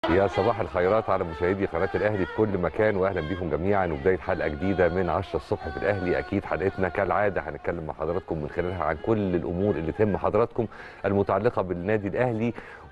يا صباح الخيرات على مشاهدي قناه الاهلي في كل مكان واهلا بيكم جميعا وبدايه حلقه جديده من 10 الصبح في الاهلي اكيد حلقتنا كالعاده هنتكلم مع حضراتكم من خلالها عن كل الامور اللي تهم حضراتكم المتعلقه بالنادي الاهلي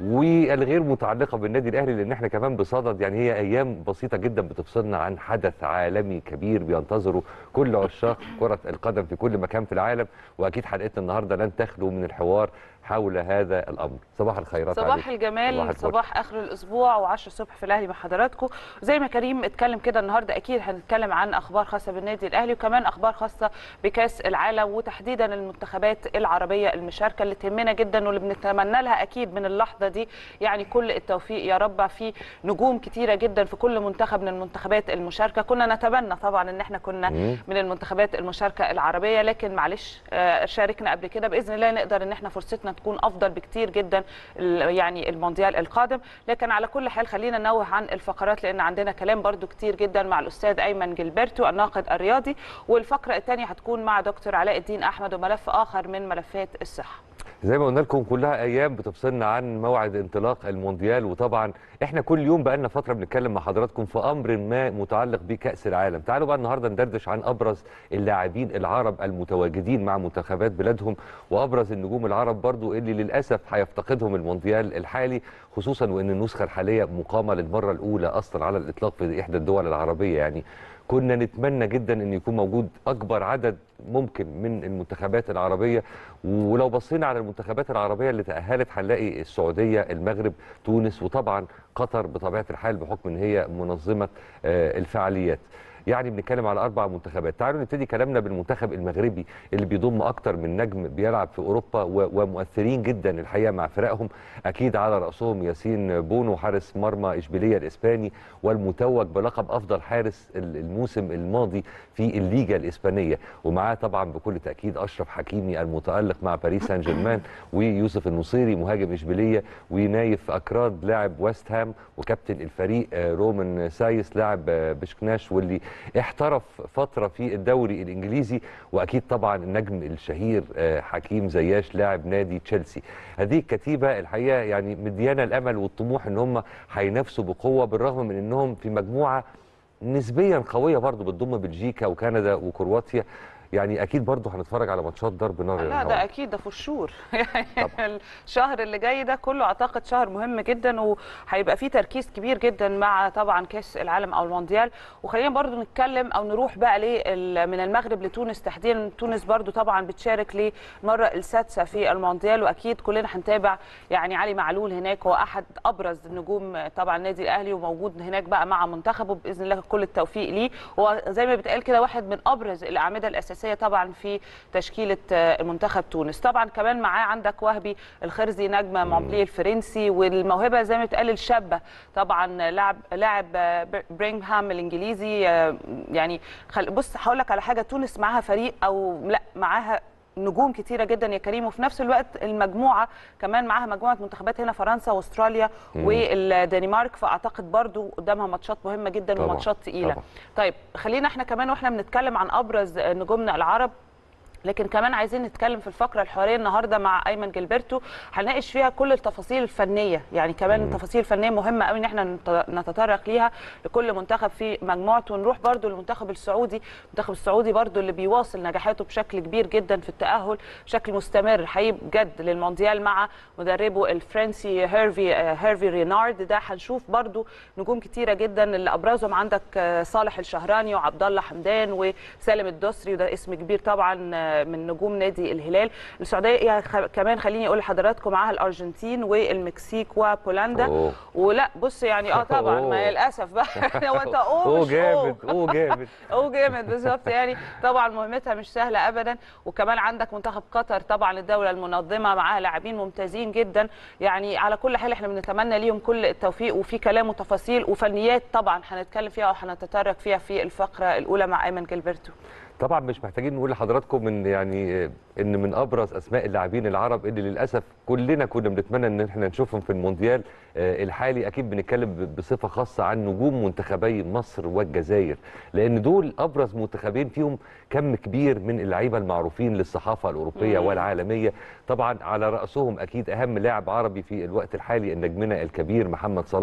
والغير متعلقه بالنادي الاهلي لان احنا كمان بصدد يعني هي ايام بسيطه جدا بتفصلنا عن حدث عالمي كبير بينتظره كل عشاق كره القدم في كل مكان في العالم واكيد حلقتنا النهارده لن تخلو من الحوار حول هذا الامر صباح الخيرات صباح عليكم. الجمال صباح الفل. صباح اخر الاسبوع و10 الصبح في الاهلي مع حضراتكم زي ما كريم اتكلم كده النهارده اكيد هنتكلم عن اخبار خاصه بالنادي الاهلي وكمان اخبار خاصه بكاس العالم وتحديدا المنتخبات العربيه المشاركه اللي تهمنا جدا واللي بنتمنى لها اكيد من اللحظه دي يعني كل التوفيق يا رب في نجوم كتيره جدا في كل منتخب من المنتخبات المشاركه كنا نتمنى طبعا ان احنا كنا مم. من المنتخبات المشاركه العربيه لكن معلش آه، شاركنا قبل كده باذن الله نقدر ان احنا فرصتنا تكون افضل بكتير جدا ال- يعني المونديال القادم لكن على كل حال خلينا ننوه عن الفقرات لان عندنا كلام برضو كتير جدا مع الاستاذ ايمن جilberto الناقد الرياضي والفقره الثانيه هتكون مع دكتور علاء الدين احمد وملف اخر من ملفات الصحه زي ما قلنا لكم كلها ايام بتفصلنا عن موعد انطلاق المونديال وطبعا احنا كل يوم بقالنا فتره بنتكلم مع حضراتكم في امر ما متعلق بكاس العالم تعالوا بقى النهارده ندردش عن ابرز اللاعبين العرب المتواجدين مع منتخبات بلادهم وابرز النجوم العرب برضو اللي للاسف هيفتقدهم المونديال الحالي خصوصا وان النسخه الحاليه مقامه للمره الاولى اصلا على الاطلاق في احدى الدول العربيه يعني كنا نتمنى جدا ان يكون موجود اكبر عدد ممكن من المنتخبات العربيه ولو بصينا على المنتخبات العربيه اللي تاهلت هنلاقي السعوديه المغرب تونس وطبعا قطر بطبيعه الحال بحكم ان هي منظمه آه، الفعاليات يعني بنتكلم على اربع منتخبات تعالوا نبتدي كلامنا بالمنتخب المغربي اللي بيضم اكتر من نجم بيلعب في اوروبا و- ومؤثرين جدا الحقيقه مع فرقهم اكيد على راسهم ياسين بونو حارس مرمى اشبيليه الاسباني والمتوج بلقب افضل حارس ال- الموسم الماضي في الليجا الاسبانيه ومعاه طبعا بكل تاكيد اشرف حكيمي المتالق مع باريس سان جيرمان ويوسف النصيري مهاجم اشبيليه ونايف اكراد لاعب ويست هام وكابتن الفريق آه، رومان سايس لاعب آه، بشكناش واللي احترف فتره في الدوري الانجليزي واكيد طبعا النجم الشهير آه، حكيم زياش لاعب نادي تشيلسي هذه الكتيبه الحقيقه يعني مديانا الامل والطموح ان هم هينافسوا بقوه بالرغم من انهم في مجموعه نسبيا قويه برضو بتضم بلجيكا وكندا وكرواتيا يعني اكيد برضو هنتفرج على ماتشات ضرب نار لا النهاردة. ده اكيد ده في الشهور طبعاً. يعني الشهر اللي جاي ده كله اعتقد شهر مهم جدا وهيبقى فيه تركيز كبير جدا مع طبعا كاس العالم او المونديال وخلينا برضو نتكلم او نروح بقى ليه من المغرب لتونس تحديدا تونس برضو طبعا بتشارك للمره السادسه في المونديال واكيد كلنا هنتابع يعني علي معلول هناك هو احد ابرز نجوم طبعا النادي الاهلي وموجود هناك بقى مع منتخبه باذن الله كل التوفيق ليه هو زي ما بيتقال كده واحد من ابرز الاعمده الاساسيه طبعا في تشكيله آه، منتخب تونس طبعا كمان معاه عندك وهبي الخرزي نجم مونبلي الفرنسي والموهبه زي ما بتقال الشابه طبعا لاعب لاعب آه، برينغهام الانجليزي آه، يعني خل... بص هقول لك على حاجه تونس معاها فريق او لا معاها نجوم كتيرة جدا يا كريم وفي نفس الوقت المجموعة كمان معاها مجموعة منتخبات هنا فرنسا واستراليا مم. والدنمارك فأعتقد برضو قدامها ماتشات مهمة جدا طبعاً، وماتشات تقيلة طبعاً. طيب خلينا احنا كمان واحنا بنتكلم عن ابرز نجومنا العرب لكن كمان عايزين نتكلم في الفقره الحواريه النهارده مع ايمن جilberto هنناقش فيها كل التفاصيل الفنيه يعني كمان مم. التفاصيل الفنيه مهمه قوي ان احنا نت- نتطرق ليها لكل منتخب في مجموعته ونروح برضو للمنتخب السعودي المنتخب السعودي برضو اللي بيواصل نجاحاته بشكل كبير جدا في التاهل بشكل مستمر حقيقي بجد للمونديال مع مدربه الفرنسي هيرفي آه، هيرفي رينارد ده هنشوف برضو نجوم كتيره جدا اللي ابرزهم عندك آه، صالح الشهراني وعبد الله حمدان وسالم الدوسري وده اسم كبير طبعا آه، من نجوم نادي الهلال السعوديه خ- كمان خليني اقول لحضراتكم معاها الارجنتين والمكسيك وبولندا أوه. ولا بص يعني اه طبعا أوه. ما للاسف بقى هو انت اوه اوه مش جامد أوه. اوه جامد او جامد بالظبط يعني طبعا مهمتها مش سهله ابدا وكمان عندك منتخب قطر طبعا الدوله المنظمه معاها لاعبين ممتازين جدا يعني على كل حال احنا بنتمنى ليهم كل التوفيق وفي كلام وتفاصيل وفنيات طبعا هنتكلم فيها وهنتطرق فيها في الفقره الاولى مع ايمن جilberto طبعا مش محتاجين نقول لحضراتكم ان يعني ان من ابرز اسماء اللاعبين العرب اللي للاسف كلنا كنا بنتمنى ان احنا نشوفهم في المونديال آه، الحالي اكيد بنتكلم ب- بصفه خاصه عن نجوم منتخبي مصر والجزائر لان دول ابرز منتخبين فيهم كم كبير من اللعيبه المعروفين للصحافه الاوروبيه مم. والعالميه طبعا على راسهم اكيد اهم لاعب عربي في الوقت الحالي نجمنا الكبير محمد صلاح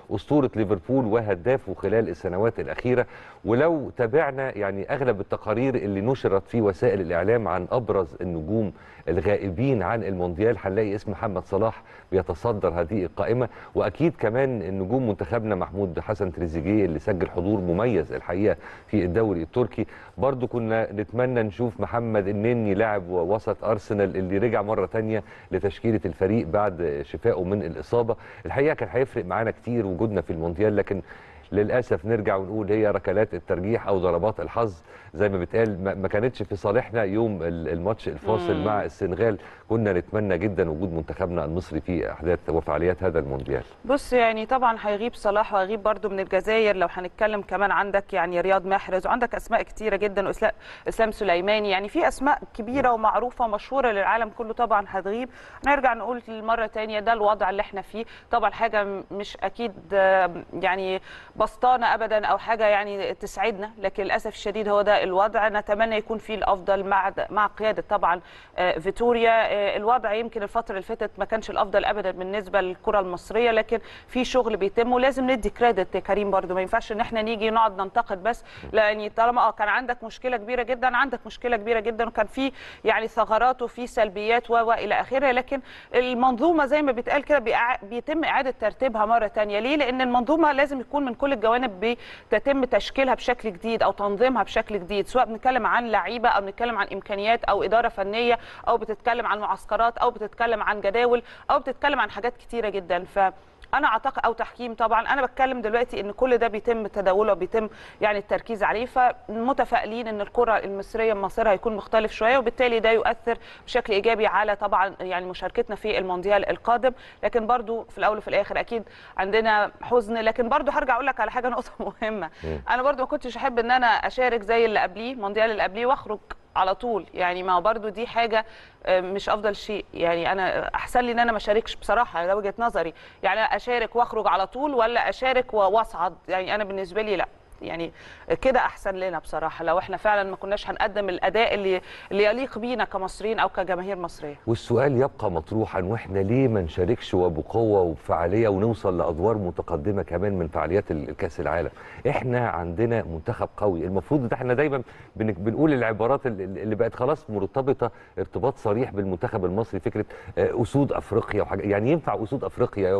اسطوره ليفربول وهدافه خلال السنوات الاخيره ولو تابعنا يعني اغلب التقارير اللي نشرت في وسائل الاعلام عن ابرز النجوم الغائبين عن المونديال هنلاقي اسم محمد صلاح بيتصدر هذه القائمه واكيد كمان نجوم منتخبنا محمود حسن تريزيجيه اللي سجل حضور مميز الحقيقه في الدوري التركي برضو كنا نتمنى نشوف محمد النني لاعب وسط ارسنال اللي رجع مره تانية لتشكيله الفريق بعد شفائه من الاصابه الحقيقه كان هيفرق معانا كتير وجودنا في المونديال لكن للاسف نرجع ونقول هي ركلات الترجيح او ضربات الحظ زي ما بتقال ما ما كانتش في صالحنا يوم ال- الماتش الفاصل مم. مع السنغال كنا نتمنى جدا وجود منتخبنا المصري في احداث وفعاليات هذا المونديال بص يعني طبعا هيغيب صلاح وهيغيب برضو من الجزائر لو هنتكلم كمان عندك يعني رياض محرز وعندك اسماء كتيره جدا واسلام اسلام سليماني يعني في اسماء كبيره ومعروفه ومشهوره للعالم كله طبعا هتغيب نرجع نقول مره تانية ده الوضع اللي احنا فيه طبعا حاجه م- مش اكيد آه، يعني بسطانه ابدا او حاجه يعني تسعدنا لكن للاسف الشديد هو ده الوضع نتمنى يكون فيه الافضل مع مع قياده طبعا آه، فيتوريا آه، الوضع يمكن الفتره اللي فاتت ما كانش الافضل ابدا بالنسبه للكره المصريه لكن في شغل بيتم ولازم ندي كريدت يا كريم برضو ما ينفعش ان احنا نيجي نقعد ننتقد بس لان طالما اه كان عندك مشكله كبيره جدا عندك مشكله كبيره جدا وكان في يعني ثغرات وفي سلبيات و والى اخره لكن المنظومه زي ما بيتقال كده بيع- بيتم اعاده ترتيبها مره تانية ليه لان المنظومه لازم يكون من كل الجوانب بتتم تشكيلها بشكل جديد او تنظيمها بشكل جديد سواء بنتكلم عن لعيبه او بنتكلم عن امكانيات او اداره فنيه او بتتكلم عن معسكرات او بتتكلم عن جداول او بتتكلم عن حاجات كتيره جدا ف انا اعتقد او تحكيم طبعا انا بتكلم دلوقتي ان كل ده بيتم تداوله وبيتم يعني التركيز عليه فمتفائلين ان الكره المصريه مصيرها هيكون مختلف شويه وبالتالي ده يؤثر بشكل ايجابي على طبعا يعني مشاركتنا في المونديال القادم لكن برضو في الاول وفي الاخر اكيد عندنا حزن لكن برضو هرجع اقول لك على حاجه نقطه مهمه مم. انا برضو ما كنتش احب ان انا اشارك زي اللي قبليه المونديال اللي قبليه واخرج على طول يعني ما هو برضو دي حاجه آه، مش افضل شيء يعني انا احسن لي ان انا ما اشاركش بصراحه ده وجهه نظري يعني اشارك واخرج على طول ولا اشارك و- واصعد يعني انا بالنسبه لي لا يعني كده احسن لنا بصراحه لو احنا فعلا ما كناش هنقدم الاداء اللي اللي يليق بينا كمصريين او كجماهير مصريه والسؤال يبقى مطروحا واحنا ليه ما نشاركش وبقوه وبفعاليه ونوصل لادوار متقدمه كمان من فعاليات ال- الكاس العالم احنا عندنا منتخب قوي المفروض ده احنا دايما بن- بنقول العبارات ال- ال- اللي بقت خلاص مرتبطه ارتباط صريح بالمنتخب المصري فكره آه، اسود افريقيا وحاجة يعني ينفع اسود افريقيا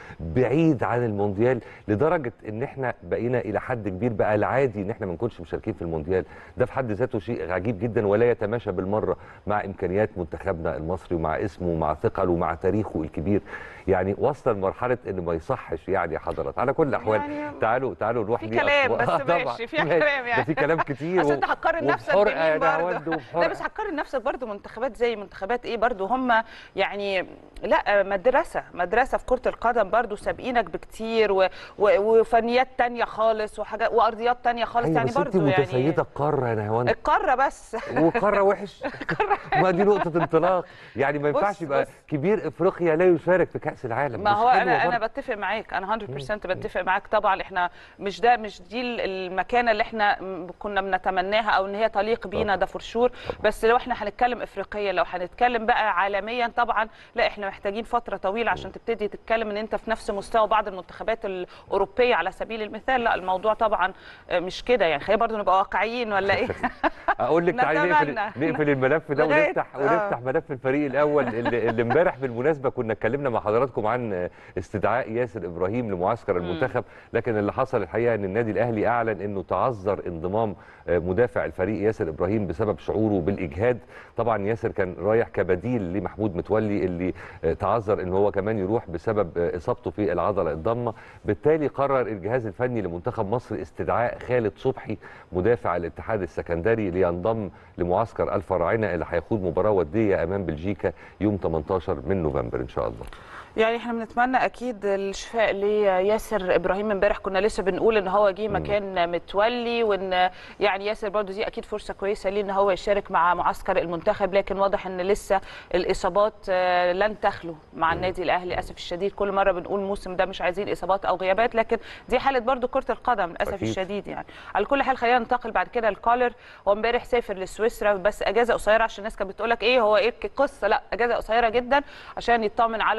وبعيد عن المونديال لدرجه ان احنا بقينا الى حد كبير بقى العادي ان احنا ما نكونش مشاركين في المونديال ده في حد ذاته شيء عجيب جدا ولا يتماشى بالمره مع امكانيات منتخبنا المصري ومع اسمه ومع ثقله ومع تاريخه الكبير يعني وصل لمرحله ان ما يصحش يعني يا حضرات على كل الاحوال يعني تعالوا تعالوا نروح في ليه كلام أخبار- بس آه طبعاً. ماشي، في ماشي. كلام ده يعني. في كلام كتير اصل و- انت هتقارن نفسك وبحرقة بمين يا برضه نهاوند لا وبحرقة. بس هتقارن نفسك برضه منتخبات زي منتخبات ايه برضه هم يعني لا مدرسه مدرسه في كره القدم برضه سابقينك بكتير و... و... وفنيات تانية خالص وحاجات وارضيات تانية خالص أيوة يعني بس انت برضه يعني متسيده القاره يا نهاوند القاره بس وقاره وحش ما دي نقطه انطلاق يعني ما بص- ينفعش يبقى بص. كبير افريقيا لا يشارك في كاس العالم ما مش هو حلوة انا انا برضه. بتفق معاك انا 100% بتفق معاك طبعا احنا مش ده مش دي المكانه اللي احنا م- كنا بنتمناها او ان هي تليق بينا طبعاً. ده فور شور بس لو احنا هنتكلم افريقيا لو هنتكلم بقى عالميا طبعا لا احنا محتاجين فتره طويله عشان تبتدي تتكلم ان انت في نفس مستوى بعض المنتخبات الاوروبيه على سبيل المثال لا الموضوع طبعا مش كده يعني خلينا برضو نبقى واقعيين ولا ايه اقول لك تعالي نقفل نتمنى. نقفل الملف ده لغاية- ونفتح آه. ونفتح ملف الفريق الاول اللي, اللي امبارح بالمناسبه كنا اتكلمنا مع حضراتكم عن استدعاء ياسر ابراهيم لمعسكر المنتخب لكن اللي حصل الحقيقه ان النادي الاهلي اعلن انه تعذر انضمام آه، مدافع الفريق ياسر ابراهيم بسبب شعوره بالاجهاد طبعا ياسر كان رايح كبديل لمحمود متولي اللي آه، تعذر ان هو كمان يروح بسبب آه، اصابته في العضله الضمه بالتالي قرر الجهاز الفني لمنتخب مصر استدعاء خالد صبحي مدافع الاتحاد السكندري لينضم لمعسكر الفراعنه اللي هيخوض مباراه وديه امام بلجيكا يوم 18 من نوفمبر ان شاء الله يعني احنا بنتمنى اكيد الشفاء لياسر ابراهيم امبارح كنا لسه بنقول ان هو جه مكان متولي وان يعني ياسر برضو دي اكيد فرصه كويسه ليه ان هو يشارك مع معسكر المنتخب لكن واضح ان لسه الاصابات آه، لن تخلو مع النادي الاهلي للاسف الشديد كل مره بنقول الموسم ده مش عايزين اصابات او غيابات لكن دي حاله برضو كره القدم للاسف أكيد. الشديد يعني على كل حال خلينا ننتقل بعد كده لكولر هو امبارح سافر لسويسرا بس اجازه قصيره عشان الناس كانت بتقول لك ايه هو ايه القصه لا اجازه قصيره جدا عشان يطمن على اسرته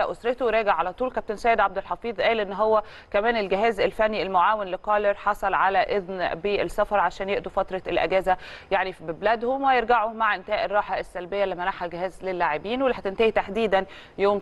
وراجع على طول كابتن سيد عبد الحفيظ قال ان هو كمان الجهاز الفني المعاون لكالر حصل على اذن بالسفر عشان يقضوا فتره الاجازه يعني في بلادهم ويرجعوا مع انتهاء الراحه السلبيه اللي منحها الجهاز للاعبين واللي هتنتهي تحديدا يوم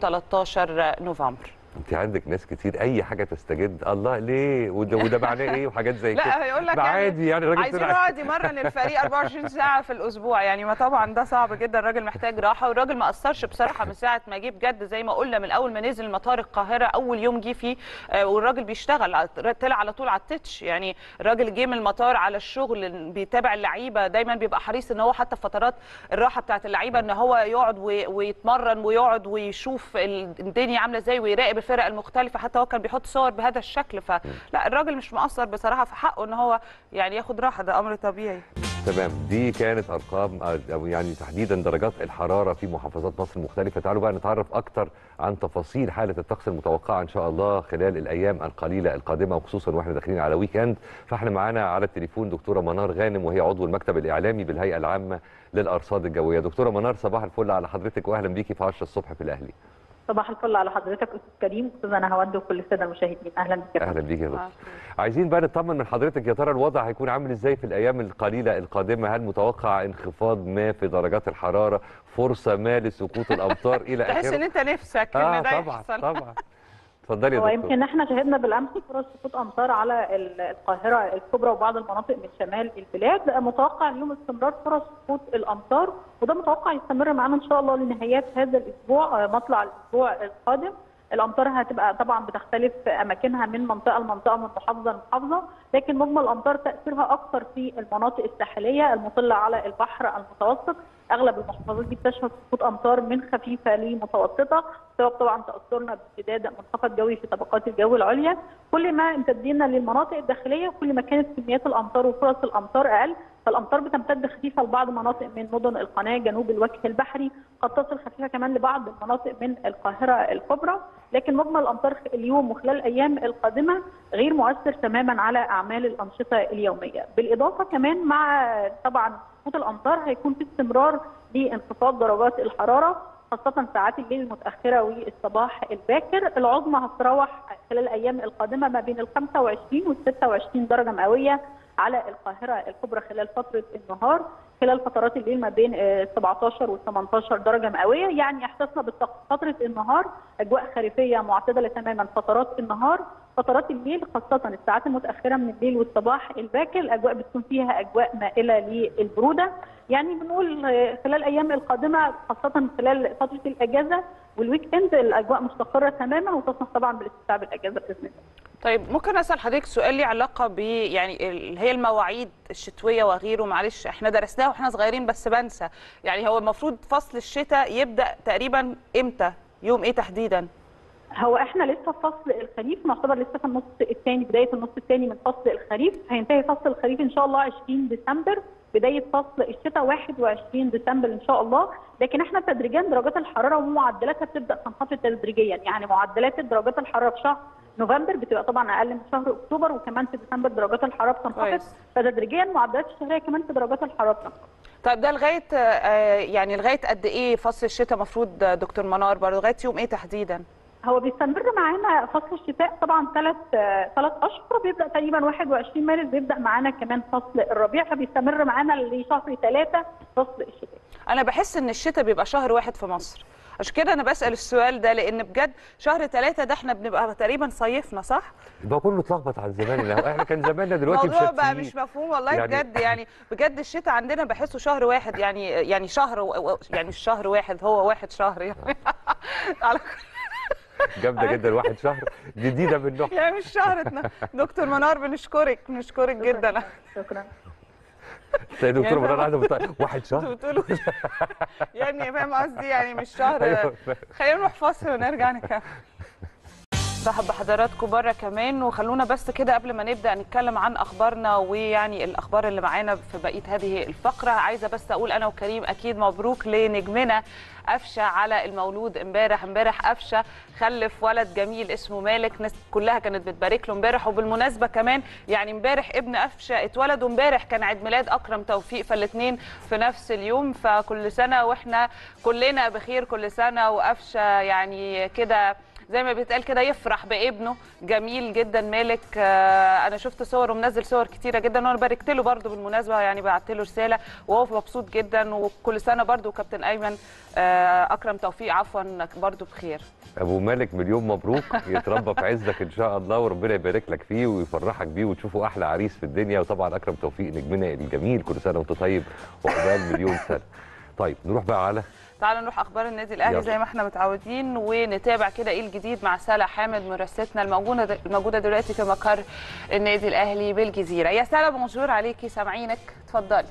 13 نوفمبر انت عندك ناس كتير اي حاجه تستجد الله ليه وده, وده معناه ايه وحاجات زي كده لا هيقول لك ده عادي يعني الراجل عايزين طلع- يقعد يمرن الفريق 24 ساعه في الاسبوع يعني ما طبعا ده صعب جدا الراجل محتاج راحه والراجل ما قصرش بصراحه من ساعه ما جه بجد زي ما قلنا من اول ما نزل مطار القاهره اول يوم جه فيه آه، والراجل بيشتغل طلع على طول على التتش يعني الراجل جه من المطار على الشغل بيتابع اللعيبه دايما بيبقى حريص ان هو حتى في فترات الراحه بتاعت اللعيبه ان هو يقعد وي- ويتمرن ويقعد ويشوف ال- الدنيا عامله ازاي ويراقب الفرق المختلفه حتى هو كان بيحط صور بهذا الشكل فلا الراجل مش مقصر بصراحه في حقه ان هو يعني ياخد راحه ده امر طبيعي تمام دي كانت ارقام او يعني تحديدا درجات الحراره في محافظات مصر المختلفه تعالوا بقى نتعرف اكتر عن تفاصيل حاله الطقس المتوقعه ان شاء الله خلال الايام القليله القادمه وخصوصا واحنا داخلين على ويك اند فاحنا معانا على التليفون دكتوره منار غانم وهي عضو المكتب الاعلامي بالهيئه العامه للارصاد الجويه دكتوره منار صباح الفل على حضرتك واهلا بيكي في 10 الصبح في الاهلي صباح الفل على حضرتك استاذ كريم استاذ انا هود وكل الساده المشاهدين اهلا بك اهلا بيكي يا دكتور عايزين بقى نطمن من حضرتك يا ترى الوضع هيكون عامل ازاي في الايام القليله القادمه هل متوقع انخفاض ما في درجات الحراره فرصه ما لسقوط الامطار الى تحس ان اخره انت نفسك اه ان ده طبعا يحصل طبعا اتفضلي يا هو دكتور يمكن احنا شهدنا بالامس فرص سقوط امطار على ال- القاهره الكبرى وبعض المناطق من شمال البلاد متوقع اليوم استمرار فرص سقوط الامطار وده متوقع يستمر معانا ان شاء الله لنهايات هذا الاسبوع آه، مطلع الاسبوع القادم الامطار هتبقى طبعا بتختلف اماكنها من منطقه لمنطقه من محافظه لمحافظه لكن مجمل الامطار تاثيرها اكثر في المناطق الساحليه المطله على البحر المتوسط اغلب المحافظات دي بتشهد سقوط امطار من خفيفه لمتوسطه بسبب طبعا تاثرنا بامتداد منخفض جوي في طبقات الجو العليا كل ما امتدينا للمناطق الداخليه كل ما كانت كميات الامطار وفرص الامطار اقل فالامطار بتمتد خفيفه لبعض مناطق من مدن القناه جنوب الوجه البحري قد تصل خفيفه كمان لبعض المناطق من القاهره الكبرى لكن مجمل الامطار اليوم وخلال الايام القادمه غير مؤثر تماما على اعمال الانشطه اليوميه بالاضافه كمان مع طبعا سقوط الامطار هيكون في استمرار لانخفاض درجات الحراره خاصة ساعات الليل المتأخرة والصباح الباكر، العظمى هتتراوح خلال الأيام القادمة ما بين ال 25 وال 26 درجة مئوية على القاهرة الكبرى خلال فترة النهار، خلال فترات الليل ما بين آه، 17 وال 18 درجة مئوية، يعني إحساسنا بالطقس فترة النهار أجواء خريفية معتدلة تماما فترات النهار، فترات الليل خاصة الساعات المتأخرة من الليل والصباح الباكر الأجواء بتكون فيها أجواء مائلة للبرودة يعني بنقول آه، خلال الأيام القادمة خاصة خلال فترة الأجازة والويك إند الأجواء مستقرة تماما وتسمح طبعا بالاستمتاع بالأجازة بإذن الله طيب ممكن اسال حضرتك سؤال ليه علاقه ب يعني اللي هي المواعيد الشتويه وغيره معلش احنا درسناها واحنا صغيرين بس بنسى يعني هو المفروض فصل الشتاء يبدا تقريبا امتى يوم ايه تحديدا هو احنا لسه في فصل الخريف نعتبر لسه في النص الثاني بدايه النص الثاني من فصل الخريف هينتهي فصل الخريف ان شاء الله 20 ديسمبر بدايه فصل الشتاء 21 ديسمبر ان شاء الله لكن احنا تدريجيا درجات الحراره ومعدلاتها بتبدا تنخفض تدريجيا يعني معدلات درجات الحراره في شهر نوفمبر بتبقى طبعا اقل من شهر اكتوبر وكمان في ديسمبر درجات الحراره بتنخفض كويس. فتدريجيا معدلات الشهريه كمان في درجات الحراره بتنخفض طيب ده لغايه آه، يعني لغايه قد ايه فصل الشتاء المفروض دكتور منار برضه لغايه يوم ايه تحديدا هو بيستمر معانا فصل الشتاء طبعا ثلاث ثلاث اشهر بيبدا تقريبا 21 مارس بيبدا معانا كمان فصل الربيع فبيستمر معانا لشهر ثلاثه فصل الشتاء. انا بحس ان الشتاء بيبقى شهر واحد في مصر عشان كده انا بسال السؤال ده لان بجد شهر ثلاثة ده احنا بنبقى تقريبا صيفنا صح يبقى كله اتلخبط عن زمان اللي هو احنا كان زماننا دلوقتي الموضوع بقى مشتتين. مش مفهوم والله يعني- يعني بجد يعني بجد الشتاء عندنا بحسه شهر واحد يعني يعني شهر و- و- يعني مش شهر واحد هو واحد شهر يعني على جامده جدا واحد شهر جديده من نوع يعني مش شهر اتنا- دكتور منار بنشكرك بنشكرك جدا شكرا. تلاقي دكتور يعني منار قاعده بتقول واحد انتوا شهر بتقولوا يعني فاهم قصدي يعني مش شهر أيوة. خلينا نروح فاصل ونرجع نكمل برحب بحضراتكم بره كمان وخلونا بس كده قبل ما نبدا نتكلم عن اخبارنا ويعني الاخبار اللي معانا في بقيه هذه الفقره عايزه بس اقول انا وكريم اكيد مبروك لنجمنا قفشه على المولود امبارح امبارح قفشه خلف ولد جميل اسمه مالك ناس كلها كانت بتبارك له امبارح وبالمناسبه كمان يعني امبارح ابن قفشه اتولد وامبارح كان عيد ميلاد اكرم توفيق فالاثنين في نفس اليوم فكل سنه واحنا كلنا بخير كل سنه وقفشه يعني كده زي ما بيتقال كده يفرح بابنه جميل جدا مالك آه، انا شفت صور ومنزل صور كتيره جدا وانا باركت له برده بالمناسبه يعني بعت له رساله وهو مبسوط جدا وكل سنه برده كابتن ايمن آه، اكرم توفيق عفوا برده بخير ابو مالك مليون مبروك يتربى في عزك ان شاء الله وربنا يبارك لك فيه ويفرحك بيه وتشوفوا احلى عريس في الدنيا وطبعا اكرم توفيق نجمنا الجميل كل سنه وانت طيب وعقبال مليون سنه طيب نروح بقى على تعالوا نروح اخبار النادي الاهلي يلا. زي ما احنا متعودين ونتابع كده ايه الجديد مع سلا حامد مرستنا الموجوده الموجوده دلوقتي في مقر النادي الاهلي بالجزيره يا سلا بونجور عليكي سامعينك اتفضلي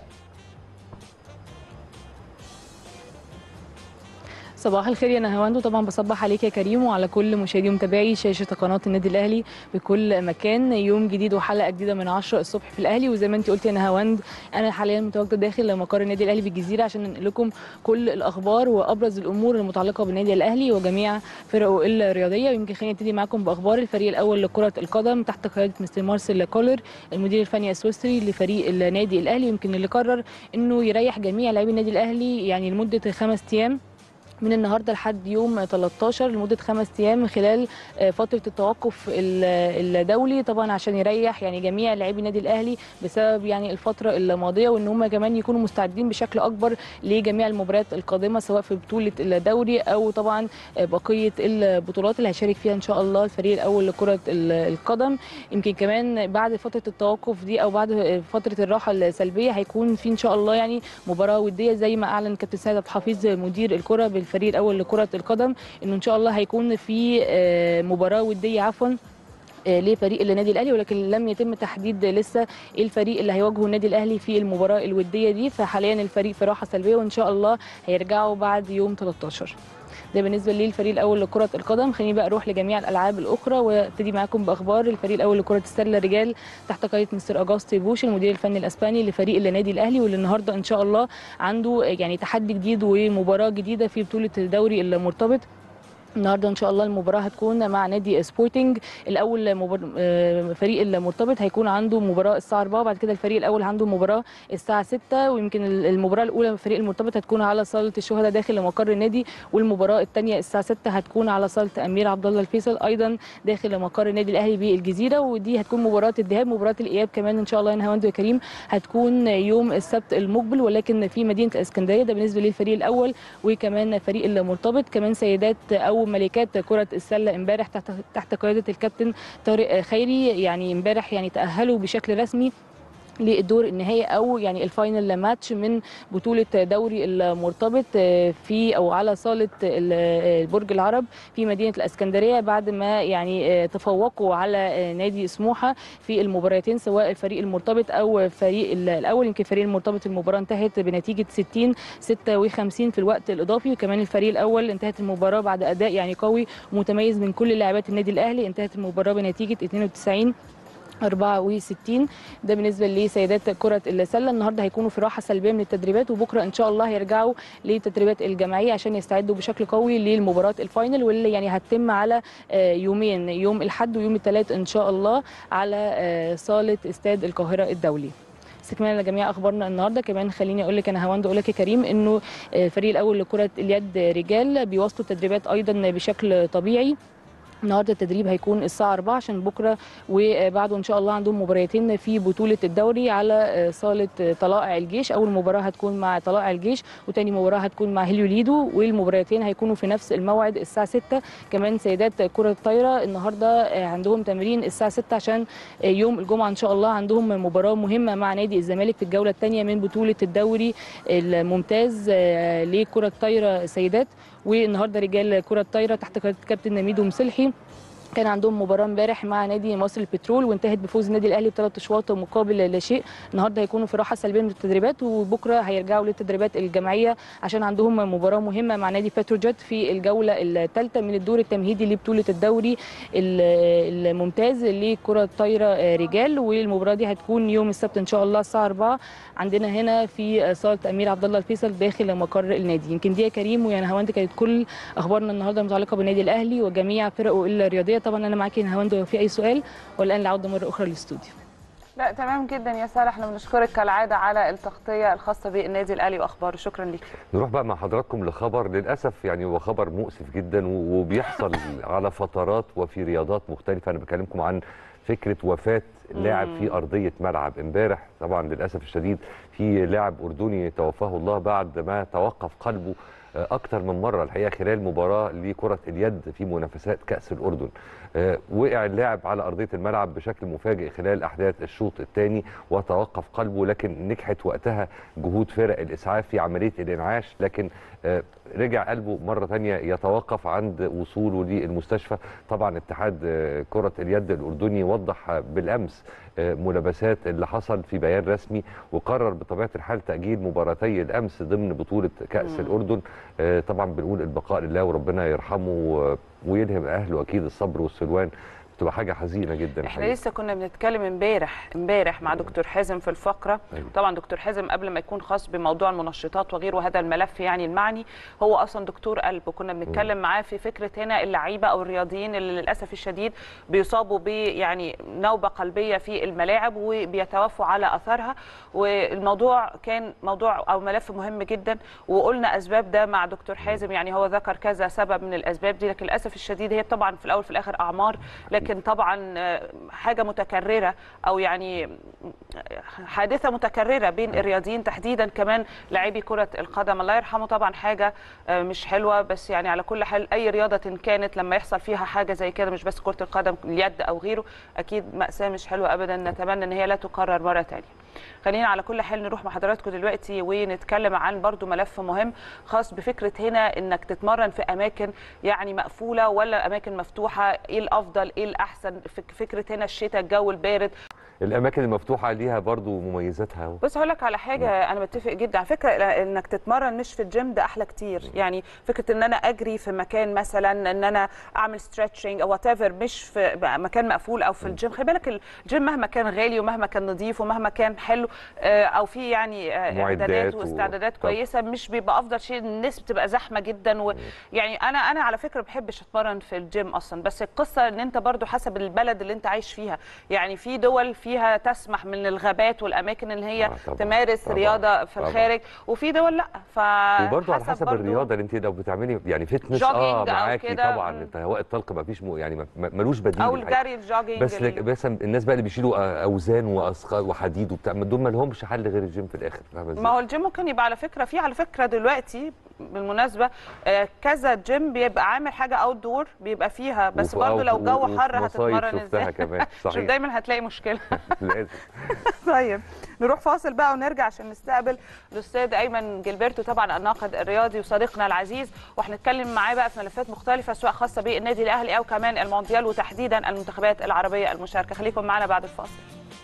صباح الخير يا نهاوند وطبعا بصبح عليك يا كريم وعلى كل مشاهدي ومتابعي شاشه قناه النادي الاهلي بكل مكان يوم جديد وحلقه جديده من 10 الصبح في الاهلي وزي ما انت قلتي يا نهاوند انا حاليا متواجده داخل مقر النادي الاهلي بالجزيره عشان ننقل لكم كل الاخبار وابرز الامور المتعلقه بالنادي الاهلي وجميع فرقه الرياضيه ويمكن خليني ابتدي معاكم باخبار الفريق الاول لكره القدم تحت قياده مستر مارسيل كولر المدير الفني السويسري لفريق النادي الاهلي يمكن اللي قرر انه يريح جميع لاعبي النادي الاهلي يعني لمده خمس ايام من النهارده لحد يوم 13 لمده خمس ايام خلال آه، فتره التوقف ال- الدولي طبعا عشان يريح يعني جميع لاعبي النادي الاهلي بسبب يعني الفتره الماضيه وان هم كمان يكونوا مستعدين بشكل اكبر لجميع المباريات القادمه سواء في بطوله الدوري او طبعا آه، بقيه البطولات اللي هيشارك فيها ان شاء الله الفريق الاول لكره ال- القدم يمكن كمان بعد فتره التوقف دي او بعد فتره الراحه السلبيه هيكون في ان شاء الله يعني مباراه وديه زي ما اعلن كابتن سيد عبد الحفيظ مدير الكره بالفريق الاول لكره القدم انه ان شاء الله هيكون في آه، مباراه وديه عفوا آه، لفريق النادي الاهلي ولكن لم يتم تحديد لسه ايه الفريق اللي هيواجهه النادي الاهلي في المباراه الوديه دي فحاليا الفريق في راحه سلبيه وان شاء الله هيرجعوا بعد يوم 13 ده بالنسبه للفريق الاول لكره القدم خليني بقى اروح لجميع الالعاب الاخرى وابتدي معاكم باخبار الفريق الاول لكره السله رجال تحت قياده مستر اجاستي بوش المدير الفني الاسباني لفريق النادي الاهلي واللي النهارده ان شاء الله عنده يعني تحدي جديد ومباراه جديده في بطوله الدوري المرتبط النهارده ان شاء الله المباراه هتكون مع نادي سبورتنج الاول مبار... آه، فريق المرتبط هيكون عنده مباراه الساعه 4 وبعد كده الفريق الاول عنده مباراه الساعه 6 ويمكن المباراه الاولى من الفريق المرتبط هتكون على صاله الشهداء داخل مقر النادي والمباراه الثانيه الساعه 6 هتكون على صاله امير عبد الله الفيصل ايضا داخل مقر النادي الاهلي بالجزيره ودي هتكون مباراه الذهاب مباراه الاياب كمان ان شاء الله يا نهاوند وكريم هتكون يوم السبت المقبل ولكن في مدينه الاسكندريه ده بالنسبه للفريق الاول وكمان فريق المرتبط كمان سيدات او ملكات كره السله امبارح تحت تحت قياده الكابتن طارق خيري يعني امبارح يعني تاهلوا بشكل رسمي للدور النهائي او يعني الفاينل ماتش من بطوله دوري المرتبط في او على صاله ال- برج العرب في مدينه الاسكندريه بعد ما يعني تفوقوا على نادي سموحه في المباراتين سواء الفريق المرتبط او فريق ال- الاول يمكن فريق المرتبط المباراه انتهت بنتيجه 60 56 في الوقت الاضافي وكمان الفريق الاول انتهت المباراه بعد اداء يعني قوي ومتميز من كل لاعبات النادي الاهلي انتهت المباراه بنتيجه 92 64 ده بالنسبه لسيدات كره السله النهارده هيكونوا في راحه سلبيه من التدريبات وبكره ان شاء الله هيرجعوا للتدريبات الجماعيه عشان يستعدوا بشكل قوي للمباراه الفاينل واللي يعني هتتم على آه، يومين يوم الاحد ويوم الثلاث ان شاء الله على آه، صاله استاد القاهره الدولي استكمالا لجميع اخبارنا النهارده كمان خليني اقول لك انا هواند اقول لك يا كريم انه آه، الفريق الاول لكره اليد رجال بيواصلوا التدريبات ايضا بشكل طبيعي النهارده التدريب هيكون الساعه 4 عشان بكره وبعده ان شاء الله عندهم مباراتين في بطوله الدوري على صاله طلائع الجيش اول مباراه هتكون مع طلائع الجيش وتاني مباراه هتكون مع هيليو ليدو والمباراتين هيكونوا في نفس الموعد الساعه 6 كمان سيدات كره الطايره النهارده عندهم تمرين الساعه 6 عشان يوم الجمعه ان شاء الله عندهم مباراه مهمه مع نادي الزمالك في الجوله الثانيه من بطوله الدوري الممتاز لكره الطايره سيدات والنهارده رجال كره الطايره تحت قياده كابتن نميدو مسلحي كان عندهم مباراه امبارح مع نادي مصر البترول وانتهت بفوز النادي الاهلي بثلاث اشواط مقابل لا شيء النهارده هيكونوا في راحه سلبيه من التدريبات وبكره هيرجعوا للتدريبات الجماعيه عشان عندهم مباراه مهمه مع نادي بتروجيت في الجوله الثالثه من الدور التمهيدي لبطوله الدوري ال- الممتاز لكره الطايره رجال والمباراه دي هتكون يوم السبت ان شاء الله الساعه 4 عندنا هنا في صاله امير عبد الله الفيصل داخل مقر النادي يمكن دي يا كريم ويا نهاوند كانت كل اخبارنا النهارده متعلقه بالنادي الاهلي وجميع فرقه الرياضيه طبعا انا معاكي يا نهاوند لو في اي سؤال والان العوده مره اخرى للاستوديو لا تمام جدا يا ساره احنا بنشكرك كالعاده على التغطيه الخاصه بالنادي الاهلي واخباره شكرا ليك نروح بقى مع حضراتكم لخبر للاسف يعني هو خبر مؤسف جدا و- وبيحصل على فترات وفي رياضات مختلفه انا بكلمكم عن فكره وفاه لاعب في ارضيه ملعب امبارح طبعا للاسف الشديد في لاعب اردني توفاه الله بعد ما توقف قلبه آه، اكتر من مره الحقيقه خلال مباراه لكره اليد في منافسات كاس الاردن آه، وقع اللاعب على ارضيه الملعب بشكل مفاجئ خلال احداث الشوط الثاني وتوقف قلبه لكن نجحت وقتها جهود فرق الاسعاف في عمليه الانعاش لكن آه، رجع قلبه مره ثانيه يتوقف عند وصوله للمستشفى طبعا اتحاد آه، كره اليد الاردني وضح آه، بالامس آه، ملابسات اللي حصل في بيان رسمي وقرر بطبيعه الحال تاجيل مباراتي الامس ضمن بطوله كاس مم. الاردن آه، طبعا بنقول البقاء لله وربنا يرحمه و- ويلهم اهله اكيد الصبر والسلوان بتبقى حاجه حزينه جدا احنا الحقيقة. لسه كنا بنتكلم امبارح امبارح مع دكتور حازم في الفقره أيوة. طبعا دكتور حازم قبل ما يكون خاص بموضوع المنشطات وغيره هذا الملف يعني المعني هو اصلا دكتور قلب وكنا بنتكلم معاه في فكره هنا اللعيبه او الرياضيين اللي للاسف الشديد بيصابوا ب يعني نوبه قلبيه في الملاعب وبيتوفوا على اثرها والموضوع كان موضوع او ملف مهم جدا وقلنا اسباب ده مع دكتور حازم يعني هو ذكر كذا سبب من الاسباب دي لكن للاسف الشديد هي طبعا في الاول في الاخر اعمار لكن طبعا آه، حاجه متكرره او يعني حادثه متكرره بين الرياضيين تحديدا كمان لاعبي كره القدم الله يرحمه طبعا حاجه آه، مش حلوه بس يعني على كل حال اي رياضه إن كانت لما يحصل فيها حاجه زي كده مش بس كره القدم اليد او غيره اكيد ماساه مش حلوه ابدا نتمنى ان هي لا تكرر مره ثانيه خلينا على كل حال نروح مع حضراتكم دلوقتي ونتكلم عن برضو ملف مهم خاص بفكره هنا انك تتمرن في اماكن يعني مقفوله ولا اماكن مفتوحه ايه الافضل ايه الاحسن فك- فكره هنا الشتاء الجو البارد الاماكن المفتوحه ليها برضو مميزاتها أهو. بص هقول لك على حاجه انا بتفق جدا على فكره انك تتمرن مش في الجيم ده احلى كتير يعني فكره ان انا اجري في مكان مثلا ان انا اعمل ستريتشنج او وات مش في مكان مقفول او في الجيم خلي بالك الجيم مهما كان غالي ومهما كان نظيف ومهما كان حلو آه، او في يعني آه، معدات اعدادات و- واستعدادات طب. كويسه مش بيبقى افضل شيء الناس بتبقى زحمه جدا ويعني انا انا على فكره ما بحبش اتمرن في الجيم اصلا بس القصه ان انت برضو حسب البلد اللي انت عايش فيها يعني في دول فيها تسمح من الغابات والاماكن اللي هي آه، طبعاً، تمارس طبعاً، رياضه في طبعاً. الخارج وفي دول لا ف وبرضه على حسب الرياضه اللي انت لو بتعملي يعني فتنس اه جوجينج أو معاكي كده، طبعا مم. انت هواء الطلق ما فيش م... يعني ما- ما- ملوش بديل او الحقيقة. الجري الجوجينج بس لك ال- مثلا الناس بقى اللي بيشيلوا آه، اوزان واثقال وحديد وبتاع ما دول ما لهمش حل غير الجيم في الاخر فاهمه ازاي؟ ما هو الجيم ممكن يبقى على فكره في على فكره دلوقتي بالمناسبه آه، كذا جيم بيبقى عامل حاجه اوت دور بيبقى فيها بس وفي- برضه آه، لو وفي- جو وفي حر مصايف هتتمرن شفتها ازاي كمان شوف صحيح دايما هتلاقي مشكله لازم طيب نروح فاصل بقى ونرجع عشان نستقبل الاستاذ ايمن جilberto طبعا الناقد الرياضي وصديقنا العزيز وهنتكلم معاه بقى في ملفات مختلفه سواء خاصه بالنادي الاهلي او كمان المونديال وتحديدا المنتخبات العربيه المشاركه خليكم معنا بعد الفاصل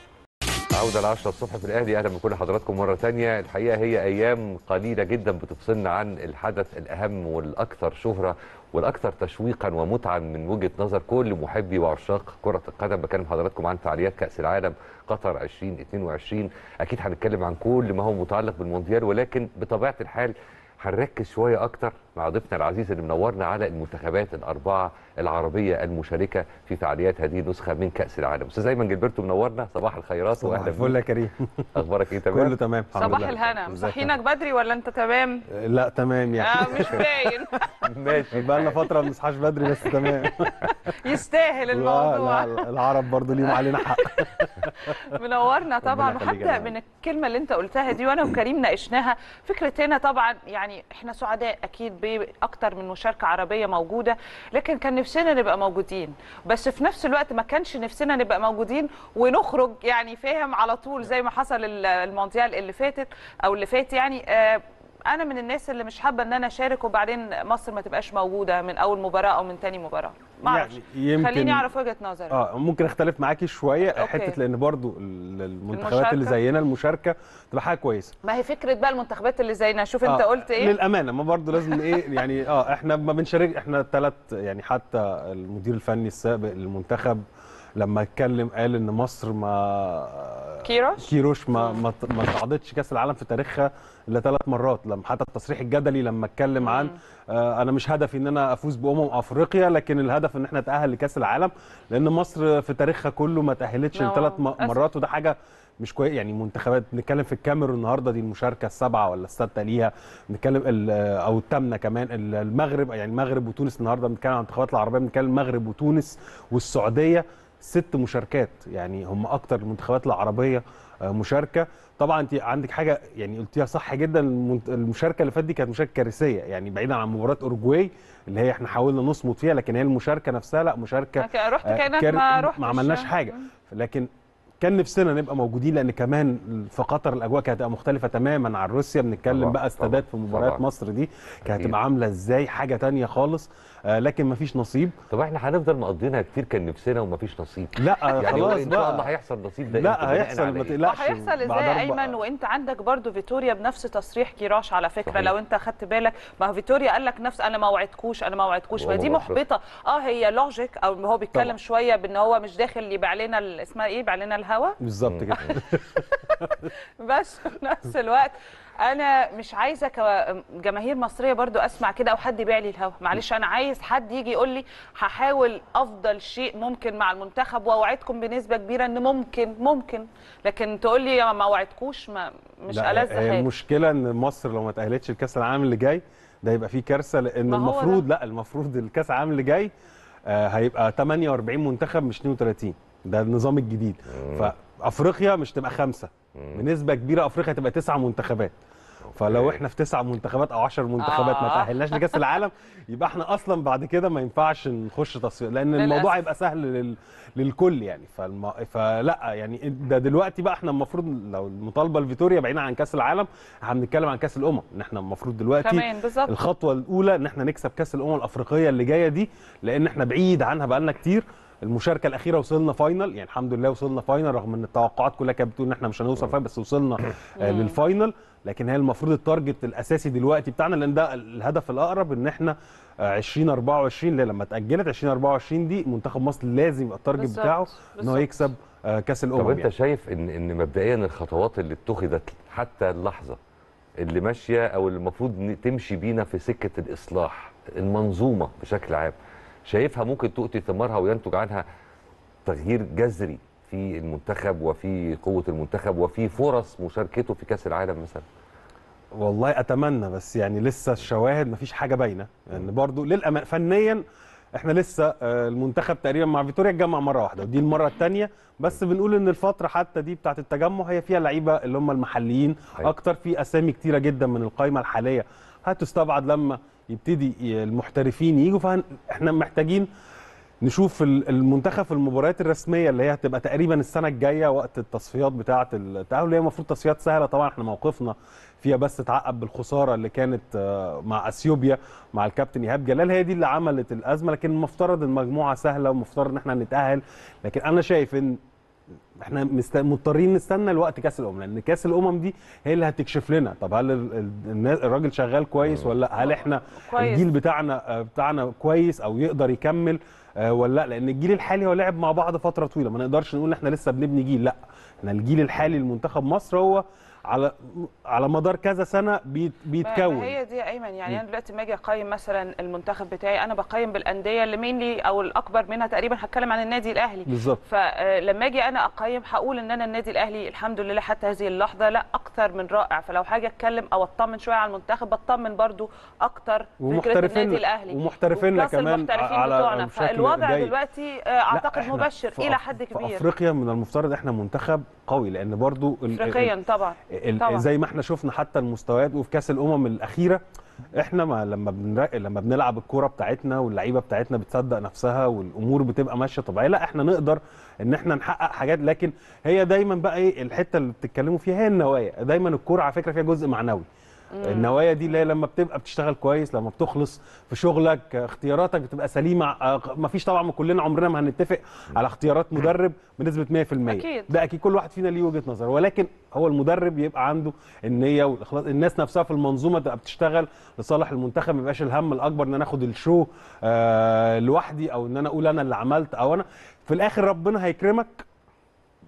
عودة العشرة الصبح في الأهلي أهلا بكل حضراتكم مرة تانية الحقيقة هي أيام قليلة جدا بتفصلنا عن الحدث الأهم والأكثر شهرة والأكثر تشويقا ومتعا من وجهة نظر كل محبي وعشاق كرة القدم بكلم حضراتكم عن فعاليات كأس العالم قطر 2022 أكيد هنتكلم عن كل ما هو متعلق بالمونديال ولكن بطبيعة الحال هنركز شوية أكتر مع ضيفنا العزيز اللي منورنا على المنتخبات الأربعة العربية المشاركة في فعاليات هذه النسخة من كأس العالم أستاذ أيمن جilberto منورنا صباح الخيرات صباح وأهلا الفل يا بيك كريم أخبارك إيه تمام؟ كله تمام الحمد صباح لله. الهنا ازيك مصحينك بدري ولا انت تمام يا- لا تمام يعني آه مش باين ماشي بقى لنا فتره ما بنصحاش بدري بس تمام يستاهل لا الموضوع لا العرب برضو ليهم علينا حق منورنا طبعا ربنا يخليك يا وهبدا جماعة. من الكلمه اللي انت قلتها دي وانا وكريم ناقشناها فكره هنا طبعا يعني احنا سعداء اكيد باكتر من مشاركه عربيه موجوده لكن كان نفسنا نبقى موجودين بس في نفس الوقت ما كانش نفسنا نبقى موجودين ونخرج يعني فاهم على طول زي ما حصل ال- المونديال اللي فاتت او اللي فات يعني آه انا من الناس اللي مش حابه ان انا اشارك وبعدين مصر ما تبقاش موجوده من اول مباراه او من تاني مباراه ما اعرفش يعني يمكن خليني اعرف وجهه نظرك اه ممكن اختلف معاكي شويه أوكي. حته لان برضو ال- المنتخبات اللي المشاركة. زينا المشاركه تبقى حاجه كويسه ما هي فكره بقى المنتخبات اللي زينا شوف انت آه، قلت ايه للامانه ما برضو لازم ايه يعني اه احنا ما بنشارك احنا ثلاث يعني حتى المدير الفني السابق للمنتخب لما اتكلم قال ان مصر ما كيروش كيروش ما ما ما صعدتش كاس العالم في تاريخها الا ثلاث مرات لما حتى التصريح الجدلي لما اتكلم عن آه انا مش هدفي ان انا افوز بامم افريقيا لكن الهدف ان احنا نتاهل لكاس العالم لان مصر في تاريخها كله ما تاهلتش نعم، لثلاث للأسف. مرات وده حاجه مش كويس يعني منتخبات بنتكلم في الكاميرون النهارده دي المشاركه السابعه ولا السادسه ليها بنتكلم ال- او الثامنه كمان ال- المغرب يعني المغرب وتونس النهارده بنتكلم عن المنتخبات العربيه بنتكلم المغرب وتونس والسعوديه ست مشاركات يعني هم اكتر المنتخبات العربيه آه، مشاركه طبعا انت عندك حاجه يعني قلتيها صح جدا المنت- المشاركه اللي فاتت دي كانت مشاركه كارثيه يعني بعيدا عن مباراه اورجواي اللي هي احنا حاولنا نصمد فيها لكن هي المشاركه نفسها لا مشاركه لكن رحت آه، كانك كان- ما رحتش ما عملناش حاجه لكن كان نفسنا نبقى موجودين لان كمان في قطر الاجواء كانت هتبقى مختلفه تماما عن روسيا بنتكلم طبعاً، بقى استادات في طبعاً، مباريات طبعاً. مصر دي كانت أكيد. هتبقى عامله ازاي حاجه تانية خالص آه لكن مفيش نصيب طب احنا هنفضل مقضينها كتير كان نفسنا ومفيش نصيب لا يعني هو خلاص ان شاء الله بقى هيحصل نصيب ده لا إمتى؟ بناء هيحصل على ما إيه؟ تقلقش وهيحصل بعد ازاي أربع- ايمن وانت عندك برضو فيتوريا بنفس تصريح كيراش على فكره صحيح. لو انت خدت بالك ما هو فيتوريا قال لك نفس انا ما وعدكوش انا ما وعدكوش وهو فدي ما وعدش. محبطه اه هي لوجيك او هو بيتكلم طبعا. شويه بان هو مش داخل يبيع لنا ال- اسمها ايه يبيع لنا الهوا بالظبط كده بس في نفس الوقت انا مش عايزه كجماهير مصريه برضو اسمع كده او حد يبيع لي الهوا معلش انا عايز حد يجي يقول لي هحاول افضل شيء ممكن مع المنتخب واوعدكم بنسبه كبيره ان ممكن ممكن لكن تقول لي ما وعدكوش ما مش لا، ألذ هي حاجه المشكله ان مصر لو ما تاهلتش لكاس العالم اللي جاي ده يبقى فيه كارثه لان ما هو ده. المفروض لا المفروض الكاس العالم اللي جاي آه هيبقى 48 منتخب مش 32 ده النظام الجديد فافريقيا مش تبقى خمسه بنسبه كبيره افريقيا تبقى تسعه منتخبات فلو أوكي. احنا في تسع منتخبات او 10 منتخبات ما آه. تاهلناش لكاس العالم يبقى احنا اصلا بعد كده ما ينفعش نخش تصفيات لان للأسف. الموضوع هيبقى سهل لل... للكل يعني فالم... فلا يعني ده دلوقتي بقى احنا المفروض لو المطالبه لفيتوريا بعيدا عن كاس العالم احنا بنتكلم عن كاس الامم ان احنا المفروض دلوقتي كمان بالظبط الخطوه الاولى ان احنا نكسب كاس الامم الافريقيه اللي جايه دي لان احنا بعيد عنها بقالنا كتير المشاركه الاخيره وصلنا فاينل يعني الحمد لله وصلنا فاينل رغم ان التوقعات كلها كانت بتقول ان احنا مش هنوصل فاينل بس وصلنا آه، للفاينل لكن هي المفروض التارجت الاساسي دلوقتي بتاعنا لان ده الهدف الاقرب ان احنا آه، 2024 اللي لما اتاجلت 2024 دي منتخب مصر لازم يبقى التارجت بالظبط، بتاعه ان هو بالظبط. يكسب آه، كاس الامم طب انت يعني. شايف ان ان مبدئيا الخطوات اللي اتخذت حتى اللحظه اللي ماشيه او اللي المفروض ن- تمشي بينا في سكه الاصلاح المنظومه بشكل عام شايفها ممكن تؤتي ثمارها وينتج عنها تغيير جذري في المنتخب وفي قوه المنتخب وفي فرص مشاركته في كاس العالم مثلا والله اتمنى بس يعني لسه الشواهد مفيش حاجه باينه يعني برضو للأمان فنيا احنا لسه آه، المنتخب تقريبا مع فيتوريا اتجمع مره واحده ودي المره الثانيه بس بنقول ان الفتره حتى دي بتاعه التجمع هي فيها لعيبه اللي هم المحليين أيوة. اكتر في اسامي كتيره جدا من القائمه الحاليه هتستبعد لما يبتدي ي- المحترفين يجوا فاحنا محتاجين نشوف ال- المنتخب في المباريات الرسميه اللي هي هتبقى تقريبا السنه الجايه وقت التصفيات بتاعه التاهل اللي هي المفروض تصفيات سهله طبعا احنا موقفنا فيها بس اتعقب بالخساره اللي كانت آه، مع اثيوبيا مع الكابتن ايهاب جلال هي دي اللي عملت الازمه لكن المفترض المجموعه سهله ومفترض ان احنا نتاهل لكن انا شايف ان احنا مست... مضطرين نستنى الوقت كاس الامم لان كاس الامم دي هي اللي هتكشف لنا طب هل ال- ال- الناس- الراجل شغال كويس ولا لا هل احنا كويس. الجيل بتاعنا آه، بتاعنا كويس او يقدر يكمل آه، ولا لا لان الجيل الحالي هو لعب مع بعض فتره طويله ما نقدرش نقول احنا لسه بنبني جيل لا احنا الجيل الحالي لمنتخب مصر هو على على مدار كذا سنه بيت ما- بيتكون ما هي دي يا ايمن يعني انا دلوقتي لما اجي اقيم مثلا المنتخب بتاعي انا بقيم بالانديه اللي مينلي او الاكبر منها تقريبا هتكلم عن النادي الاهلي بالظبط فلما اجي انا اقيم هقول ان انا النادي الاهلي الحمد لله حتى هذه اللحظه لا اكثر من رائع فلو حاجه اتكلم او اطمن شويه على المنتخب بطمن برضو اكتر فكره ومحترفين النادي الاهلي ومحترفين وبلس كمان المحترفين على بتوعنا بشكل فالوضع جيد. دلوقتي آه، اعتقد إحنا مبشر في الى أف- حد في كبير افريقيا من المفترض احنا منتخب قوي لان برضو ال- افريقيا طبعا ال- طبعا. زي ما احنا شفنا حتى المستويات وفي كاس الامم الاخيره احنا ما لما بنرا... لما بنلعب الكوره بتاعتنا واللعيبه بتاعتنا بتصدق نفسها والامور بتبقى ماشيه طبيعيه لا احنا نقدر ان احنا نحقق حاجات لكن هي دايما بقى ايه الحته اللي بتتكلموا فيها هي النوايا دايما الكوره على فكره فيها جزء معنوي النوايا دي اللي هي لما بتبقى بتشتغل كويس لما بتخلص في شغلك اختياراتك بتبقى سليمه ما فيش طبعا كلنا عمرنا ما هنتفق على اختيارات مدرب بنسبه 100% أكيد. ده اكيد كل واحد فينا ليه وجهه نظر ولكن هو المدرب يبقى عنده النيه والاخلاص الناس نفسها في المنظومه تبقى بتشتغل لصالح المنتخب ما يبقاش الهم الاكبر ان انا اخد الشو آه لوحدي او ان انا اقول انا اللي عملت او انا في الاخر ربنا هيكرمك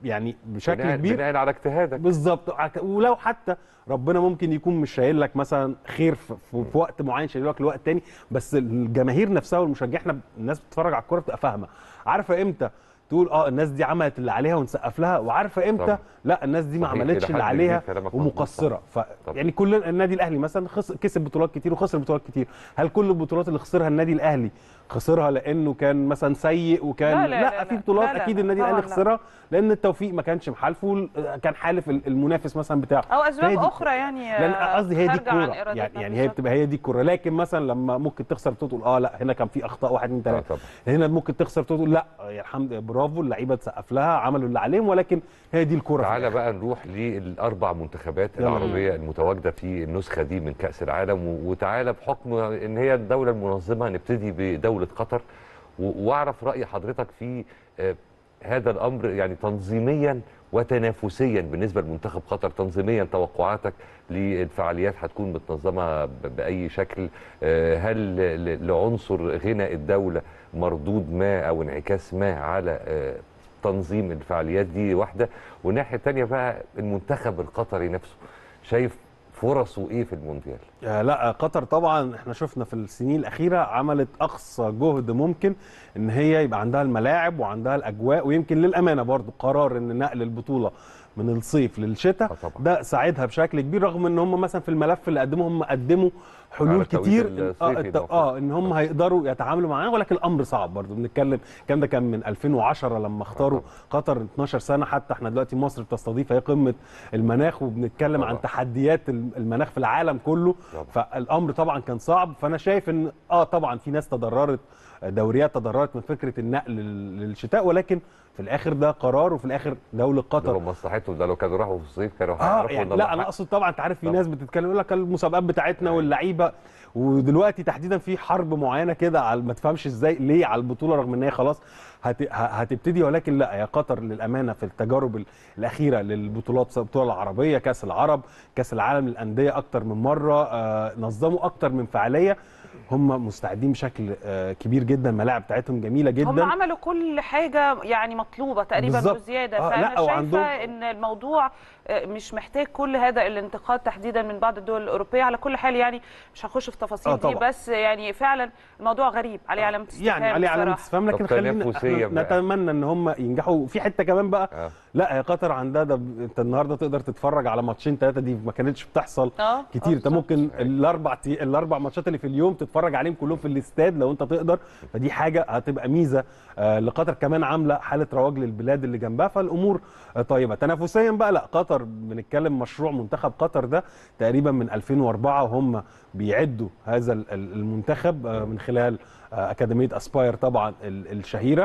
يعني بشكل بناء, كبير بناء على اجتهادك بالظبط عك- ولو حتى ربنا ممكن يكون مش شايل لك مثلا خير في, في, في وقت معين شايل لك لوقت تاني بس الجماهير نفسها والمشجعين احنا الناس بتتفرج على الكوره بتبقى فاهمه عارفه امتى تقول اه الناس دي عملت اللي عليها ونسقف لها وعارفه امتى طبعا. لا الناس دي ما صحيح، عملتش إلى اللي حد عليها كبير كلامك مظبوط. ومقصره ف طبعا. يعني كل النادي الاهلي مثلا خس... كسب بطولات كتير وخسر بطولات كتير هل كل البطولات اللي خسرها النادي الاهلي خسرها لانه كان مثلا سيء وكان لا، لا، لا، في لا. بطولات لا، لا، اكيد لا. النادي طبعاً الاهلي لا. خسرها لان التوفيق ما كانش محالفه كان حالف المنافس مثلا بتاعه او اسباب فهي دي- اخرى يعني لان قصدي هي دي خارجة عن الكوره إرادتنا يعني يعني هي بالظبط. بتبقى هي دي الكوره لكن مثلا لما ممكن تخسر تقول اه لا هنا كان في اخطاء واحد اثنين آه ثلاثه طبعا هنا ممكن تخسر تقول لا يا الحمد برافو اللعيبه تسقف لها عملوا اللي عليهم ولكن هي دي الكوره في تعالى الآخر. بقى نروح للاربع منتخبات يلا. العربيه المتواجده في النسخه دي من كاس العالم و- وتعالى بحكم ان هي الدوله المنظمه نبتدي بدوله قطر و- واعرف راي حضرتك في آه، هذا الامر يعني تنظيميا وتنافسيا بالنسبه لمنتخب قطر تنظيميا توقعاتك للفعاليات هتكون متنظمه ب- باي شكل آه، هل ل- لعنصر غنى الدوله مردود ما او انعكاس ما على آه، تنظيم الفعاليات دي واحده والناحيه الثانيه بقى المنتخب القطري نفسه شايف فرصه ايه في المونديال آه لا قطر طبعا احنا شفنا في السنين الاخيره عملت اقصى جهد ممكن ان هي يبقى عندها الملاعب وعندها الاجواء ويمكن للامانه برضو قرار ان نقل البطوله من الصيف للشتاء آه طبعا. ده ساعدها بشكل كبير رغم ان هم مثلا في الملف اللي قدموه هم قدموا على حلول التوقيت كتير الصيفي اه, الت- المفروض. اه ان هم هيقدروا يتعاملوا معاه ولكن الامر صعب برضو بنتكلم الكلام ده كان من 2010 لما اختاروا طبعا. قطر 12 سنه حتى احنا دلوقتي مصر بتستضيف هي قمه المناخ وبنتكلم طبعا. عن تحديات المناخ في العالم كله طبعا. فالامر طبعا كان صعب فانا شايف ان اه طبعا في ناس تضررت دوريات تضررت من فكره النقل لل- للشتاء ولكن في الاخر ده قرار وفي الاخر دوله ده قطر لو مصلحتهم ده لو كانوا راحوا في الصيف كانوا اه هيعرفوا يعني إن لا ده انا حق. اقصد طبعا انت عارف في طبعا. ناس بتتكلم يقول لك المسابقات بتاعتنا أيوة. واللعيبه ودلوقتي تحديدا في حرب معينه كده على ما تفهمش ازاي ليه على البطوله رغم ان هي خلاص هت... ه- هتبتدي ولكن لا يا قطر للامانه في التجارب ال- الاخيره للبطولات سواء البطوله العربيه كاس العرب كاس العالم للانديه اكتر من مره آه نظموا اكتر من فعاليه هم مستعدين بشكل آه كبير جدا الملاعب بتاعتهم جميله جدا هم عملوا كل حاجه يعني مطلوبه تقريبا بالظبط. وزياده آه، فانا لا، شايفه وعندهم- ان الموضوع آه، مش محتاج كل هذا الانتقاد تحديدا من بعض الدول الاوروبيه على كل حال يعني مش هنخش في تفاصيل آه، دي طبعا. بس يعني فعلا الموضوع غريب عليه علامه استفهام يعني عليه علامه بصراحة. استفهام لكن طب خلينا تنافسية إحنا بقى. نتمنى ان هم ينجحوا في حته كمان بقى آه. لا يا قطر عندها ده ب- انت النهارده تقدر تتفرج على ماتشين ثلاثه دي ما كانتش بتحصل اه آه، كتير انت بالظبط. ممكن الاربع تي... الاربع ماتشات اللي في اليوم تتفرج عليهم كلهم في الاستاد لو انت تقدر فدي حاجه هتبقى ميزه آه لقطر كمان عامله حاله رواج للبلاد اللي جنبها فالامور آه طيبه تنافسيا بقى لا قطر بنتكلم مشروع منتخب قطر ده تقريبا من 2004 وهم بيعدوا هذا ال- ال- المنتخب آه من خلال آه اكاديميه اسباير طبعا ال- الشهيره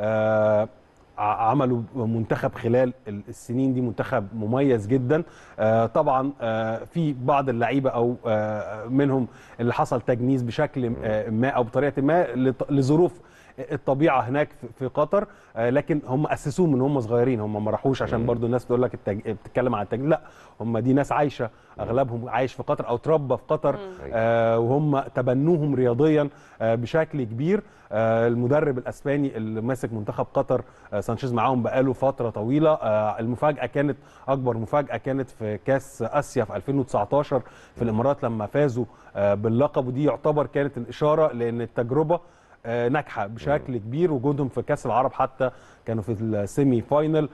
آه ع- عملوا منتخب خلال ال- السنين دي منتخب مميز جدا آه، طبعا آه، في بعض اللعيبه او آه، منهم اللي حصل تجنيس بشكل آه، ما او بطريقه ما لط- لظروف الطبيعه هناك في- في قطر آه، لكن هم اسسوهم من هم صغيرين هم ما راحوش عشان برضو الناس تقول لك التج... بتتكلم عن التجنيس لا هم دي ناس عايشه اغلبهم عايش في قطر او تربى في قطر آه، وهم تبنوهم رياضيا آه، بشكل كبير آه، المدرب الاسباني اللي ماسك منتخب قطر آه، سانشيز معاهم بقاله فتره طويله آه، المفاجاه كانت اكبر مفاجاه كانت في كاس اسيا في 2019 في الامارات لما فازوا آه، باللقب ودي يعتبر كانت الاشاره لان التجربه آه، ناجحه بشكل كبير وجودهم في كاس العرب حتى كانوا في السيمي فاينل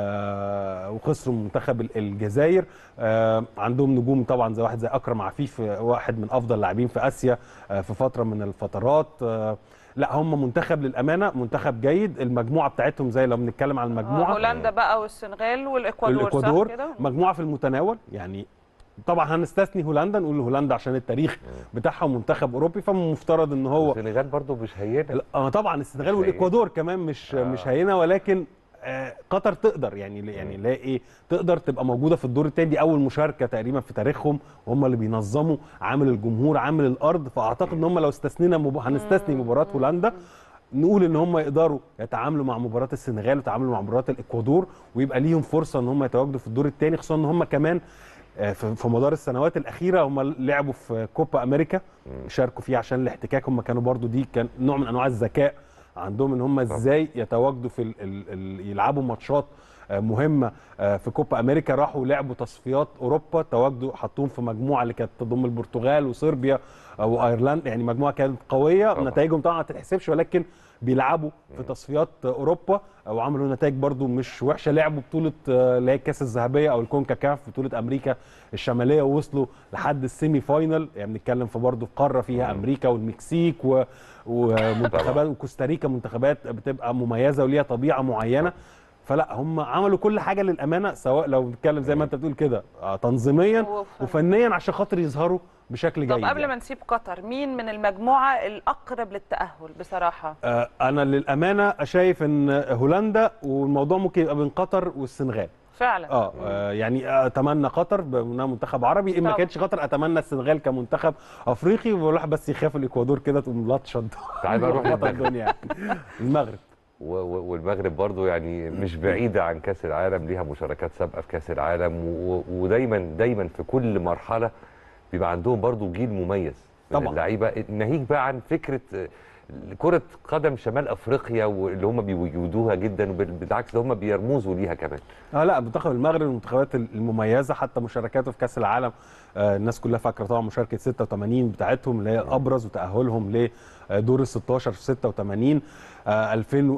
آه، وخسروا من منتخب ال- الجزائر آه، عندهم نجوم طبعا زي واحد زي اكرم عفيف آه، واحد من افضل اللاعبين في اسيا آه، في فتره من الفترات آه، لا هم منتخب للامانه منتخب جيد المجموعه بتاعتهم زي لو بنتكلم عن آه، المجموعه هولندا بقى والسنغال والاكوادور الاكوادور صح كده مجموعه في المتناول يعني طبعا هنستثني هولندا نقول هولندا عشان التاريخ بتاعها منتخب اوروبي فمفترض ان هو السنغال برضو مش هينه لا، اه طبعا السنغال مش والاكوادور كمان مش آه. آه. مش هينه ولكن آه قطر تقدر يعني يعني لا ايه تقدر تبقى موجوده في الدور الثاني دي اول مشاركه تقريبا في تاريخهم وهم اللي بينظموا عامل الجمهور عامل الارض فاعتقد ان هم لو استثنينا مب... هنستثني مباراه هولندا نقول ان هم يقدروا يتعاملوا مع مباراه السنغال ويتعاملوا مع مباراه الاكوادور ويبقى ليهم فرصه ان هم يتواجدوا في الدور الثاني خصوصا ان هم كمان آه، في في مدار السنوات الاخيره هم لعبوا في كوبا امريكا شاركوا فيها عشان الاحتكاك هم كانوا برضو دي كان نوع من انواع الذكاء عندهم ان هم ازاي يتواجدوا في ال ال ال يلعبوا ماتشات آه، مهمه آه، في كوبا امريكا راحوا لعبوا تصفيات اوروبا تواجدوا حطوهم في مجموعه اللي كانت تضم البرتغال وصربيا وايرلندا يعني مجموعه كانت قويه طبعا. نتائجهم طبعا ما تتحسبش ولكن بيلعبوا في تصفيات اوروبا وعملوا نتائج برضو مش وحشه لعبوا بطوله آه، اللي هي الكاس الذهبيه او الكونكاكاف بطوله امريكا الشماليه ووصلوا لحد السيمي فاينل يعني بنتكلم في برضو في قاره فيها امريكا والمكسيك و... ومنتخبات وكوستاريكا منتخبات بتبقى مميزه وليها طبيعه معينه فلا هم عملوا كل حاجه للامانه سواء لو بنتكلم زي ما انت بتقول كده آه، تنظيميا وف- وفنيا عشان خاطر يظهروا بشكل جيد طب قبل يعني. ما نسيب قطر مين من المجموعه الاقرب للتاهل بصراحه آه، انا للامانه شايف ان هولندا والموضوع ممكن يبقى بين قطر والسنغال فعلا اه آه، يعني اتمنى قطر بانها منتخب عربي ان ما طبعا. كانتش قطر اتمنى السنغال كمنتخب افريقي والواحد بس يخاف الاكوادور كده تقوم لطشه تعال بقى نروح بطل للمغرب. الدنيا يعني. المغرب و- و- والمغرب برضو يعني مش بعيدة عن كأس العالم ليها مشاركات سابقة في كأس العالم و- و- ودايما دايما في كل مرحلة بيبقى عندهم برضو جيل مميز من طبعا. اللعيبة ناهيك بقى عن فكرة آه، كرة قدم شمال أفريقيا واللي هم بيوجدوها جدا وبالعكس ده هم بيرمزوا ليها كمان اه لا منتخب المغرب من المنتخبات المميزه حتى مشاركاته في كاس العالم آه الناس كلها فاكره طبعا مشاركه 86 بتاعتهم اللي هي الابرز وتاهلهم لدور ال 16 في 86 آه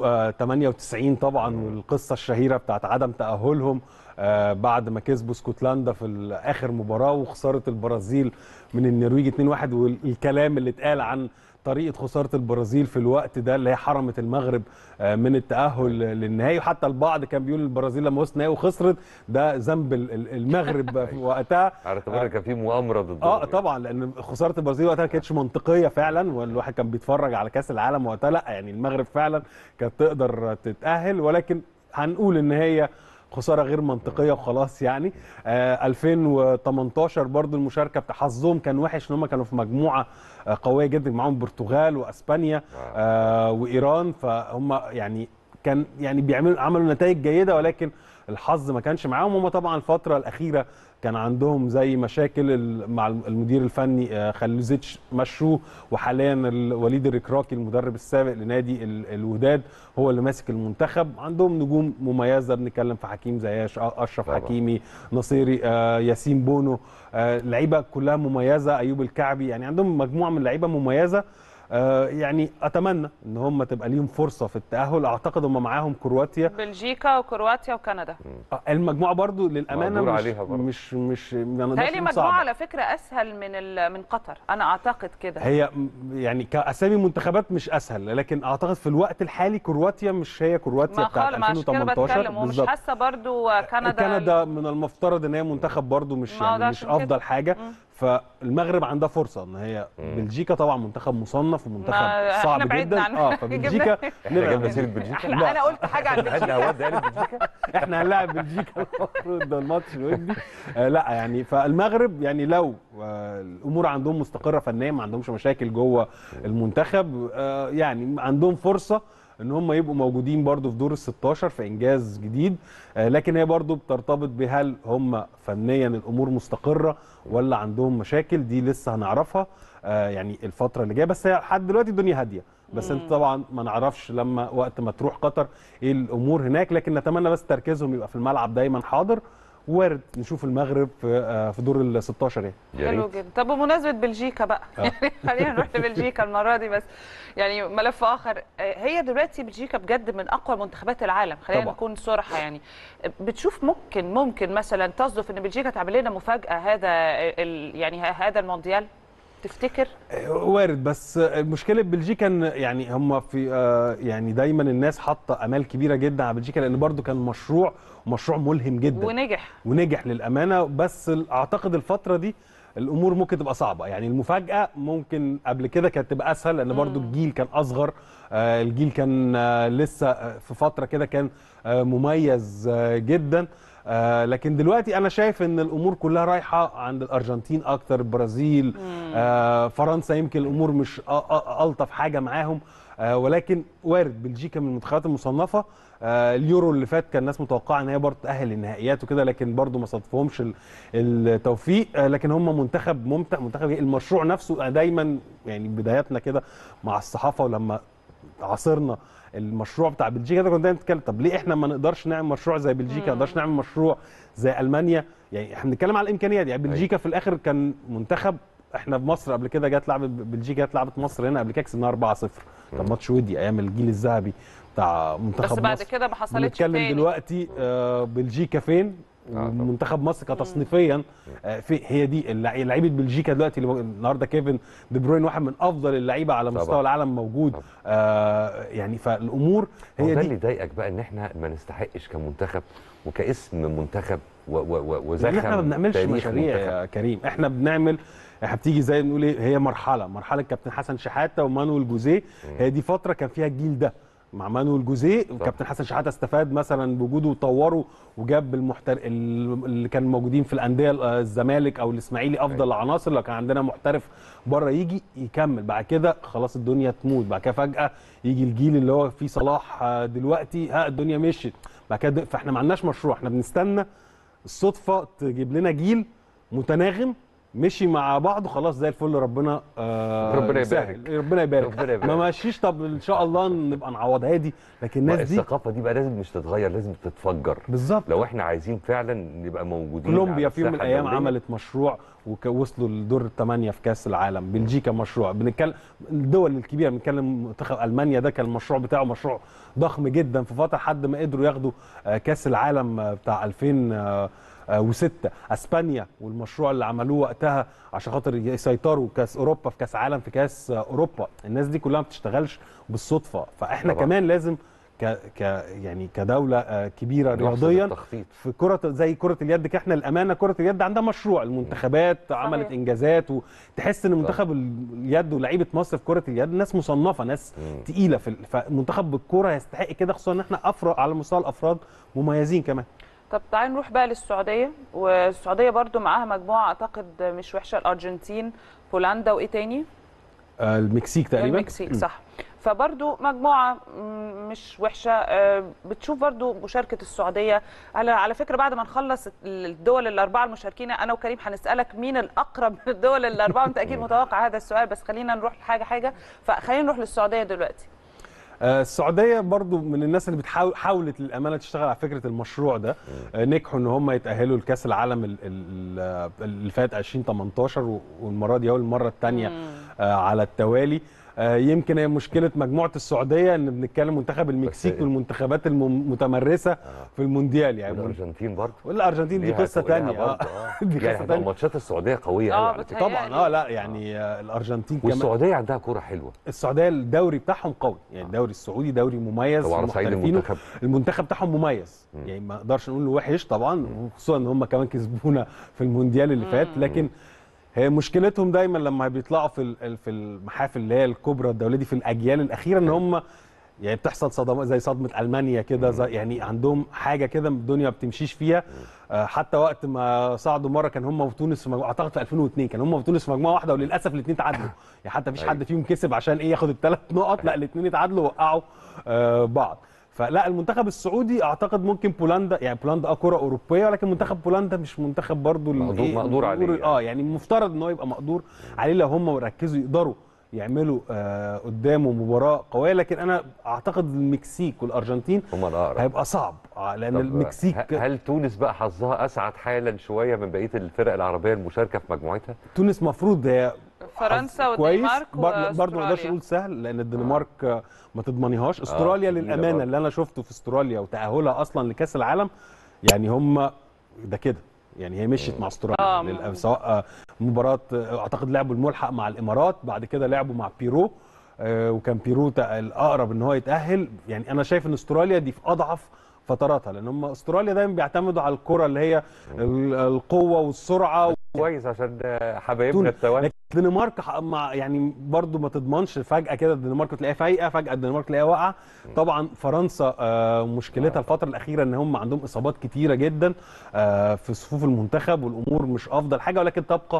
2098 طبعا والقصه الشهيره بتاعت عدم تاهلهم آه بعد ما كسبوا اسكتلندا في ال- اخر مباراه وخساره البرازيل من النرويج 2-1 والكلام اللي اتقال عن طريقه خساره البرازيل في الوقت ده اللي هي حرمت المغرب آه، من التاهل للنهائي وحتى البعض كان بيقول البرازيل لما وصلت نهائي وخسرت ده ذنب ال- ال- المغرب في وقتها على اعتبار كان في مؤامرة ضدهم اه يعني. طبعا لان خساره البرازيل وقتها ما كانتش منطقيه فعلا والواحد كان بيتفرج على كاس العالم وقتها لا يعني المغرب فعلا كانت تقدر تتاهل ولكن هنقول ان هي خساره غير منطقيه وخلاص يعني آه 2018 برضو المشاركه بتاع حظهم كان وحش ان هم كانوا في مجموعه آه قويه جدا معاهم البرتغال واسبانيا آه وايران فهم يعني كان يعني بيعملوا عملوا نتائج جيده ولكن الحظ ما كانش معاهم هم طبعا الفتره الاخيره كان عندهم زي مشاكل ال- مع المدير الفني آه، خلوزيتش مشوه وحاليا ال- وليد الركراكي المدرب السابق لنادي ال- الوداد هو اللي ماسك المنتخب عندهم نجوم مميزه بنتكلم في حكيم زياش آه، اشرف طبعا. حكيمي نصيري آه، ياسين بونو آه، لعيبه كلها مميزه ايوب الكعبي يعني عندهم مجموعه من اللعيبه مميزه آه، يعني اتمنى ان هم تبقى ليهم فرصه في التاهل اعتقد هم معاهم كرواتيا بلجيكا وكرواتيا وكندا آه، المجموعه برضو للامانه مقدور مش عليها برضو. مش مش ما نقدرش تهيألي نقول مجموعه صعبة. على فكره اسهل من ال- من قطر انا اعتقد كده هي م- يعني كاسامي منتخبات مش اسهل لكن اعتقد في الوقت الحالي كرواتيا مش هي كرواتيا ما بتاعت خالص ما عشان كده 2018 بتكلم ومش بالظبط. حاسه برضو كندا كندا من المفترض ان هي منتخب برضو مش ما هو يعني ده مش عشان كده. افضل حاجه مم. فالمغرب عندها فرصه ان هي بلجيكا طبعا منتخب مصنف ومنتخب ما صعب احنا بعدنا جدا عنه. اه فبلجيكا احنا نبعد جبنا عنها. سيرة بلجيكا احنا لا. انا قلت حاجه عن احنا بلجيكا هود قالت بلجيكا احنا هنلاعب بلجيكا المفروض ده الماتش الودي آه لا يعني فالمغرب يعني لو آه الامور عندهم مستقره فنيا ما عندهمش مشاكل جوه المنتخب آه يعني عندهم فرصه ان هم يبقوا موجودين برضو في دور ال 16 في انجاز جديد آه لكن هي برضو بترتبط بهل هم فنيا الامور مستقره ولا عندهم مشاكل دي لسه هنعرفها آه يعني الفتره اللي جايه بس هي لحد دلوقتي الدنيا هاديه بس انت طبعا ما نعرفش لما وقت ما تروح قطر ايه الامور هناك لكن نتمنى بس تركيزهم يبقى في الملعب دايما حاضر وارد نشوف المغرب في آه، في دور ال 16 يعني يا حلو ريت جدا طب بمناسبه بلجيكا بقى خلينا نروح لبلجيكا المره دي بس يعني ملف اخر آه، هي دلوقتي بلجيكا بجد من اقوى منتخبات العالم خلينا طبعا. نكون صراحه يعني بتشوف ممكن ممكن مثلا تصدف ان بلجيكا تعمل لنا مفاجاه هذا ال يعني ه- هذا المونديال تفتكر وارد بس مشكله بلجيكا ان يعني هم في آه، يعني دايما الناس حاطه امال كبيره جدا على بلجيكا لان برضو كان مشروع مشروع ملهم جدا ونجح ونجح للامانه بس ال- اعتقد الفتره دي الامور ممكن تبقى صعبه يعني المفاجاه ممكن قبل كده كانت تبقى اسهل لان برضو الجيل كان اصغر آه، الجيل كان آه، لسه آه، في فتره كده كان آه، مميز آه، جدا آه، لكن دلوقتي انا شايف ان الامور كلها رايحه عند الارجنتين اكتر البرازيل آه، فرنسا يمكن الامور مش أ- أ- الطف حاجه معاهم آه، ولكن وارد بلجيكا من المنتخبات المصنفه آه، اليورو اللي فات كان الناس متوقعه ان هي برضه تاهل للنهائيات وكده لكن برضه ما صادفهمش ال- التوفيق آه، لكن هم منتخب ممتع منتخب جيد. المشروع نفسه أنا دايما يعني بداياتنا كده مع الصحافه ولما عاصرنا المشروع بتاع بلجيكا ده كنا دايما بنتكلم طب ليه احنا ما نقدرش نعمل مشروع زي بلجيكا ما نقدرش نعمل مشروع زي المانيا يعني احنا بنتكلم على الامكانيات يعني بلجيكا في الاخر كان منتخب احنا في مصر قبل كده جت لعبت بلجيكا جت لعبت مصر هنا قبل كده كسبناها 4-0 كان ماتش ودي ايام الجيل الذهبي بتاع منتخب بس بعد مصر كده ما حصلتش بنتكلم تاني دلوقتي آه، بلجيكا فين طبعا. ومنتخب مصر كتصنيفيا آه، في هي دي اللع- لعيبه بلجيكا دلوقتي اللي مو- النهارده كيفن دي بروين واحد من افضل اللعيبه على مستوى طبعا. العالم موجود طبعا. آه يعني فالامور هو هي ده دي اللي يضايقك بقى ان احنا ما نستحقش كمنتخب وكاسم منتخب و- و- و- لان وزخم احنا ما بنعملش تاريخ مشاريع منتخب. يا كريم احنا بنعمل احنا بتيجي زي نقول ايه هي مرحله مرحله كابتن حسن شحاته ومانويل جوزيه هي دي فتره كان فيها الجيل ده مع مانويل جوزيه وكابتن حسن شحاته استفاد مثلا بوجوده وطوره وجاب المحتر ال- اللي كانوا موجودين في الانديه ال- الزمالك او الاسماعيلي افضل العناصر لو كان عندنا محترف بره يجي يكمل بعد كده خلاص الدنيا تموت بعد كده فجاه يجي الجيل اللي هو فيه صلاح آه، دلوقتي ها الدنيا مشيت بعد كده فاحنا ما عندناش مشروع احنا بنستنى الصدفه تجيب لنا جيل متناغم مشي مع بعض خلاص زي الفل ربنا آه ربنا يسهل. يبارك. ربنا يبارك ربنا يبارك. ما ماشيش طب ان شاء الله نبقى نعوضها دي لكن الناس دي الثقافه دي بقى لازم مش تتغير لازم تتفجر بالظبط لو احنا عايزين فعلا نبقى موجودين كولومبيا على في يوم من الساحة الايام الدولية. عملت مشروع ووصلوا لدور الثمانيه في كاس العالم بلجيكا مشروع بنتكلم الدول الكبيره بنتكلم منتخب المانيا ده كان المشروع بتاعه مشروع ضخم جدا في فتره لحد ما قدروا ياخدوا آه، كاس العالم آه، بتاع 2006 اسبانيا والمشروع اللي عملوه وقتها عشان خاطر يسيطروا كاس اوروبا في كاس عالم في كاس آه، اوروبا الناس دي كلها ما بتشتغلش بالصدفه فاحنا طبعا. كمان لازم ك ك يعني كدوله آه، كبيره نحسن رياضيا التخطيط في كرة زي كرة اليد كده احنا الأمانة كرة اليد عندها مشروع المنتخبات عملت إنجازات وتحس إن منتخب اليد ولاعيبة مصر في كرة اليد ناس مصنفة ناس مم. تقيلة في ال- فمنتخب بالكرة يستحق كده خصوصا إن احنا أفرق على مستوى الأفراد مميزين كمان طب تعالي نروح بقى للسعوديه والسعوديه برضو معاها مجموعه اعتقد مش وحشه الارجنتين بولندا وايه تاني آه، المكسيك تقريبا المكسيك مم. صح فبرضو مجموعه م- مش وحشه آه، بتشوف برضو مشاركه السعوديه على على فكره بعد ما نخلص الدول الاربعه المشاركين انا وكريم هنسالك مين الاقرب من الدول الاربعه انت اكيد متوقع هذا السؤال بس خلينا نروح حاجه حاجه فخلينا نروح للسعوديه دلوقتي آه، السعوديه برضو من الناس اللي بتحاول حاولت للامانه تشتغل على فكره المشروع ده آه، نجحوا ان هم يتاهلوا لكاس العالم ال- ال- اللي فات 2018 و- والمره دي هو المره الثانيه على التوالي آه، يمكن هي مشكله مجموعه السعوديه ان بنتكلم منتخب المكسيك بس- والمنتخبات المتمرسه في المونديال يعني والارجنتين برضه والارجنتين دي ليها قصه تقولها ثانيه برضه، اه آه. دي يعني قصه هتبقى ثانيه ماتشات السعوديه قويه آه، قوي على فكره بتهيألي. طبعا اه لا يعني آه، الارجنتين كمان والسعوديه عندها كوره حلوه السعوديه الدوري بتاعهم قوي يعني الدوري السعودي دوري مميز طبعا على صعيد ومحترفينه. المنتخب المنتخب بتاعهم مميز يعني ما نقدرش نقول له وحش طبعا وخصوصا ان هم كمان كسبونا في المونديال اللي فات لكن هي مشكلتهم دايما لما بيطلعوا في ال- في المحافل اللي هي الكبرى الدوليه دي في الاجيال الاخيره ان هم يعني بتحصل صدمات زي صدمه المانيا كده زي- يعني عندهم حاجه كده الدنيا ما بتمشيش فيها آه، حتى وقت ما صعدوا مره كان هم وتونس في مجموعه اعتقد في 2002 كان هم وتونس في مجموعه واحده وللاسف الاثنين تعادلوا يعني حتى مفيش حد فيهم كسب عشان ايه ياخد الثلاث نقط لا الاثنين اتعادلوا وقعوا آه، بعض فلا المنتخب السعودي اعتقد ممكن بولندا يعني بولندا اه كره اوروبيه ولكن منتخب بولندا مش منتخب برضو ال- مقدور- إيه، مقدور عليه يعني. اه يعني المفترض ان هو يبقى مقدور عليه لو هم ركزوا يقدروا يعملوا آه قدامه مباراه قويه لكن انا اعتقد المكسيك والارجنتين هم الاقرب هيبقى صعب آه، لان طب المكسيك ه- هل تونس بقى حظها اسعد حالا شويه من بقيه الفرق العربيه المشاركه في مجموعتها؟ تونس مفروض هي فرنسا حظ كويس والدنمارك بر- برضه ما نقدرش واستراليا نقول سهل لان الدنمارك آه. ما تضمنيهاش استراليا تقيلة للامانه برضه. اللي انا شفته في استراليا وتاهلها اصلا لكاس العالم يعني هم ده كده يعني هي مشيت مع استراليا آه. للأ- سواء آه، مباراه آه، اعتقد لعبوا الملحق مع الامارات بعد كده لعبوا مع بيرو آه، وكان بيرو تا- الاقرب ان هو يتاهل يعني انا شايف ان استراليا دي في اضعف فتراتها لان هم استراليا دايما بيعتمدوا على الكره اللي هي ال- القوه والسرعه كويس عشان آه، حبايبنا تونس. التوانسه لكن الدنمارك ح- مع يعني برضو ما تضمنش فجاه كده الدنمارك تلاقيها فايقه فجاه الدنمارك تلاقيها واقعه طبعا فرنسا آه، مشكلتها الفتره الاخيره ان هم عندهم اصابات كتيره جدا آه، في صفوف المنتخب والامور مش افضل حاجه ولكن تبقى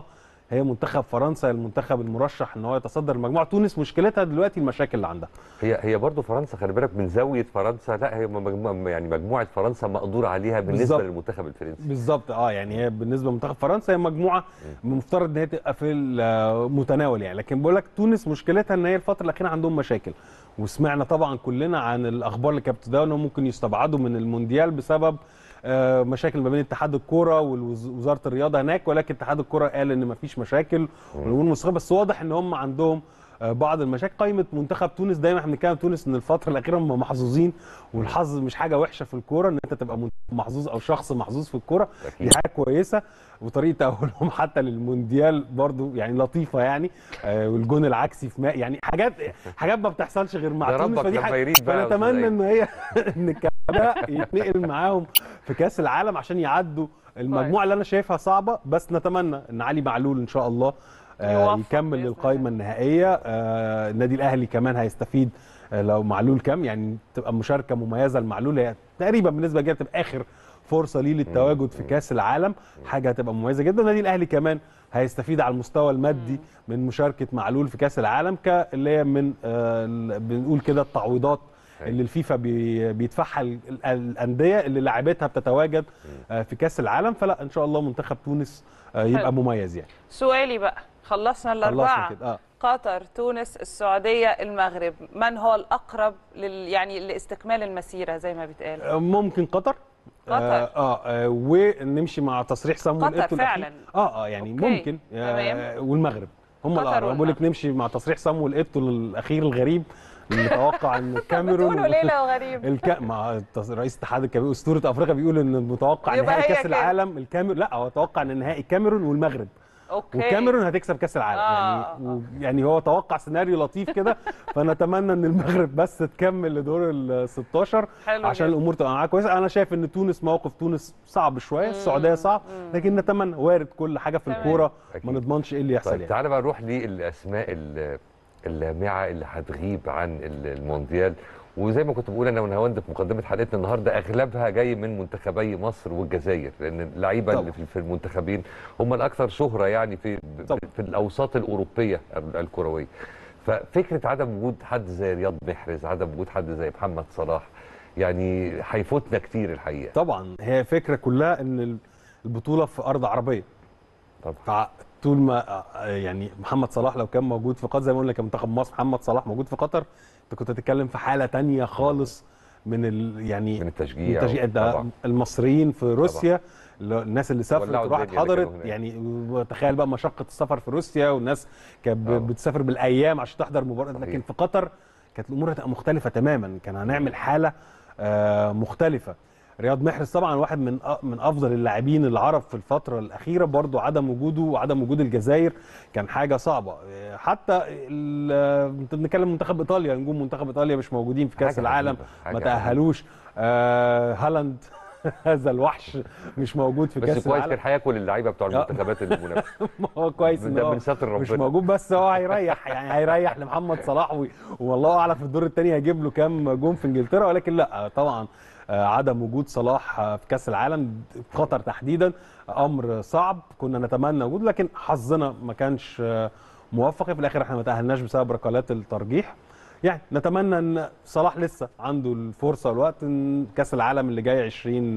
هي منتخب فرنسا المنتخب المرشح ان هو يتصدر المجموعه تونس مشكلتها دلوقتي المشاكل اللي عندها هي هي برضه فرنسا خلي بالك من زاويه فرنسا لا هي مجموعة يعني مجموعه فرنسا مقدور عليها بالنسبه بالظبط. للمنتخب الفرنسي بالظبط اه يعني هي بالنسبه لمنتخب فرنسا هي مجموعه مفترض ان هي تبقى في المتناول يعني لكن بقول لك تونس مشكلتها ان هي الفتره الاخيره عندهم مشاكل وسمعنا طبعا كلنا عن الاخبار اللي كانت بتتداول انهم ممكن يستبعدوا من المونديال بسبب آه، مشاكل ما بين اتحاد الكوره ووزاره الرياضه هناك ولكن اتحاد الكوره قال ان مفيش مشاكل والامور مستقره بس واضح ان هم عندهم آه، بعض المشاكل قائمه منتخب تونس دايما احنا بنتكلم تونس ان الفتره الاخيره هم محظوظين والحظ مش حاجه وحشه في الكوره ان انت تبقى منتخب محظوظ او شخص محظوظ في الكوره أكيد. دي حاجه كويسه وطريقه تاهلهم حتى للمونديال برضو يعني لطيفه يعني آه والجون العكسي في ماء يعني حاجات حاجات ما بتحصلش غير مع ده تونس ربك فدي لما حاجه يريد بقى يا أستاذ فنتمنى أيمن. ان هي ان الكلام ده يتنقل معاهم في كاس العالم عشان يعدوا المجموعه اللي انا شايفها صعبه بس نتمنى ان علي معلول ان شاء الله آه يوفق يكمل بإذن للقائمه النهائيه آه النادي الاهلي كمان هيستفيد آه لو معلول كام يعني تبقى مشاركه مميزه لمعلول هي تقريبا بالنسبه لي تبقى اخر فرصه ليه للتواجد في كاس العالم حاجه هتبقى مميزه جدا النادي الاهلي كمان هيستفيد على المستوى المادي من مشاركه معلول في كاس العالم كاللي هي من آه ال- بنقول كده التعويضات اللي الفيفا بي- بيدفعها ال- ال- الانديه اللي لاعبتها بتتواجد آه في كاس العالم فلا ان شاء الله منتخب تونس آه يبقى حلو. مميز يعني سؤالي بقى خلصنا الاربعه خلصنا كده اه قطر تونس السعوديه المغرب من هو الاقرب لل يعني لاستكمال المسيره زي ما بيتقال آه، ممكن قطر قطر. آه, اه, آه ونمشي مع تصريح سامويل قطر إيتو الأخير. فعلا. اه اه يعني أوكي. ممكن آه تمام. والمغرب هم قطر الاقرب بقول لك والمغرب. نمشي مع تصريح سامويل ايتو الاخير الغريب اللي متوقع ان الكاميرون بتقولوا ليله وغريب الك... مع التص- رئيس اتحاد الكاميرون اسطوره افريقيا بيقول ان المتوقع يبقى نهائي هي كاس كده. العالم الكاميرون لا هو توقع ان نهائي الكاميرون والمغرب اوكي والكاميرون هتكسب كاس العالم آه، يعني و... يعني هو توقع سيناريو لطيف كده فنتمنى ان المغرب بس تكمل لدور ال 16 حلو عشان جدا. الامور تبقى معاها كويسه انا شايف ان تونس موقف تونس صعب شويه السعوديه صعب لكن نتمنى وارد كل حاجه في تمام. الكوره ما أكيد. نضمنش ايه اللي يحصل طيب يعني تعالى بقى نروح للاسماء ال- اللامعه اللي هتغيب عن ال- المونديال وزي ما كنت بقول انا ونهاوند في مقدمه حلقتنا النهارده اغلبها جاي من منتخبي مصر والجزائر لان اللعيبه طبعا. اللي في في المنتخبين هم الاكثر شهره يعني في طبعا. في الاوساط الاوروبيه ال- الكرويه ففكره عدم وجود حد زي رياض محرز عدم وجود حد زي محمد صلاح يعني هيفوتنا كتير الحقيقه طبعا هي فكره كلها ان البطوله في ارض عربيه طبعا طول ما آه، يعني محمد صلاح لو كان موجود في قطر زي ما قلنا كمنتخب مصر محمد صلاح موجود في قطر انت كنت هتتكلم في حاله تانية خالص من ال يعني من التشجيع التشجيع ده طبعا. المصريين في روسيا اللي هو الناس اللي سافرت ولعوا وراحت الدنيا اللي حضرت كانوا هناك. يعني تخيل بقى مشقه السفر في روسيا والناس كانت آه. ب- بتسافر بالايام عشان تحضر مباراه صحيح. لكن في قطر كانت الامور هتبقى مختلفه تماما كان هنعمل حاله آه، مختلفه رياض محرز طبعا واحد من أ- من افضل اللاعبين العرب في الفتره الاخيره برضو عدم وجوده وعدم وجود الجزائر كان حاجه صعبه آه، حتى ال- انت بنتكلم منتخب ايطاليا نجوم منتخب ايطاليا مش موجودين في كاس حاجة العالم عجيبة، حاجة ما عجيبة. تاهلوش آه هالاند هذا الوحش مش موجود في بس كاس كويس العالم كان هياكل اللعيبه بتوع آه. المنتخبات المنافسه هو كويس ان ده هو من ستر مش ربنا موجود بس هو هيريح يعني هيريح لمحمد صلاح و- والله اعلم في الدور الثاني هيجيب له كام جون في انجلترا ولكن لا طبعا آه، عدم وجود صلاح آه، في كاس العالم في قطر تحديدا امر صعب كنا نتمنى وجوده لكن حظنا ما كانش آه، موفق في الاخر احنا ما تاهلناش بسبب ركلات الترجيح يعني نتمنى ان صلاح لسه عنده الفرصه والوقت ان كاس العالم اللي جاي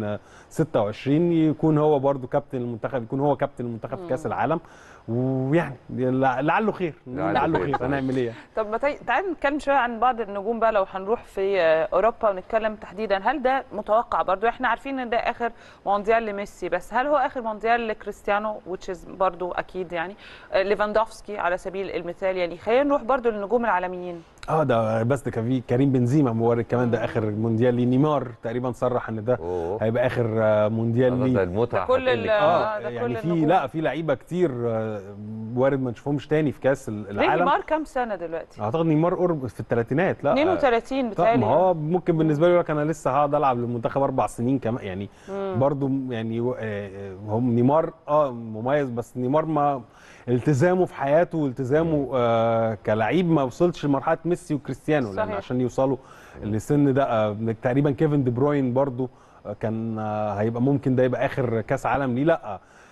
2026 يكون هو برضو كابتن المنتخب يكون هو كابتن المنتخب في كاس العالم ويعني لع- لعله خير لعله لعله خير، خير صحيح. هنعمل ايه طب ما تي- تعال نتكلم شويه عن بعض النجوم بقى لو هنروح في آه، اوروبا ونتكلم تحديدا هل ده متوقع برضو احنا عارفين ان ده اخر مونديال لميسي بس هل هو اخر مونديال لكريستيانو which is برضو اكيد يعني آه، ليفاندوفسكي على سبيل المثال يعني خلينا نروح برضو للنجوم العالميين اه ده بس ده كان في كريم بنزيما مورد كمان ده اخر مونديال ليه نيمار تقريبا صرح ان ده اوه هيبقى اخر آه، مونديال ده ليه المتعه كل هتقل ال- كتير. آه، اه ده كل يعني في النجوم. لا في لعيبه كتير آه، وارد ما نشوفهمش تاني في كاس ليه العالم نيمار كام سنه دلوقتي اعتقد نيمار قرب في الثلاثينات لا 32 طب بتهيألي ما هو ممكن بالنسبه لي يقول لك انا لسه هقعد العب للمنتخب اربع سنين كمان يعني برضو يعني آه، آه، هم نيمار اه مميز بس نيمار ما التزامه في حياته والتزامه آه كلعيب ما وصلش لمرحله ميسي وكريستيانو لان صحيح. عشان يوصلوا للسن ده آه تقريبا كيفن دي بروين برضو آه، كان آه، هيبقى ممكن ده يبقى اخر كاس عالم ليه لا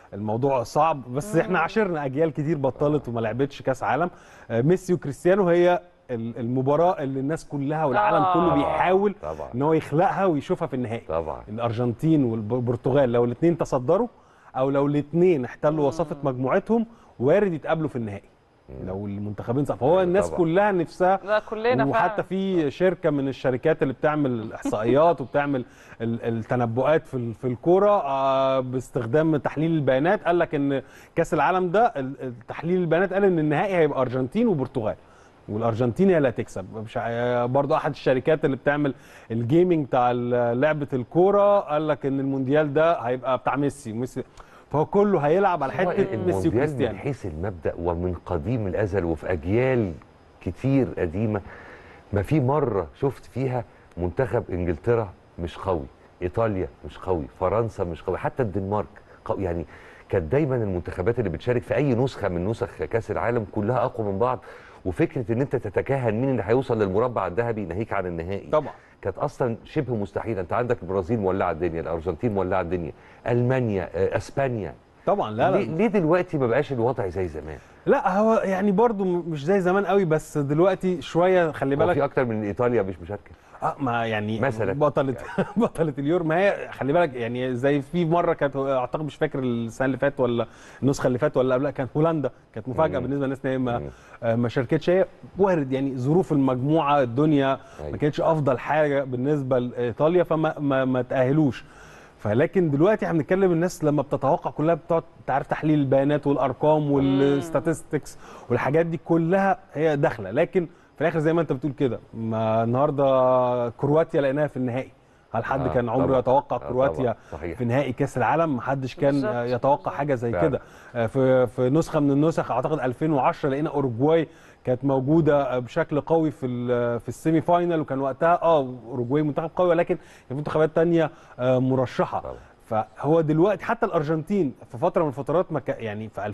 الموضوع صعب بس احنا عاشرنا اجيال كتير بطلت وما لعبتش كاس عالم آه، ميسي وكريستيانو هي ال- المباراه اللي الناس كلها والعالم آه. كله بيحاول طبعا ان هو يخلقها ويشوفها في النهائي طبعا الارجنتين والبرتغال لو الاثنين تصدروا او لو الاثنين احتلوا وصافه مجموعتهم وارد يتقابلوا في النهائي لو المنتخبين صح فهو أيوة الناس طبعا. كلها نفسها ده كلنا وحتى في شركه من الشركات اللي بتعمل الاحصائيات وبتعمل ال- التنبؤات في ال- في الكوره آه، باستخدام تحليل البيانات قال لك ان كاس العالم ده ال- ال- تحليل البيانات قال ان النهائي هيبقى ارجنتين وبرتغال والارجنتين هي اللي هتكسب مش ع- برضه احد الشركات اللي بتعمل الجيمنج بتاع ال- لعبه الكوره قال لك ان المونديال ده هيبقى بتاع ميسي وميسي فهو كله هيلعب على هو حته ميسي المونديال من وكريستيانو حيث المبدا ومن قديم الازل وفي اجيال كتير قديمه ما في مره شفت فيها منتخب انجلترا مش قوي ايطاليا مش قوي فرنسا مش قوي حتى الدنمارك قوي يعني كانت دايما المنتخبات اللي بتشارك في اي نسخه من نسخ كاس العالم كلها اقوى من بعض وفكره ان انت تتكهن مين اللي هيوصل للمربع الذهبي ناهيك عن النهائي طبعا كانت اصلا شبه مستحيله انت عندك البرازيل مولعه الدنيا الارجنتين مولعه الدنيا المانيا آه، اسبانيا طبعا لا لا ليه, ليه دلوقتي ما بقاش الوضع زي زمان لا هو يعني برضو م- مش زي زمان قوي بس دلوقتي شويه خلي هو بالك في اكتر من ايطاليا مش مشاركه اه ما يعني مثلاً. بطلة بطلة اليورو ما هي خلي بالك يعني زي في مره كانت اعتقد مش فاكر السنه اللي فاتت ولا النسخه اللي فاتت ولا قبلها كانت هولندا كانت مفاجاه مم. بالنسبه للناس ان هي ما, مم. آه، ما شاركتش هي وارد يعني ظروف المجموعه الدنيا ما أيوة. كانتش افضل حاجه بالنسبه لايطاليا فما ما, ما تاهلوش فلكن دلوقتي احنا بنتكلم الناس لما بتتوقع كلها بتقعد تعرف تحليل البيانات والارقام والستاتستكس والحاجات دي كلها هي داخله لكن في الاخر زي ما انت بتقول كده ما النهارده كرواتيا لقيناها في النهائي هل حد آه، كان عمره طبعاً. يتوقع آه، كرواتيا طبعاً. صحيح. في نهائي كاس العالم محدش كان بالظبط. آه، يتوقع حاجه زي فعلا. كده آه، في في نسخه من النسخ اعتقد 2010 لقينا اوروجواي كانت موجوده آه، بشكل قوي في ال- في السيمي فاينال وكان وقتها اه اوروجواي منتخب قوي ولكن كان في منتخبات تانية آه، مرشحه طبعاً. فهو دلوقتي حتى الارجنتين في فتره من الفترات ما كا- يعني في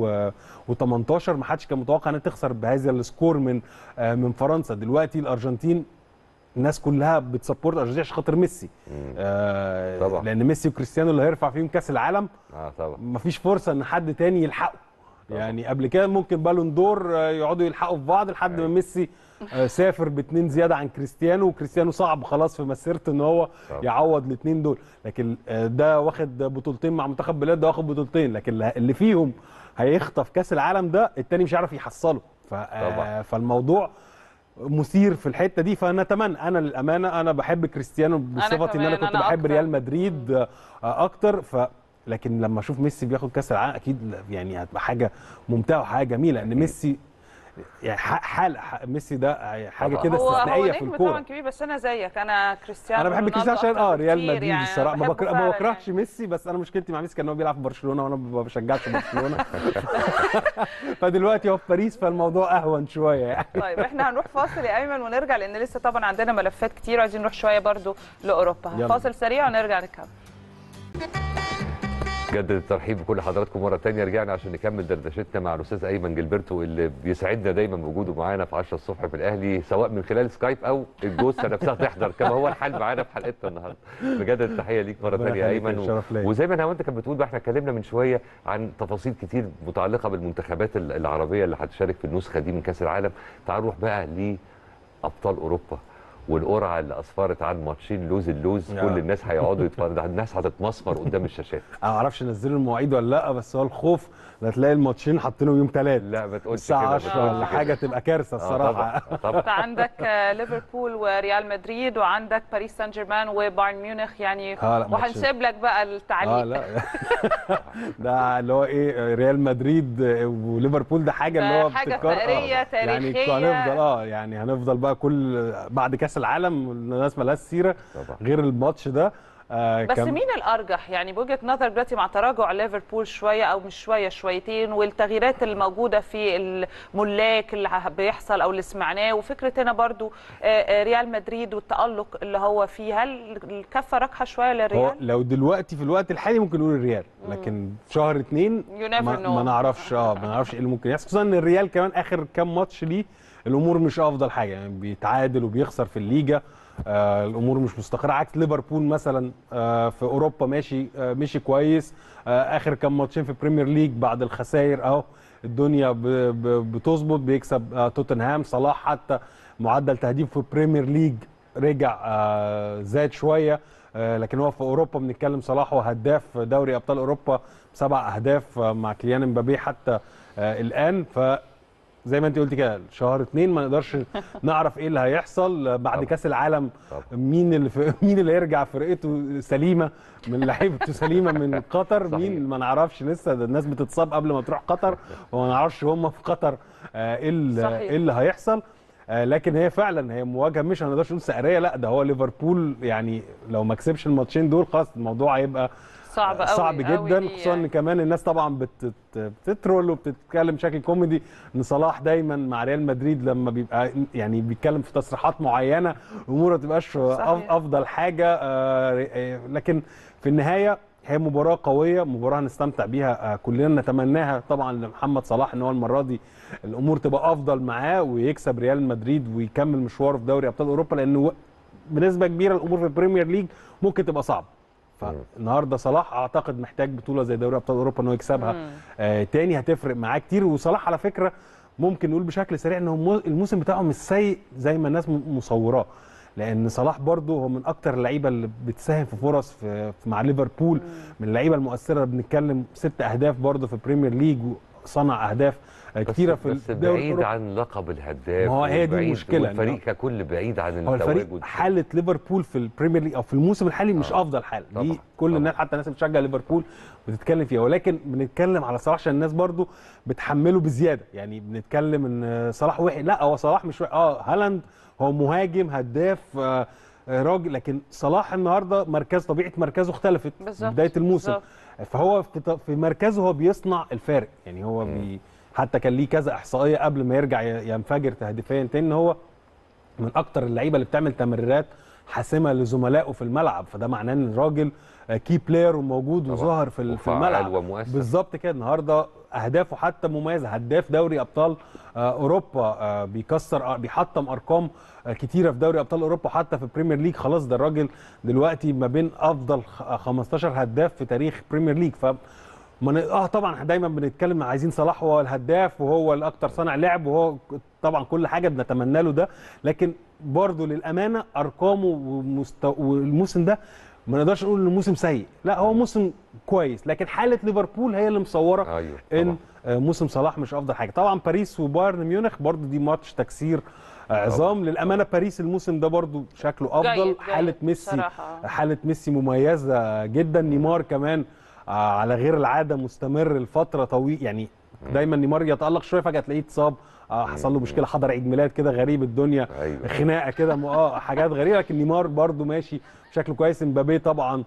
2018 ما حدش كان متوقع انها تخسر بهذا السكور من آه، من فرنسا دلوقتي الارجنتين الناس كلها بتسبورت الارجنتين عشان خاطر ميسي مم. آه طبعاً. لان ميسي وكريستيانو اللي هيرفع فيهم كاس العالم اه طبعا مفيش فرصه ان حد تاني يلحقه طبعاً. يعني قبل كده ممكن بالون دور آه، يقعدوا يلحقوا في بعض لحد ما أيوة. ميسي آه، سافر باتنين زياده عن كريستيانو وكريستيانو صعب خلاص في مسيرته ان هو طبعاً. يعوض الاثنين دول لكن آه، ده واخد بطولتين مع منتخب بلاد ده واخد بطولتين لكن اللي- اللي فيهم هيخطف كاس العالم ده التاني مش عارف يحصله ف- آه، طبعاً. فالموضوع مثير في الحته دي فنتمنى انا للامانه انا بحب كريستيانو بصفتي ان انا كمان، كنت أنا بحب أكتر. ريال مدريد آه، اكتر ف لكن لما اشوف ميسي بياخد كاس العالم اكيد يعني هتبقى حاجه ممتعه وحاجه جميله ان ميسي يعني ح- حال ح- ميسي ده حاجه طبعاً. كده هو هو استثنائيه في نجم الكوره طبعا كبير بس انا زيك انا كريستيانو انا بحب رونالدو كريستيانو عشان أكتر اه ريال بكتير مدريد يعني، الصراحه ما بحبه بكره- ما فعلاً بكرهش يعني. ميسي بس انا مشكلتي مع ميسي كان هو بيلعب في برشلونه وانا ما بشجعش برشلونه فدلوقتي هو في باريس فالموضوع اهون شويه يعني طيب احنا هنروح فاصل يا ايمن ونرجع لان لسه طبعا عندنا ملفات كتير وعايزين نروح شويه برضو لاوروبا يلا. فاصل سريع ونرجع نكمل جدد الترحيب بكل حضراتكم مره تانية رجعنا عشان نكمل دردشتنا مع الاستاذ ايمن جilberto اللي بيسعدنا دايما بوجوده معانا في 10 الصبح في الاهلي سواء من خلال سكايب او الجوزه نفسها تحضر كما هو الحال معانا في حلقتنا النهارده بجد التحيه ليك مره ربنا تانية يا يخليك، ايمن الشرف ليا. وزي ما انت كنت بتقول بقى احنا اتكلمنا من شويه عن تفاصيل كتير متعلقه بالمنتخبات ال- العربيه اللي هتشارك في النسخه دي من كاس العالم تعال نروح بقى لابطال اوروبا والقرعه اللي اسفرت عن ماتشين لوز اللوز آه. كل الناس هيقعدوا يتفرجوا الناس هتتمسمر قدام الشاشات انا ما اعرفش نزلوا المواعيد ولا لا بس هو الخوف لا تلاقي الماتشين حاطينهم يوم ثلاث لا ما تقولش الساعه كده، ما 10 تقولش ولا كده. حاجه تبقى كارثه آه، الصراحه طبعا آه، طبعا فعندك آه، ليفربول وريال مدريد وعندك باريس سان جيرمان وبايرن ميونخ يعني آه، لا، ماتش- وهنسيب لك بقى التعليق اه لا ده اللي هو ايه ريال مدريد وليفربول ده حاجه ده اللي هو حاجة بتتكرر. فقرية يعني تاريخية. هنفضل اه يعني هنفضل بقى كل بعد كاس العالم الناس مالهاش سيره طبعا غير الماتش ده آه بس كان- مين الارجح يعني بوجهه نظر دلوقتي مع تراجع ليفربول شويه او مش شويه شويتين والتغييرات الموجوده في الملاك اللي ه- بيحصل او اللي سمعناه وفكره هنا برضو آه، آه، ريال مدريد والتالق اللي هو فيه هل الكفه راكحه شويه هو للريال؟ لو دلوقتي في الوقت الحالي ممكن نقول الريال لكن في شهر اتنين You never ما, know. ما نعرفش اه ما نعرفش ايه اللي ممكن يحصل خصوصا ان الريال كمان اخر كام ماتش ليه الامور مش افضل حاجه يعني بيتعادل وبيخسر في الليجا آه الامور مش مستقره عكس ليفربول مثلا آه في اوروبا ماشي آه مشي كويس آه اخر كام ماتشين في البريمير ليج بعد الخسائر اهو الدنيا ب- ب- بتظبط بيكسب آه توتنهام صلاح حتى معدل تهديف في البريمير ليج رجع آه زاد شويه آه لكن هو في اوروبا بنتكلم صلاح هو هداف دوري ابطال اوروبا بسبع اهداف آه مع كيليان امبابي حتى آه الان ف زي ما انت قلت كده شهر اتنين ما نقدرش نعرف ايه اللي هيحصل آه، بعد طبعا. كاس العالم طبعا. مين اللي في مين اللي هيرجع فرقته سليمه من لعيبته سليمه من قطر صحيح. مين ما نعرفش لسه ده الناس بتتصاب قبل ما تروح قطر وما نعرفش هم في قطر آه، ايه اللي- صحيح. ايه اللي هيحصل آه، لكن هي فعلا هي مواجهه مش هنقدرش نقول سعريه لا ده هو ليفربول يعني لو ما كسبش الماتشين دول خلاص الموضوع هيبقى صعب قوي صعب قوي جدا ليه خصوصا ان يعني. كمان الناس طبعا بتت... بتترول وبتتكلم بشكل كوميدي ان صلاح دايما مع ريال مدريد لما بيبقى يعني بيتكلم في تصريحات معينه الامور ما تبقاش أف... صحيح. افضل حاجه آه، آه، لكن في النهايه هي مباراة قوية مباراة نستمتع بيها آه، كلنا نتمناها طبعا لمحمد صلاح ان هو المرة دي الامور تبقى افضل معاه ويكسب ريال مدريد ويكمل مشواره في دوري ابطال اوروبا لانه بنسبة كبيرة الامور في البريمير ليج ممكن تبقى صعبة فالنهارده صلاح اعتقد محتاج بطوله زي دوري ابطال اوروبا ان هو يكسبها آه تاني هتفرق معاه كتير وصلاح على فكره ممكن نقول بشكل سريع ان هو مو- الموسم بتاعه مش سيء زي ما الناس م- مصوراه لان صلاح برضه هو من اكتر اللعيبه اللي بتساهم في فرص في في- مع ليفربول من اللعيبه المؤثره بنتكلم ست اهداف برضه في البريمير ليج وصنع اهداف آه، كتيره في بس الدوري بعيد الأوروبي. عن لقب الهداف ما هو هي دي وبعيد- المشكلة، والفريق إنه- ككل بعيد عن هو الفريق التواجد حاله ليفربول في البريمير ليج او في الموسم الحالي مش آه. افضل حال طبعاً، دي كل طبعاً. الناس حتى الناس اللي بتشجع ليفربول بتتكلم فيها ولكن بنتكلم على صلاح عشان الناس برضو بتحمله بزياده يعني بنتكلم ان صلاح وحش لا هو صلاح مش وحش اه هالاند هو مهاجم هداف آه آه، راجل لكن صلاح النهارده مركز طبيعه مركزه اختلفت في بالظبط، بدايه الموسم بالظبط. فهو في ط- في مركزه هو بيصنع الفارق يعني هو بي حتى كان ليه كذا احصائيه قبل ما يرجع ي- ينفجر تهديفيا تاني ان هو من اكتر اللعيبه اللي بتعمل تمريرات حاسمه لزملائه في الملعب فده معناه ان الراجل كي بلاير وموجود طبعاً. وظاهر في ال- في وفعال الملعب ومؤثر. بالظبط كده النهارده اهدافه حتى مميزه هداف دوري ابطال آه، اوروبا آه، بيكسر آه، بيحطم ارقام آه، كتيره في دوري ابطال اوروبا حتى في بريمير ليج خلاص ده الراجل دلوقتي ما بين افضل خ- آه، 15 هداف في تاريخ بريمير ليج ف ما ن- اه طبعا احنا دايما بنتكلم عايزين صلاح هو الهداف وهو الاكثر صانع لعب وهو طبعا كل حاجه بنتمنى له ده لكن برضه للامانه ارقامه ومستو... والموسم ده ما نقدرش نقول انه موسم سيء لا هو موسم كويس لكن حاله ليفربول هي اللي مصوره ايوه ان طبعاً. آه، موسم صلاح مش افضل حاجه طبعا باريس وبايرن ميونخ برضو دي ماتش تكسير آه، عظام للامانه باريس الموسم ده برضو شكله افضل جيد، جيد حاله ميسي بصراحة. حاله ميسي مميزه جدا نيمار كمان آه، على غير العاده مستمر لفتره طويله يعني دايما نيمار يتالق شويه فجاه تلاقيه اتصاب آه، حصل له مشكله حضر عيد ميلاد كده غريب الدنيا أيوة. خناقه كده م- اه حاجات غريبه لكن نيمار برضو ماشي بشكل كويس امبابي طبعا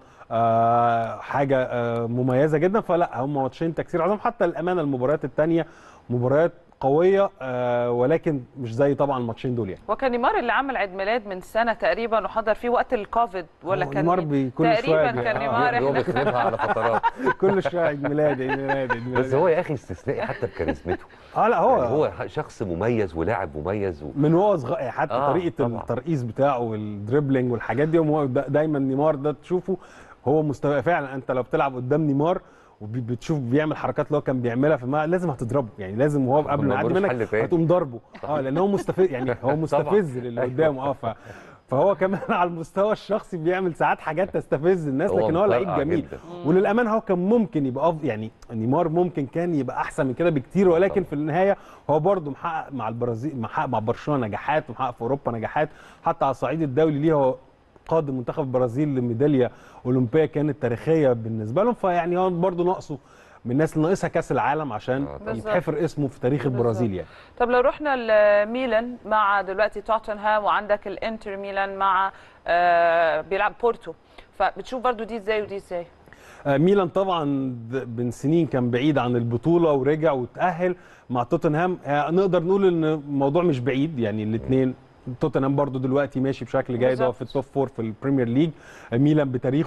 آه حاجه آه مميزه جدا فلا هم ماتشين تكسير عظام حتى الامانه المباريات الثانيه مباريات قويه آه ولكن مش زي طبعا الماتشين دول يعني وكان نيمار اللي عمل عيد ميلاد من سنه تقريبا وحضر فيه وقت الكوفيد ولا هو كان نيمار بي- كل شوية تقريبا بي- كان آه، نيمار هو احنا بيخربها على فترات كل شويه عيد ميلاد عيد ميلاد عيد ميلاد بس هو يا اخي استثنائي حتى بكاريزمته اه لا هو يعني هو شخص مميز ولاعب مميز و... من هو صغير حتى آه، آه طريقه طبعاً. الترقيص بتاعه والدريبلينج والحاجات دي هو دا- دايما نيمار ده تشوفه هو مستوى فعلا انت لو بتلعب قدام نيمار وبتشوف بيعمل حركات اللي هو كان بيعملها في الملعب لازم هتضربه يعني لازم وهو قبل ما يعدي ملوش منك حل تاني. هتقوم ضربه اه لان هو مستفز يعني هو مستفز للي أيوة. قدامه اه ف فهو كمان على المستوى الشخصي بيعمل ساعات حاجات تستفز الناس هو لكن هو لعيب مطرقع جميل جداً. وللامانه هو كان ممكن يبقى أفضل يعني نيمار ممكن كان يبقى احسن من كده بكتير ولكن طبعاً. في النهايه هو برضه محقق مع البرازيل محقق مع برشلونه نجاحات ومحقق في اوروبا نجاحات حتى على الصعيد الدولي ليه هو قاد منتخب البرازيل لميداليه اولمبيه كانت تاريخيه بالنسبه لهم فيعني هو برضه ناقصه من الناس اللي ناقصها كاس العالم عشان آه، طبعاً. يتحفر اسمه في تاريخ البرازيل يعني طب لو رحنا لميلان مع دلوقتي توتنهام وعندك الانتر ميلان مع آه بيلعب بورتو فبتشوف برضو دي ازاي ودي ازاي آه، ميلان طبعا د- من سنين كان بعيد عن البطوله ورجع وتاهل مع توتنهام آه، نقدر نقول ان الموضوع مش بعيد يعني الاثنين توتنهام برضو دلوقتي ماشي بشكل جيد هو بالظبط. في التوب فور في البريمير ليج آه، ميلان بتاريخه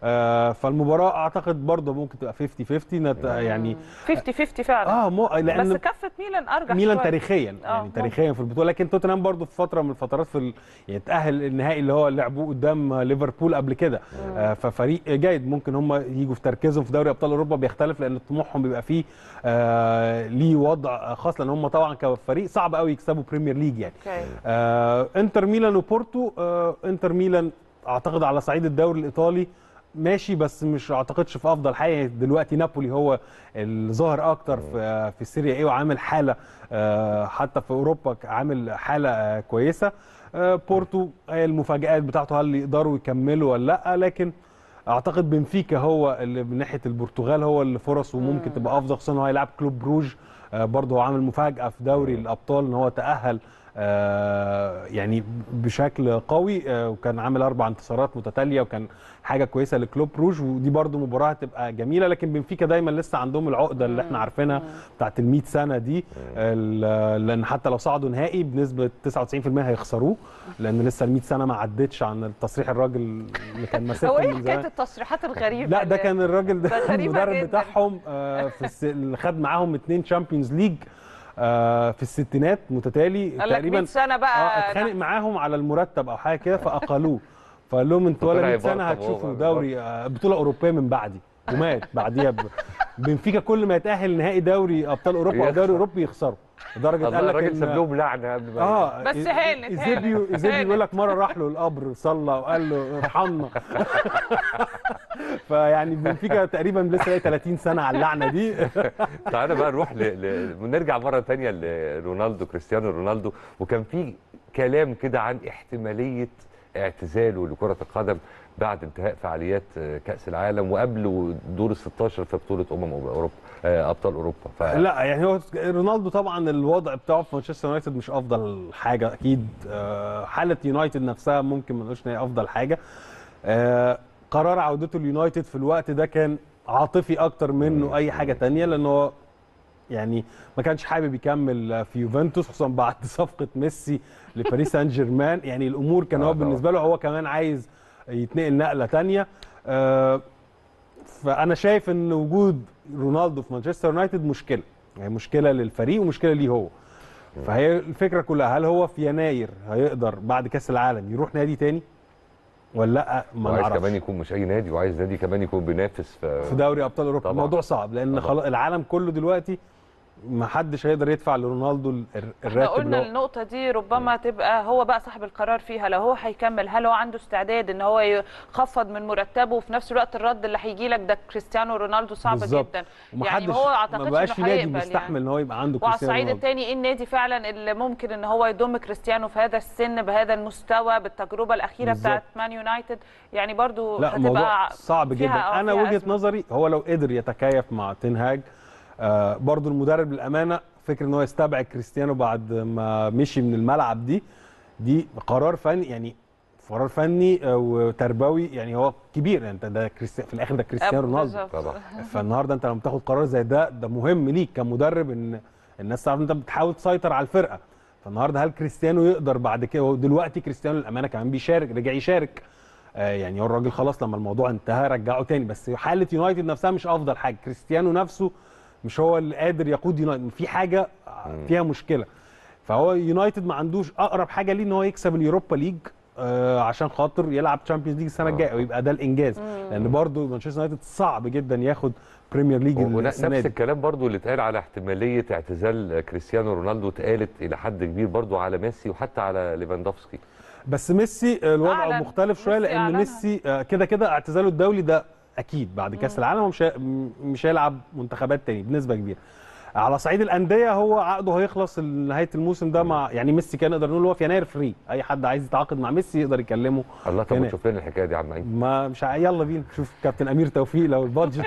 آه فالمباراه اعتقد برضه ممكن تبقى 50 50 نت- يعني 50 50 فعلا اه مو لان بس كفه ميلان ارجح ميلان شوية. تاريخيا آه، يعني ممكن. تاريخيا في البطوله لكن توتنهام برضه في فتره من الفترات في ال... يعني تاهل النهائي اللي هو لعبوه قدام ليفربول قبل كده آه ففريق جيد ممكن هم يجوا في تركيزهم في دوري ابطال اوروبا بيختلف لان طموحهم بيبقى فيه آه ليه وضع خاص لان هم طبعا كفريق صعب قوي يكسبوا بريمير ليج يعني اوكي آه انتر ميلان وبورتو آه انتر ميلان اعتقد على صعيد الدوري الايطالي ماشي بس مش اعتقدش في افضل حاجه دلوقتي نابولي هو الظاهر اكتر في في السيريا ايه وعامل حاله آه حتى في اوروبا عامل حاله آه كويسه آه بورتو آه المفاجات بتاعته هل يقدروا يكملوا ولا لا لكن اعتقد بنفيكا هو اللي من ناحيه البرتغال هو اللي فرصه ممكن تبقى افضل خصوصا ان هو هيلعب كلوب بروج آه برضه هو عامل مفاجاه في دوري الابطال ان هو تاهل آه يعني بشكل قوي آه وكان عامل اربع انتصارات متتاليه وكان حاجه كويسه لكلوب روج ودي برضو مباراه هتبقى جميله لكن بنفيكا دايما لسه عندهم العقده اللي احنا عارفينها بتاعت ال 100 سنه دي ال- لان حتى لو صعدوا نهائي بنسبه 99% هيخسروه لان لسه ال 100 سنه ما عدتش عن التصريح الراجل اللي كان هو ماسكهم ايه من حكايه زمان التصريحات الغريبه لا ده اللي- كان الراجل ده ده غريبة المدرب جداً. بتاعهم آه، في الس... اللي خد معاهم اتنين تشامبيونز ليج آه، في الستينات متتالي قال لك 100 سنه اه بقى اتخانق معاهم على المرتب او حاجه كده فاقلوه فقال لهم انتوا ولا طلع 100 سنه يبرطم هتشوفوا هو. دوري آه، بطوله اوروبيه من بعدي ومات بعديها ب... بنفيكا كل ما يتاهل نهائي دوري ابطال اوروبا او يخسر. دوري اوروبي يخسروا لدرجه الله قال لك الراجل ساب إن- لهم لعنه قبل ما اه بس إز- هانت، ايزيبيو هانت. ايزيبيو هانت. بيقول لك مره راح له القبر صلى وقال له ارحمنا فيعني بنفيكا تقريبا لسه لاقي 30 سنه على اللعنه دي تعالى بقى نروح ل... ل... نرجع مره تانية لرونالدو كريستيانو رونالدو وكان في كلام كده عن احتماليه اعتزاله لكره القدم بعد انتهاء فعاليات كاس العالم وقبل دور ال 16 في بطوله امم اوروبا آه، ابطال اوروبا ف... لا يعني هو رونالدو طبعا الوضع بتاعه في مانشستر يونايتد مش افضل حاجه اكيد آه، حاله يونايتد نفسها ممكن ما نقولش ان هي افضل حاجه آه، قرار عودته اليونايتد في الوقت ده كان عاطفي اكتر منه اي حاجه تانية لان هو يعني ما كانش حابب يكمل في يوفنتوس خصوصا بعد صفقه ميسي لباريس سان جيرمان يعني الامور كان آه هو طبعاً. بالنسبه له هو كمان عايز يتنقل نقله تانية آه، فانا شايف ان وجود رونالدو في مانشستر يونايتد مشكله يعني مشكله للفريق ومشكله ليه هو فهي الفكره كلها هل هو في يناير هيقدر بعد كاس العالم يروح نادي تاني ولا لا ما وعايز نعرفش كمان يكون مش اي نادي وعايز نادي كمان يكون بينافس في في دوري ابطال اوروبا طبعاً. الموضوع صعب لان طبعاً. خلاص العالم كله دلوقتي ما حدش هيقدر يدفع لرونالدو ال- احنا الراتب قلنا اللي هو- النقطة دي ربما تبقى هو بقى صاحب القرار فيها لو هو هيكمل هل هو عنده استعداد ان هو يخفض من مرتبه وفي نفس الوقت الرد اللي هيجي لك ده كريستيانو رونالدو صعب بالظبط. جدا ومحدش يعني هو ما اعتقدش بقاش في انه نادي هيقبل بيستحمل يعني ان هو يبقى عنده وعلى كريستيانو الصعيد رونالدو الثاني ايه النادي فعلا اللي ممكن ان هو يضم كريستيانو في هذا السن بهذا المستوى بالتجربه الاخيره بالظبط. بتاعت مان يونايتد يعني برضو لا موضوع هتبقى صعب فيها- جدا آه، انا فيها وجهه أزمة. نظري هو لو قدر يتكيف مع تنهاج آه برضو المدرب للامانه فكر ان هو يستبعد كريستيانو بعد ما مشي من الملعب دي دي قرار فني يعني قرار فني آه، وتربوي يعني هو كبير يعني انت ده كريستيانو في الاخر ده كريستيانو رونالدو بالظبط. طبعا فالنهارده انت لما تاخد قرار زي ده ده مهم ليك كمدرب ان الناس تعرف انت بتحاول تسيطر على الفرقه فالنهارده هل كريستيانو يقدر بعد كده ودلوقتي كريستيانو للامانه كمان بيشارك رجع يشارك آه يعني هو الراجل خلاص لما الموضوع انتهى رجعه تاني بس حاله يونايتد نفسها مش افضل حاجه كريستيانو نفسه مش هو اللي قادر يقود يونايتد في حاجه فيها مشكله فهو يونايتد ما عندوش اقرب حاجه ليه ان هو يكسب اليوروبا ليج آه عشان خاطر يلعب تشامبيونز ليج السنه آه. الجايه ويبقى ده الانجاز لان برضو مانشستر يونايتد صعب جدا ياخد بريمير ليج ونفس السنه دي الكلام برضو اللي اتقال على احتماليه اعتزال كريستيانو رونالدو اتقالت الى حد كبير برضو على ميسي وحتى على ليفاندوفسكي بس ميسي آه، الوضع أعلن. مختلف شويه ميسي لان أعلنها. ميسي آه، كده كده اعتزاله الدولي ده اكيد بعد كاس العالم ومش هي- م- مش هيلعب منتخبات تاني بنسبه كبيره على صعيد الانديه هو عقده هيخلص نهايه الموسم ده مع يعني ميسي كان نقدر نقول هو في يناير فري اي حد عايز يتعاقد مع ميسي يقدر يكلمه الله طب ما هنا. تشوف لنا الحكايه دي يا عم عيد ما مش ع- يلا بينا شوف كابتن امير توفيق لو البادجت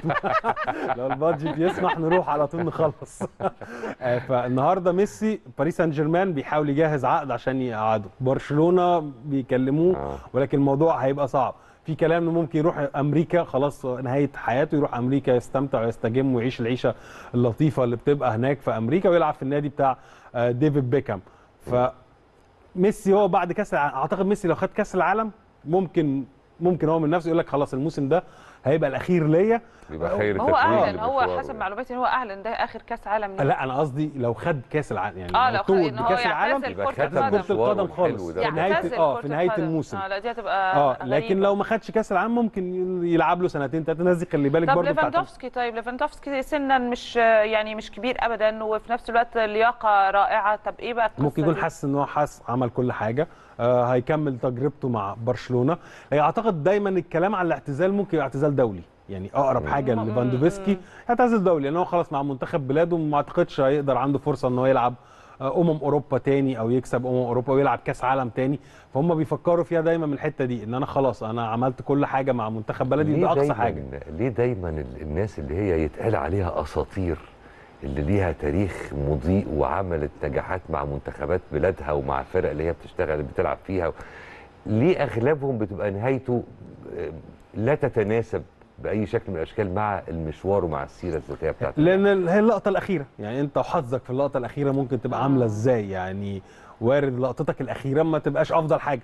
لو البادجت يسمح نروح على طول نخلص آه، فالنهارده ميسي باريس سان جيرمان بيحاول يجهز عقد عشان يقعده برشلونه بيكلموه آه. ولكن الموضوع هيبقى صعب في كلام انه ممكن يروح امريكا خلاص نهايه حياته يروح امريكا يستمتع ويستجم ويعيش العيشه اللطيفه اللي بتبقى هناك في امريكا ويلعب في النادي بتاع آه، ديفيد بيكهام ف ميسي هو بعد كاس الع- اعتقد ميسي لو خد كاس العالم ممكن ممكن هو من نفسه يقول لك خلاص الموسم ده هيبقى الاخير ليا يبقى خير هو تتويج اعلن هو لمشواره. حسب معلوماتي ان هو اعلن ده اخر كاس عالم ليه. لا انا قصدي لو خد كاس العالم يعني اه لو خ- توج ان هو بكاس العالم يعتزل يبقى كرة ختم القدم كرة مشواره القدم الحلو خالص. ده. في نهاية- يعتزل آه، كرة في نهاية القدم. الموسم. اه لا دي هتبقى اه غريبة. لكن لو ما خدش كاس العالم ممكن يلعب له سنتين ثلاثه الناس دي خلي بالك طب برضه بتاعت ليفاندوفسكي طيب ليفاندوفسكي سنا مش يعني مش كبير ابدا وفي نفس الوقت لياقه رائعه طب ايه بقى القصة ممكن يكون دي؟ حاسس ان هو حاسس عمل كل حاجه آه هيكمل تجربته مع برشلونه هي اعتقد دايما الكلام على الاعتزال ممكن يبقى اعتزال دولي يعني اقرب حاجه مم. لليفاندوفسكي اعتزل دولي لان هو خلاص مع منتخب بلاده ما اعتقدش هيقدر عنده فرصه ان هو يلعب آه، امم اوروبا تاني او يكسب امم اوروبا ويلعب كاس عالم تاني فهم بيفكروا فيها دايما من الحته دي ان انا خلاص انا عملت كل حاجه مع منتخب بلدي ليه ده اقصى دايماً- حاجه ليه دايما ال- الناس اللي هي يتقال عليها اساطير اللي ليها تاريخ مضيء وعملت نجاحات مع منتخبات بلادها ومع الفرق اللي هي بتشتغل بتلعب فيها ليه اغلبهم بتبقى نهايته آه، لا تتناسب باي شكل من الاشكال مع المشوار ومع السيره الذاتيه بتاعته لان ال- هي اللقطه الاخيره يعني انت وحظك في اللقطه الاخيره ممكن تبقى عامله ازاي يعني وارد لقطتك الاخيره ما تبقاش افضل حاجه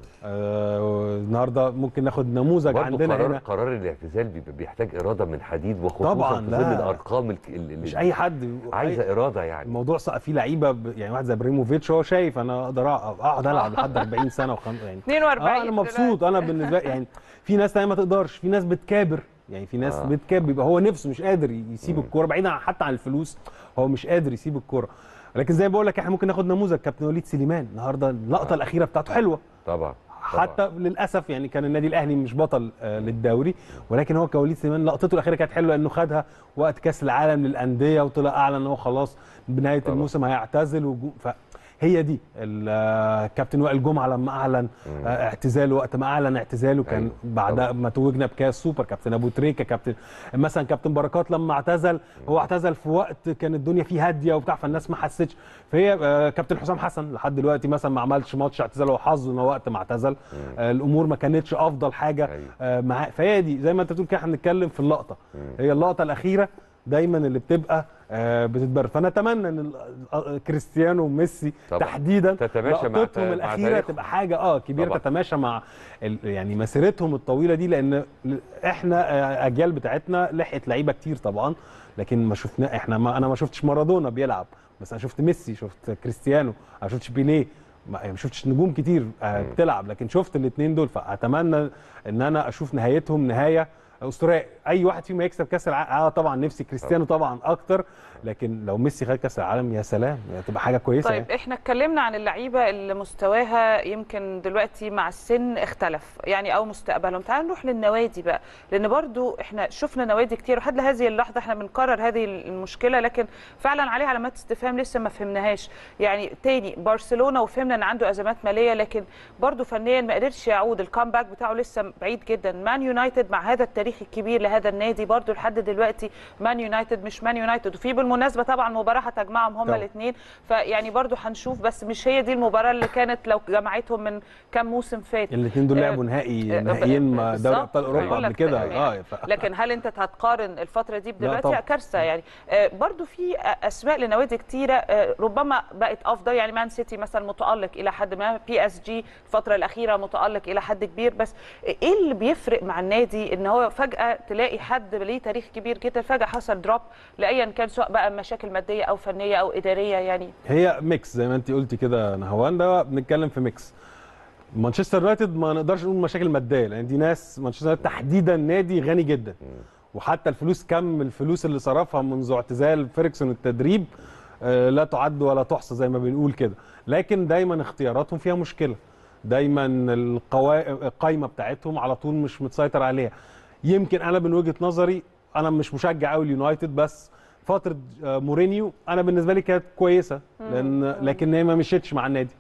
آه النهارده ممكن ناخد نموذج برضه عندنا قرار هنا قرار الاعتزال بيبقى بيحتاج اراده من حديد وخصوصا طبعاً، في لا. ظل الارقام الك- اللي مش اي حد عايزه اراده يعني الموضوع صعب فيه لعيبه ب- يعني واحد زي ابراهيموفيتش هو شايف انا اقدر أقع- اقعد العب لحد 40 سنه وخم... يعني 42 اه انا مبسوط انا بالنسبه لي يعني في ناس تانية ما تقدرش في ناس بتكابر يعني في ناس آه. آه. بتكابر يبقى هو نفسه مش قادر يسيب الكوره بعيدا عن حتى عن الفلوس هو مش قادر يسيب الكوره لكن زي ما بقول لك احنا ممكن ناخد نموذج كابتن وليد سليمان النهارده اللقطه آه. الاخيره بتاعته حلوه طبعا حتى للاسف يعني كان النادي الاهلي مش بطل آه، للدوري ولكن هو كوليد سليمان لقطته الاخيره كانت حلوه لانه خدها وقت كاس العالم للانديه وطلع اعلن ان هو خلاص بنهايه طبعا. الموسم هيعتزل وجو- فهي دي ال- آه، كابتن وائل جمعه لما اعلن آه، اعتزاله وقت ما اعلن اعتزاله كان أيوة. بعدها ما توجنا بكاس سوبر كابتن ابو تريكه كابتن مثلا كابتن بركات لما اعتزل هو اعتزل في وقت كان الدنيا فيه هاديه وبتاع فالناس ما حستش فهي آه، كابتن حسام حسن لحد دلوقتي مثلا ما عملش ماتش اعتزال هو حظه ان هو وقت ما اعتزل آه، الامور ما كانتش افضل حاجه أيوة. آه، معاه فهي دي زي ما انت بتقول كده احنا بنتكلم في اللقطه هي اللقطه الاخيره دايما اللي بتبقى آه، بتتبرر فنتمنى ان ال- آه، كريستيانو وميسي طبعاً. تحديدا تتماشى مع لقطتهم مع الاخيره تاريخهم. تبقى حاجه اه كبيره طبعاً. تتماشى مع ال- يعني مسيرتهم الطويله دي لان احنا آه، اجيال بتاعتنا لحقت لعيبه كتير طبعا لكن ما شفنا احنا ما انا ما شفتش مارادونا بيلعب بس انا شفت ميسي شفت كريستيانو ما شفتش بيليه ما يعني ما شفتش نجوم كتير آه، بتلعب لكن شفت الاثنين دول فاتمنى ان انا اشوف نهايتهم نهايه اسطوريه اي واحد فيهم يكسب كاس العالم اه طبعا نفسي كريستيانو طبعا اكتر لكن لو ميسي خد كاس العالم يا سلام تبقى حاجه كويسه طيب يعني. احنا اتكلمنا عن اللعيبه اللي مستواها يمكن دلوقتي مع السن اختلف يعني او مستقبلهم تعال نروح للنوادي بقى لان برضو احنا شفنا نوادي كتير وحد لهذه اللحظه احنا بنكرر هذه المشكله لكن فعلا عليها علامات استفهام لسه ما فهمناهاش يعني تاني برشلونه وفهمنا ان عنده ازمات ماليه لكن برضو فنيا ما قدرش يعود الكامباك بتاعه لسه بعيد جدا مان يونايتد مع هذا التاريخ الكبير لهذا النادي برضو لحد دلوقتي مان يونايتد مش مان يونايتد وفي بالمناسبه طبعا مباراه هتجمعهم هما طبعاً. الاثنين فيعني برضو هنشوف بس مش هي دي المباراه اللي كانت لو جمعتهم من كام موسم فات الاثنين دول آه، لعبوا نهائي آه، نهائيين مع بالظبط. دوري ابطال اوروبا بقول قبل لك كده يعني. اه ف... لكن هل انت هتقارن الفتره دي بدلوقتي طبعاً. كارثه يعني آه، برضو في اسماء لنوادي كتيره آه، ربما بقت افضل يعني مان سيتي مثلا متالق الى حد ما بي اس جي الفتره الاخيره متالق الى حد كبير بس ايه اللي بيفرق مع النادي ان هو فجاه تلاقي حد ليه تاريخ كبير جدا فجاه حصل دروب لايا كان سواء بقى مشاكل ماديه او فنيه او اداريه يعني هي ميكس زي ما انت قلتي كده نهوان ده بنتكلم في ميكس مانشستر يونايتد ما نقدرش نقول مشاكل ماديه لان دي ناس مانشستر يونايتد تحديدا نادي غني جدا وحتى الفلوس كم الفلوس اللي صرفها منذ اعتزال فيركسون التدريب آه، لا تعد ولا تحصى زي ما بنقول كده لكن دايما اختياراتهم فيها مشكله دايما القوا... القايمه بتاعتهم على طول مش متسيطر عليها يمكن انا من وجهه نظري انا مش مشجع قوي اليونايتد بس فتره آه، مورينيو انا بالنسبه لي كانت كويسه لان لكن هي ما مشيتش مع النادي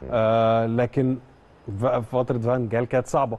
آه لكن ف- فتره فان جال كانت صعبه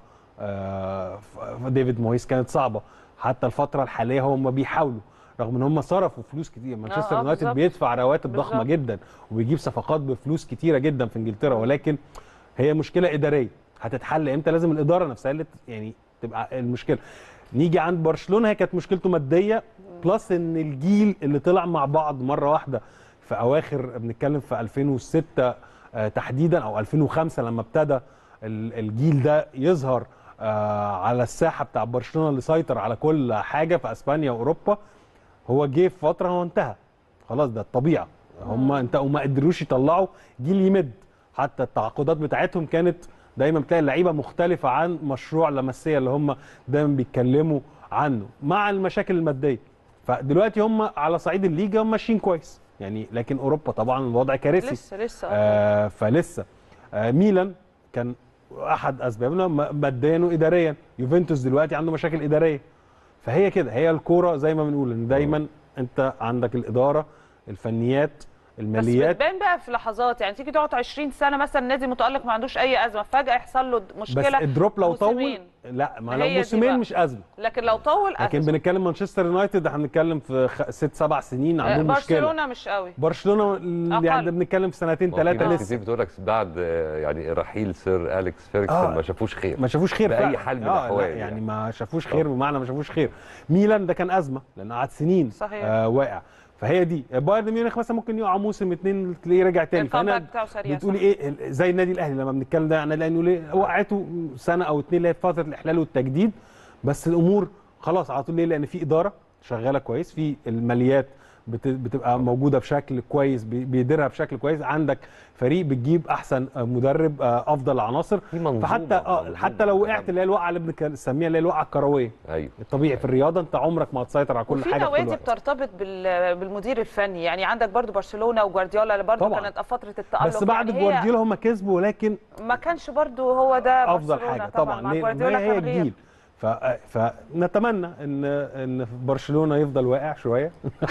آه ف- ديفيد مويس كانت صعبه حتى الفتره الحاليه هم بيحاولوا رغم ان هم صرفوا فلوس كتير مانشستر آه، يونايتد بالظبط. بيدفع رواتب ضخمه بالظبط. جدا وبيجيب صفقات بفلوس كتيره جدا في انجلترا ولكن هي مشكله اداريه هتتحل امتى لازم الاداره نفسها اللي ت- يعني تبقى المشكله نيجي عند برشلونه هي كانت مشكلته ماديه بلس ان الجيل اللي طلع مع بعض مره واحده في اواخر بنتكلم في 2006 آه، تحديدا او 2005 لما ابتدى ال- الجيل ده يظهر آه على الساحه بتاع برشلونه اللي سيطر على كل حاجه في اسبانيا واوروبا هو جه في فتره هو انتهى خلاص ده الطبيعه هم انت وما قدروش يطلعوا جيل يمد حتى التعاقدات بتاعتهم كانت دايما بتلاقي اللعيبه مختلفه عن مشروع لمسيه اللي هم دايما بيتكلموا عنه مع المشاكل الماديه فدلوقتي هم على صعيد الليجا هم ماشيين كويس يعني لكن اوروبا طبعا الوضع كارثي لسه لسه آه. آه فلسه آه ميلان كان احد اسبابنا م- ماديا واداريا يوفنتوس دلوقتي عنده مشاكل اداريه فهي كده هي الكوره زي ما بنقول ان دايما انت عندك الاداره الفنيات بس الماليات بتبان بقى في لحظات يعني تيجي تقعد 20 سنه مثلا نادي متالق ما عندوش اي ازمه فجاه يحصل له بس مشكله الدروب لو طول موسمين. لا ما هي لو دي موسمين بقى. مش ازمه لكن لو طول لكن أزمة. بنتكلم مانشستر يونايتد احنا بنتكلم في خ... ست سبع سنين عندهم مشكله برشلونه مش قوي برشلونه أقل. يعني ده بنتكلم في سنتين ما هو في ثلاثه ناس لسه كتير بتقول لك بعد آه، يعني رحيل سير اليكس فيرجسون آه. ما شافوش خير ما شافوش خير بأي فعلا. حال من آه، لا، الأحوال يعني, يعني. ما شافوش خير بمعنى ما شافوش خير ميلان ده كان ازمه لان قعد سنين صحيح. آه واقع فهي دي بايرن ميونخ مثلا ممكن يقع موسم اتنين تلاقيه رجع تاني الكامباك بتاعه سريع بتقولي صح. ايه ال- زي النادي الاهلي لما بنتكلم ده يعني لانه ليه وقعته سنه او اتنين اللي هي فتره الاحلال والتجديد بس الامور خلاص على طول ليه لان في اداره شغاله كويس في الماليات بت- بتبقى موجوده بشكل كويس بي- بيديرها بشكل كويس عندك فريق بتجيب احسن آه، مدرب آه، افضل عناصر في منظومة، فحتى اه منظومة حتى لو وقعت متكاملة. اللي هي الوقعه اللي بنسميها اللي هي الوقعه الكرويه ايوه الطبيعي في الرياضه انت عمرك ما هتسيطر على كل وفي حاجه في كل نوادي وقت. بترتبط بال- بالمدير الفني يعني عندك برضو برشلونه وجوارديولا اللي برضو طبعاً. كانت فتره التالق بس بعد يعني هي جوارديولا هم كسبوا ولكن ما كانش برضو هو ده افضل برشلونة حاجه طبعا مع ليه؟ جوارديولا ما هي كان غير الجيل ف... فنتمنى ان ان برشلونه يفضل واقع شويه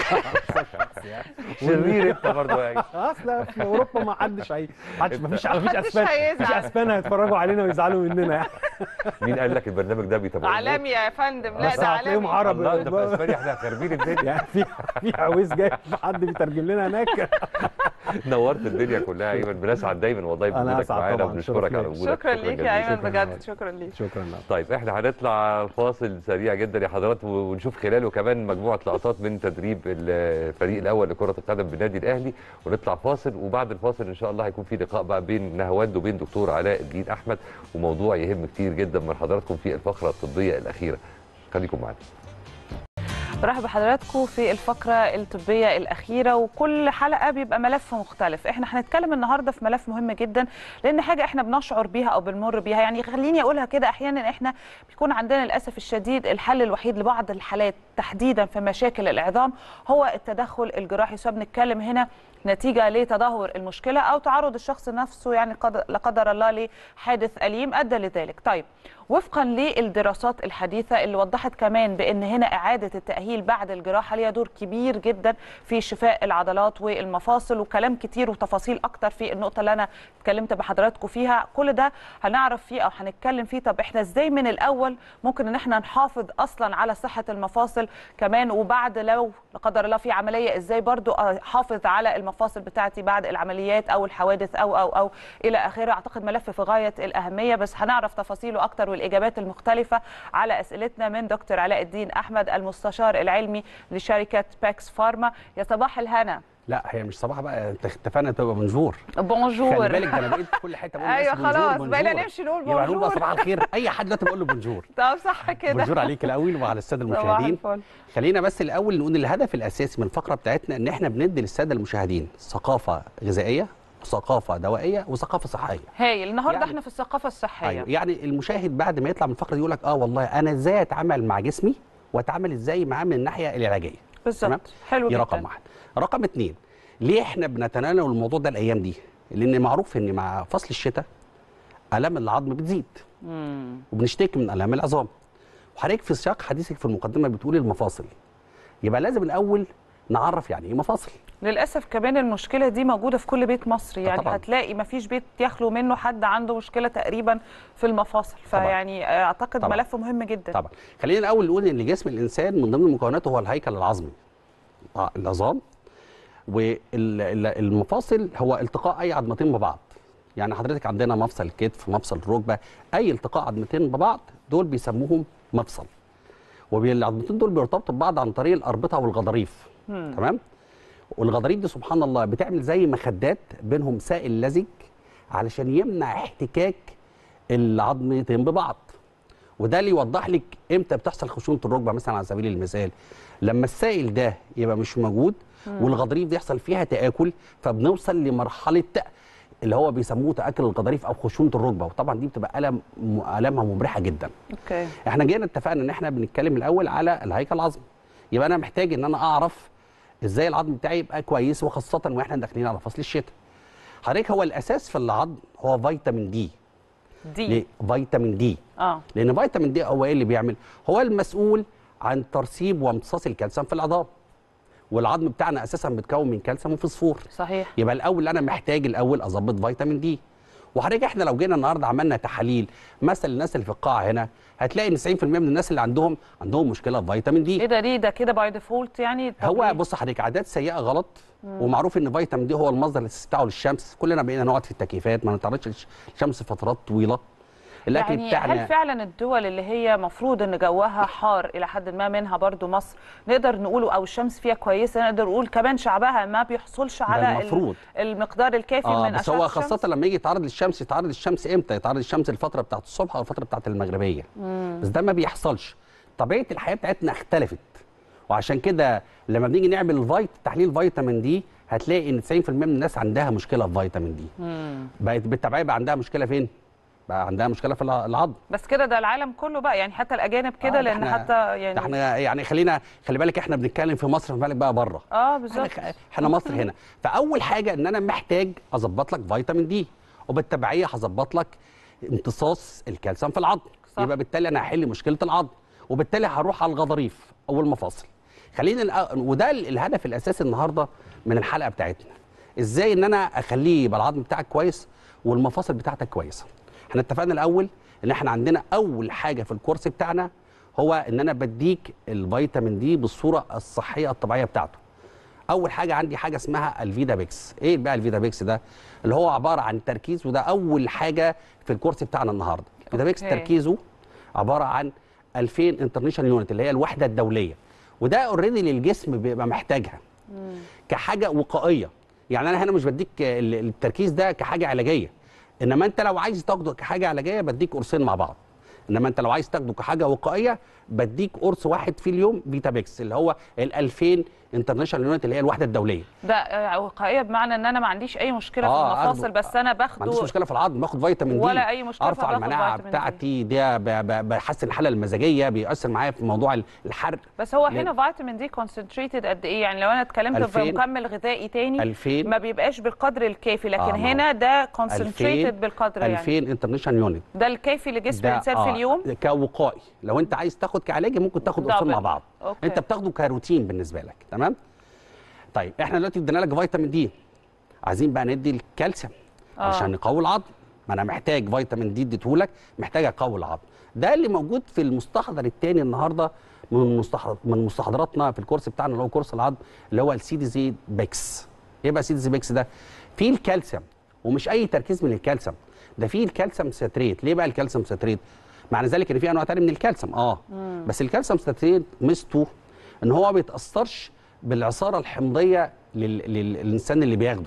شرير انت برضه يعني اصل في اوروبا ما حدش هي حدش ما فيش ما فيش محدش اسبان هيزعل. مفيش اسبان هيتفرجوا علينا ويزعلوا مننا يعني مين قال لك البرنامج ده بيتابعوه عالمي يا فندم لا بس ده هتلاقيهم عالمي عرب الله ده في اسبانيا احنا خاربين الدنيا يعني في في عويس جاي في حد بيترجم لنا هناك نورت الدنيا كلها ايمن بنسعد دايما والله أنا بوجودك أسعد معانا طبعاً، وبنشكرك شرف على ليا. وجودك شكرا ليك جزيلا. يا ايمن شكراً بجد لك. شكرا ليك شكرا لك طيب احنا هنطلع فاصل سريع جدا يا حضرات ونشوف خلاله كمان مجموعه لقطات من تدريب الفريق الاول لكره القدم بالنادي الاهلي ونطلع فاصل وبعد الفاصل ان شاء الله هيكون في لقاء بقى بين نهواند وبين دكتور علاء الدين احمد وموضوع يهم كتير جدا من حضراتكم في الفقره الطبيه الاخيره خليكم معانا برحب بحضراتكم في الفقرة الطبية الأخيرة وكل حلقة بيبقى ملف مختلف احنا هنتكلم النهاردة في ملف مهم جدا لأن حاجة احنا بنشعر بيها أو بنمر بيها يعني خليني أقولها كده أحيانا احنا بيكون عندنا للأسف الشديد الحل الوحيد لبعض الحالات تحديدا في مشاكل العظام هو التدخل الجراحي سواء بنتكلم هنا نتيجة لتدهور المشكلة أو تعرض الشخص نفسه يعني قد- لا قدر الله لحادث أليم أدى لذلك طيب وفقا للدراسات الحديثة اللي وضحت كمان بأن هنا إعادة التأهيل بعد الجراحة ليها دور كبير جدا في شفاء العضلات والمفاصل وكلام كتير وتفاصيل أكتر في النقطة اللي أنا اتكلمت بحضراتكم فيها كل ده هنعرف فيه أو هنتكلم فيه طب إحنا إزاي من الأول ممكن إن إحنا نحافظ أصلا على صحة المفاصل كمان وبعد لو لا قدر الله في عملية إزاي برضو أحافظ على المفاصل بتاعتي بعد العمليات أو الحوادث أو أو أو إلى آخره أعتقد ملف في غاية الأهمية بس هنعرف تفاصيله أكتر والإجابات المختلفة على أسئلتنا من دكتور علاء الدين أحمد المستشار العلمي لشركة باكس فارما يا صباح الهنا لا هي مش صباح بقى انت اتفقنا تبقى بونجور بونجور خلي بالك ده انا بقيت في كل حته بقول أيوة بس بونجور، خلاص، بونجور. بقينا نمشي نقول يبقى نقول بقى بونجور. صباح الخير اي حد دلوقتي بقول له بونجور طب صح كده بونجور عليك الاول وعلى الساده صباح المشاهدين الفل خلينا بس الاول نقول الهدف الاساسي من الفقره بتاعتنا ان احنا بندي للساده المشاهدين ثقافه غذائيه وثقافه دوائيه وثقافه صحيه هايل النهارده يعني- احنا في الثقافة الصحية ايوه يعني المشاهد بعد ما يطلع من الفقره دي يقول لك اه والله انا ازاي اتعامل مع جسمي واتعامل ازاي معاه من الناحيه العلاجيه تمام؟ بالظبط حلو دي جدا رقم واحد رقم اتنين ليه احنا بنتناول الموضوع ده الايام دي لان معروف ان مع فصل الشتاء الام العظم بتزيد مم. وبنشتكي من الام العظام وحضرتك في سياق حديثك في المقدمه بتقول المفاصل يبقى لازم الاول نعرف يعني ايه مفاصل للاسف كمان المشكله دي موجوده في كل بيت مصري يعني طبعاً. هتلاقي ما فيش بيت يخلو منه حد عنده مشكله تقريبا في المفاصل طبعاً. فيعني اعتقد طبعاً. ملف مهم جدا طبعا خلينا الاول نقول ان جسم الانسان من ضمن مكوناته هو الهيكل العظمي آه، العظام والمفاصل هو التقاء اي عظمتين ببعض يعني حضرتك عندنا مفصل الكتف مفصل الركبه اي التقاء عظمتين ببعض دول بيسموهم مفصل والعظمتين دول بيرتبطوا ببعض عن طريق الاربطه والغضاريف تمام والغضاريف دي سبحان الله بتعمل زي مخدات بينهم سائل لزج علشان يمنع احتكاك العظمتين ببعض وده اللي يوضح لك امتى بتحصل خشونه الركبه مثلا على سبيل المثال لما السائل ده يبقى مش موجود والغضاريف دي يحصل فيها تاكل فبنوصل لمرحله اللي هو بيسموه تاكل الغضاريف او خشونه الركبه وطبعا دي بتبقى الم المها مبرحه جدا اوكي احنا جينا اتفقنا ان احنا بنتكلم الاول على الهيكل العظمي يبقى انا محتاج ان انا اعرف ازاي العظم بتاعي يبقى كويس وخاصه واحنا داخلين على فصل الشتاء حضرتك هو الاساس في العظم هو فيتامين دي دي ليه فيتامين دي اه لان فيتامين دي هو ايه اللي بيعمل هو المسؤول عن ترسيب وامتصاص الكالسيوم في العظام والعظم بتاعنا اساسا متكون من كالسيوم وفوسفور صحيح يبقى الاول انا محتاج الاول اظبط فيتامين دي وحضرتك احنا لو جينا النهارده عملنا تحاليل مثلا الناس اللي في القاعه هنا هتلاقي ان 90% من الناس اللي عندهم عندهم مشكله في فيتامين دي ايه ده ليه ده كده باي ديفولت يعني طب هو ليه؟ بص حضرتك عادات سيئه غلط ومعروف ان فيتامين دي هو المصدر الاساسي بتاعه للشمس كلنا بقينا نقعد في التكييفات ما نتعرضش للشمس فترات طويله الاكل يعني بتاعنا هل فعلا الدول اللي هي مفروض ان جوها حار الى حد ما منها برضو مصر نقدر نقوله او الشمس فيها كويسه نقدر نقول كمان شعبها ما بيحصلش على ال- المفروض. المقدار الكافي اه من بس اشعه هو الشمس؟ خاصه لما يجي يتعرض للشمس يتعرض للشمس امتى يتعرض للشمس الفتره بتاعت الصبح او الفتره بتاعت المغربيه بس ده ما بيحصلش طبيعه الحياه بتاعتنا اختلفت وعشان كده لما بنيجي نعمل فيت تحليل فيتامين دي هتلاقي ان 90% من الناس عندها مشكله في فيتامين دي بقت بالتبعيه بقى عندها مشكله فين بقى عندها مشكله في الع- العظم بس كده ده العالم كله بقى يعني حتى الاجانب كده آه، ده لان إحنا- حتى ده يعني احنا يعني خلينا خلي بالك احنا بنتكلم في مصر فما بالك بقى بره اه بالظبط احنا احنا مصر هنا فاول حاجه ان انا محتاج اظبط لك فيتامين دي وبالتبعيه هظبط لك امتصاص الكالسيوم في العظم صح. يبقى بالتالي انا هحل مشكله العظم وبالتالي هروح على الغضاريف او المفاصل خلينا الأ- وده ال- الهدف الاساسي النهارده من الحلقه بتاعتنا ازاي ان انا اخليه يبقى العظم بتاعك كويس والمفاصل بتاعتك كويسه احنا اتفقنا الاول ان احنا عندنا اول حاجه في الكورس بتاعنا هو ان انا بديك الفيتامين دي بالصوره الصحيه الطبيعيه بتاعته اول حاجه عندي حاجه اسمها الفيدا بيكس ايه بقى الفيدا بيكس ده اللي هو عباره عن تركيز وده اول حاجه في الكورس بتاعنا النهارده الفيدا بيكس أوكي. تركيزه عباره عن 2000 انترناشونال يونت اللي هي الوحده الدوليه وده اوريدي للجسم بيبقى محتاجها كحاجه وقائيه يعني انا هنا مش بديك ال- التركيز ده كحاجه علاجيه انما انت لو عايز تاخده كحاجه علاجيه بديك قرصين مع بعض انما انت لو عايز تاخده كحاجه وقائيه بديك قرص واحد في اليوم فيتابيكس اللي هو ال 2000 انترناشونال يونت اللي هي الوحده الدوليه ده آه، وقائيه بمعنى ان انا ما عنديش اي مشكله آه، في المفاصل أخده. بس انا ما عنديش باخده مشكله في العظم باخد فيتامين دي ولا أي مشكلة ارفع فباخد المناعه فيتامين دي. بتاعتي ده ب- ب- بحسن الحاله المزاجيه بيأثر معايا في موضوع ال- الحرق بس هو لأن- هنا فيتامين دي كونسنتريتد قد ايه يعني لو انا اتكلمت في 2000 مكمل غذائي تاني 2000 ما بيبقاش بالقدر الكافي لكن آه، ما هو هنا ده 2000 كونسنتريتد بالقدر يعني 2000 انترناشونال يونت ده الكافي لجسم ده الانسان في آه، اليوم كوقائي لو انت عايز تاخد كعلاجي ممكن تاخد قرصين دبل. مع بعض أوكي. انت بتاخده كروتين بالنسبه لك تمام طيب احنا دلوقتي ادينا لك فيتامين دي عايزين بقى ندي الكالسيوم آه. عشان نقوي العظم ما انا محتاج فيتامين دي اديته لك محتاج اقوي العظم ده اللي موجود في المستحضر الثاني النهارده من مستحضر من مستحضراتنا في الكورس بتاعنا اللي هو كورس العظم اللي هو السي دي زي بيكس ايه بقى سي دي زي بيكس ده فيه الكالسيوم ومش اي تركيز من الكالسيوم ده فيه الكالسيوم ساتريت ليه بقى الكالسيوم ساتريت معنى ذلك ان في انواع تانية من الكالسيوم اه بس الكالسيوم ساتريت ميزته ان هو ما بيتاثرش بالعصاره الحمضيه لل... لل... للانسان اللي بياخده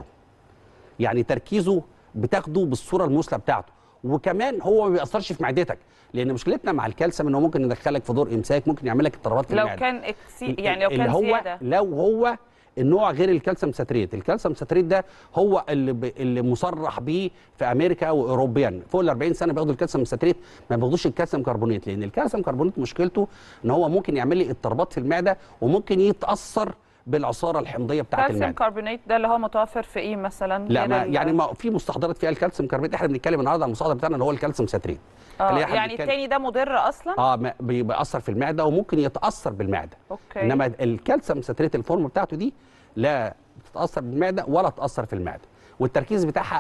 يعني تركيزه بتاخده بالصوره المثلى بتاعته وكمان هو ما بيأثرش في معدتك لان مشكلتنا مع الكالسيوم انه ممكن يدخلك في دور امساك ممكن يعمل لك اضطرابات في لو المعده كان اكسي يعني لو اللي كان هو زياده لو هو النوع غير الكالسيوم ساتريت الكالسيوم ساتريت ده هو اللي ب... اللي مصرح بيه في امريكا واوروبيا فوق ال 40 سنه بياخدوا الكالسيوم ساتريت ما بياخدوش الكالسيوم كربونات لان الكالسيوم كربونات مشكلته ان هو ممكن يعمل لي اضطرابات في المعده وممكن يتاثر بالعصاره الحمضيه بتاعه كالسيوم المعده كربونات ده اللي هو متوفر في ايه مثلا لا غير ما ال- يعني ما في مستحضرات فيها الكالسيوم كربونات احنا بنتكلم النهارده عن المستحضر بتاعنا اللي هو الكالسيوم ساتريت اه اللي احنا يعني بنتكلم- التاني ده مضر اصلا اه ما- بي- بيأثر في المعده وممكن يتاثر بالمعده اوكي انما الكالسيوم ساتريت الفورم بتاعته دي لا بتتاثر بالمعده ولا تاثر في المعده والتركيز بتاعها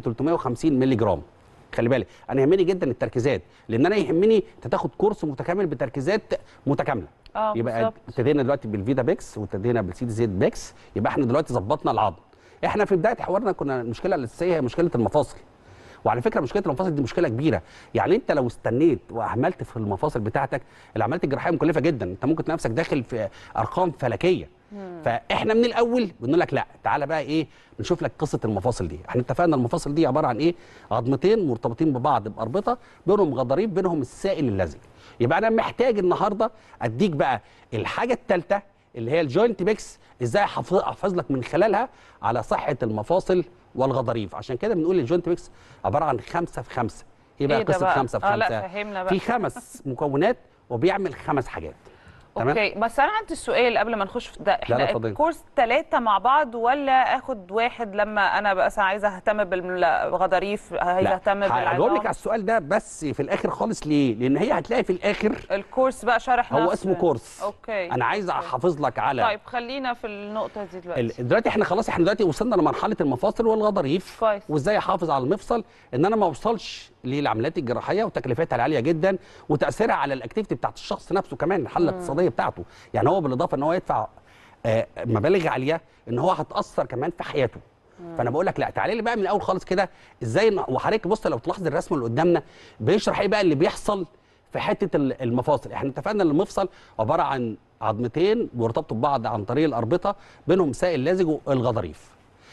1350 مللي جرام خلي بالك انا يهمني جدا التركيزات لان انا يهمني انت تاخد كورس متكامل بتركيزات متكامله اه يبقى بالظبط. ابتدينا دلوقتي بالفيدا بيكس وابتدينا بالسي دي زيد بيكس يبقى احنا دلوقتي ظبطنا العظم احنا في بدايه حوارنا كنا المشكله الاساسيه هي مشكله المفاصل وعلى فكره مشكله المفاصل دي مشكله كبيره يعني انت لو استنيت واهملت في المفاصل بتاعتك العمليات الجراحيه مكلفه جدا انت ممكن تلاقي نفسك داخل في ارقام فلكيه فاحنا من الاول بنقول لك لا تعالى بقى ايه نشوف لك قصه المفاصل دي احنا اتفقنا المفاصل دي عباره عن ايه عظمتين مرتبطين ببعض باربطه بينهم غضاريف بينهم السائل اللزج يبقى انا محتاج النهارده اديك بقى الحاجه الثالثه اللي هي الجوينت ميكس ازاي احافظ احافظ لك من خلالها على صحه المفاصل والغضاريف عشان كده بنقول الجوينت ميكس عباره عن خمسه في خمسه ايه بقى إيه ده قصه بقى؟ خمسه في آه، لا، خمسه فهمنا بقى. في خمس مكونات وبيعمل خمس حاجات تمام اوكي بس انا عندي السؤال قبل ما نخش في ده لا، احنا اتفضلي. الكورس ثلاثه مع بعض ولا اخد واحد لما انا بقى مثلا عايزه اهتم بالغضاريف عايزه اهتم هجاوب لك بالعظام على السؤال ده بس في الاخر خالص ليه لان هي هتلاقي في الاخر الكورس بقى شرح هو نفسه اسمه كورس اوكي انا عايز أوكي. احافظ لك على طيب خلينا في النقطه دي دلوقتي ال- دلوقتي احنا خلاص احنا دلوقتي وصلنا لمرحله المفاصل والغضاريف كويس. وازاي احافظ على المفصل ان انا ما اوصلش للعمليات الجراحيه وتكلفتها العاليه جدا وتاثيرها على الاكتيفيتي بتاعت الشخص نفسه كمان الحاله الاقتصاديه بتاعته يعني هو بالاضافه ان هو يدفع آه، مبالغ عاليه ان هو هتاثر كمان في حياته فانا بقول لك لا تعالى لي بقى من الاول خالص كده ازاي إن- وحضرتك بص لو تلاحظ الرسم اللي قدامنا بيشرح ايه بقى اللي بيحصل في حته ال- المفاصل احنا اتفقنا ان المفصل عباره عن عظمتين بيرتبطوا ببعض عن طريق الاربطه بينهم سائل لازج والغضاريف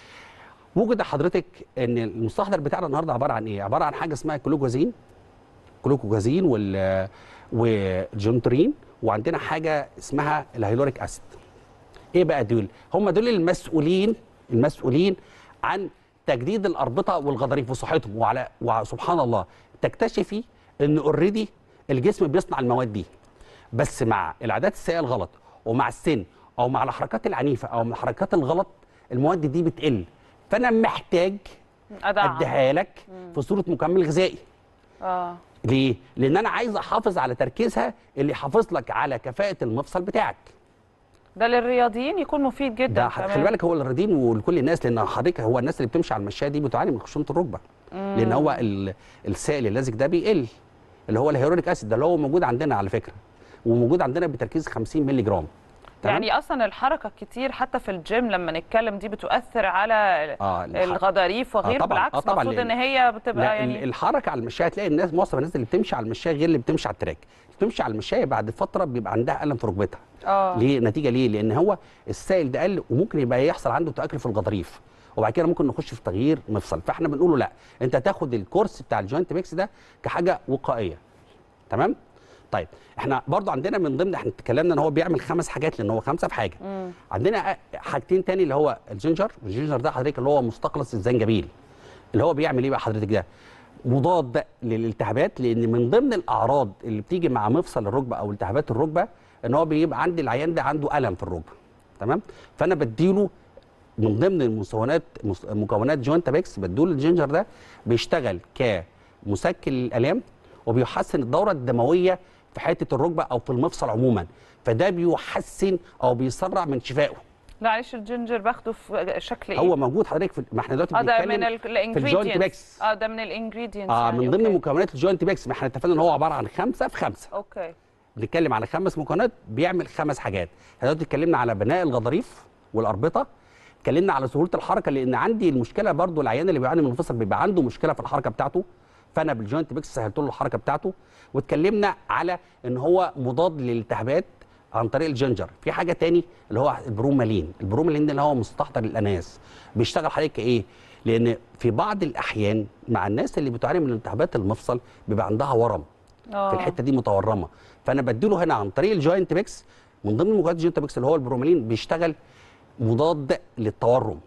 وجد حضرتك ان المستحضر بتاعنا النهارده عباره عن ايه عباره عن حاجه اسمها كلوكوزين كلوكوزين وال والجونترين وعندنا حاجه اسمها الهيلوريك اسيد ايه بقى دول هم دول المسؤولين المسؤولين عن تجديد الاربطه والغضاريف وصحتهم وعلى وسبحان الله تكتشفي ان اوريدي الجسم بيصنع المواد دي بس مع العادات السيئه الغلط ومع السن او مع الحركات العنيفه او مع الحركات الغلط المواد دي بتقل فانا محتاج ادعم اديها لك في صوره مكمل غذائي اه ليه؟ لان انا عايز احافظ على تركيزها اللي يحافظ لك على كفاءه المفصل بتاعك ده للرياضيين يكون مفيد جدا ده كمان. خلي بالك هو الرياضيين ولكل الناس لان حضرتك هو الناس اللي بتمشي على المشايه دي بتعاني من خشونه الركبه لان هو ال- السائل اللازج ده بيقل اللي هو الهيرونيك اسيد ده اللي هو موجود عندنا على فكره وموجود عندنا بتركيز 50 مللي جرام تمام؟ يعني اصلا الحركه الكتير حتى في الجيم لما نتكلم دي بتؤثر على اه الح- الغضاريف وغيره طبعاً، بالعكس آه طبعاً، المفروض ان لأن- هي بتبقى لا يعني يعني الحركه على المشايه هتلاقي الناس معظم الناس اللي بتمشي على المشايه غير اللي بتمشي على التراك اللي بتمشي على المشايه بعد فتره بيبقى عندها الم في ركبتها اه ليه نتيجه ليه لان هو السائل ده قل وممكن يبقى يحصل عنده تاكل في الغضاريف وبعد كده ممكن نخش في تغيير مفصل فاحنا بنقول له لا انت تاخد الكورس بتاع الجوينت ميكس ده كحاجه وقائيه تمام طيب احنا برضو عندنا من ضمن احنا اتكلمنا ان هو بيعمل خمس حاجات لان هو خمسه في حاجه مم. عندنا حاجتين تاني اللي هو الجينجر الجينجر ده حضرتك اللي هو مستخلص الزنجبيل اللي هو بيعمل ايه بقى حضرتك ده مضاد للالتهابات لان من ضمن الاعراض اللي بتيجي مع مفصل الركبه او التهابات الركبه ان هو بيبقى عندي العيان ده عنده الم في الركبه تمام فانا بديله من ضمن المكونات مس- مكونات جوينت ميكس بديله الجينجر ده بيشتغل كمسكن للالام وبيحسن الدوره الدمويه في حته الركبه او في المفصل عموما فده بيحسن او بيسرع من شفائه لا معلش الجينجر باخده في شكل ايه هو موجود حضرتك في ما احنا دلوقتي اه ده بنتكلم من الانجريدينتس الجوينت ميكس. اه ده من الانجريدينتس اه يعني. من ضمن أوكي. مكونات الجوينت ميكس ما احنا اتفقنا ان هو عباره عن خمسه في خمسه اوكي بنتكلم على خمس مكونات بيعمل خمس حاجات احنا دلوقتي اتكلمنا على بناء الغضاريف والاربطه اتكلمنا على سهوله الحركه لان عندي المشكله برضو العيان اللي بيعاني من الفصل بيبقى عنده مشكله في الحركه بتاعته فانا بالجوينت ميكس سهلت له الحركه بتاعته واتكلمنا على ان هو مضاد للالتهابات عن طريق الجنجر في حاجه تاني اللي هو البرومالين البرومالين ده اللي هو مستحضر للاناس بيشتغل حضرتك كايه لان في بعض الاحيان مع الناس اللي بتعاني من التهابات المفصل بيبقى عندها ورم اه في الحته دي متورمه فانا بديله هنا عن طريق الجوينت ميكس من ضمن مكونات الجوينت ميكس اللي هو البرومالين بيشتغل مضاد للتورم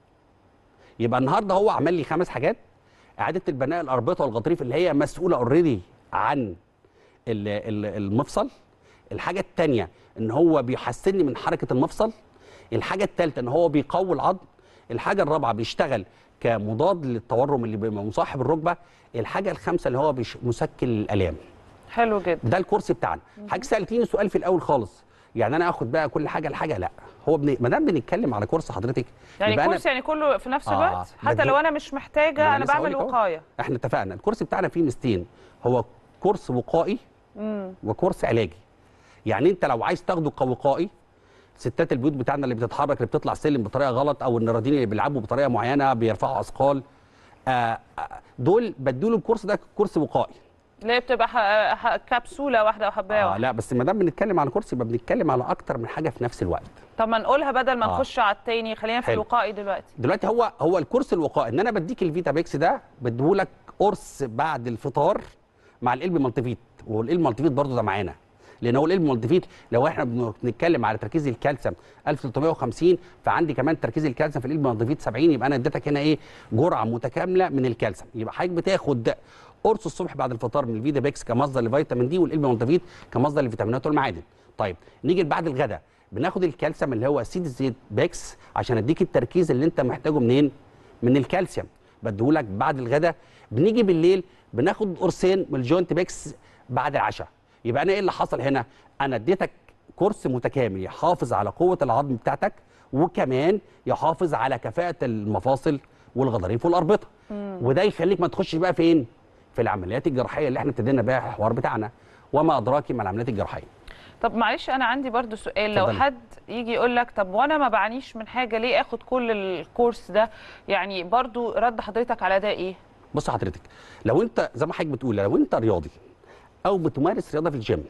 يبقى النهارده هو عمل لي خمس حاجات اعاده البناء الاربطه والغضاريف اللي هي مسؤوله اوريدي عن ال- ال- المفصل الحاجه الثانيه ان هو بيحسن لي من حركه المفصل الحاجه الثالثه ان هو بيقوي العظم الحاجه الرابعه بيشتغل كمضاد للتورم اللي بيبقى مصاحب الركبه الحاجه الخامسه اللي هو بيش- مسكن للالام حلو جدا ده الكورس بتاعنا حضرتك سالتيني سؤال في الاول خالص يعني انا اخد بقى كل حاجه لحاجه لا هو بن... ما دام بنتكلم على كورس حضرتك يعني يبقى أنا- كورس يعني كله في نفس آه، الوقت حتى بدو- لو انا مش ما محتاجه انا لسه بعمل هقولك أهو. وقايه احنا اتفقنا الكورس بتاعنا فيه ميزتين هو كورس وقائي امم وكورس علاجي يعني انت لو عايز تاخده كوقائي ستات البيوت بتاعنا اللي بتتحرك اللي بتطلع سلم بطريقه غلط او النرادين اللي بيلعبوا بطريقه معينه بيرفعوا اثقال آه آه، دول بدوا الكورس ده كورس وقائي اللي هي بتبقى ح- ح- كبسوله واحده او حبايه آه واحده لا بس ما دام بنتكلم على كورس يبقى بنتكلم على اكتر من حاجه في نفس الوقت طب ما نقولها بدل ما آه. نخش على التاني خلينا في حلو. الوقائي دلوقتي دلوقتي هو هو الكورس الوقائي ان انا بديك الفيتا بيكس ده بديهولك قرص بعد الفطار مع القلب مالتيفيت والال مالتيفيت برضه ده معانا لان هو الال مالتيفيت لو احنا بنتكلم على تركيز الكالسيوم 1350 فعندي كمان تركيز الكالسيوم في الال مالتيفيت 70 يبقى انا اديتك هنا ايه جرعه متكامله من الكالسيوم يبقى حضرتك بتاخد قرص الصبح بعد الفطار من الفيدا بيكس كمصدر لفيتامين دي والال مالتيفيت كمصدر للفيتامينات والمعادن طيب نيجي بعد الغداء بناخد الكالسيوم اللي هو سيد زيت بيكس عشان اديك التركيز اللي انت محتاجه منين من الكالسيوم بديهولك بعد الغداء بنيجي بالليل بناخد قرصين من الجوينت بيكس بعد العشاء يبقى انا ايه اللي حصل هنا انا اديتك كورس متكامل يحافظ على قوه العظم بتاعتك وكمان يحافظ على كفاءه المفاصل والغضاريف والاربطه وده يخليك ما تخش بقى فين في العمليات الجراحيه اللي احنا ابتدينا بيها الحوار بتاعنا وما ادراك ما العمليات الجراحيه طب معلش انا عندي برضو سؤال لو اتفضلي. حد يجي يقول لك طب وانا ما بعانيش من حاجه ليه اخد كل الكورس ده يعني برضو رد حضرتك على ده ايه بص حضرتك لو انت زي ما حضرتك بتقول لو انت رياضي او بتمارس رياضه في الجيم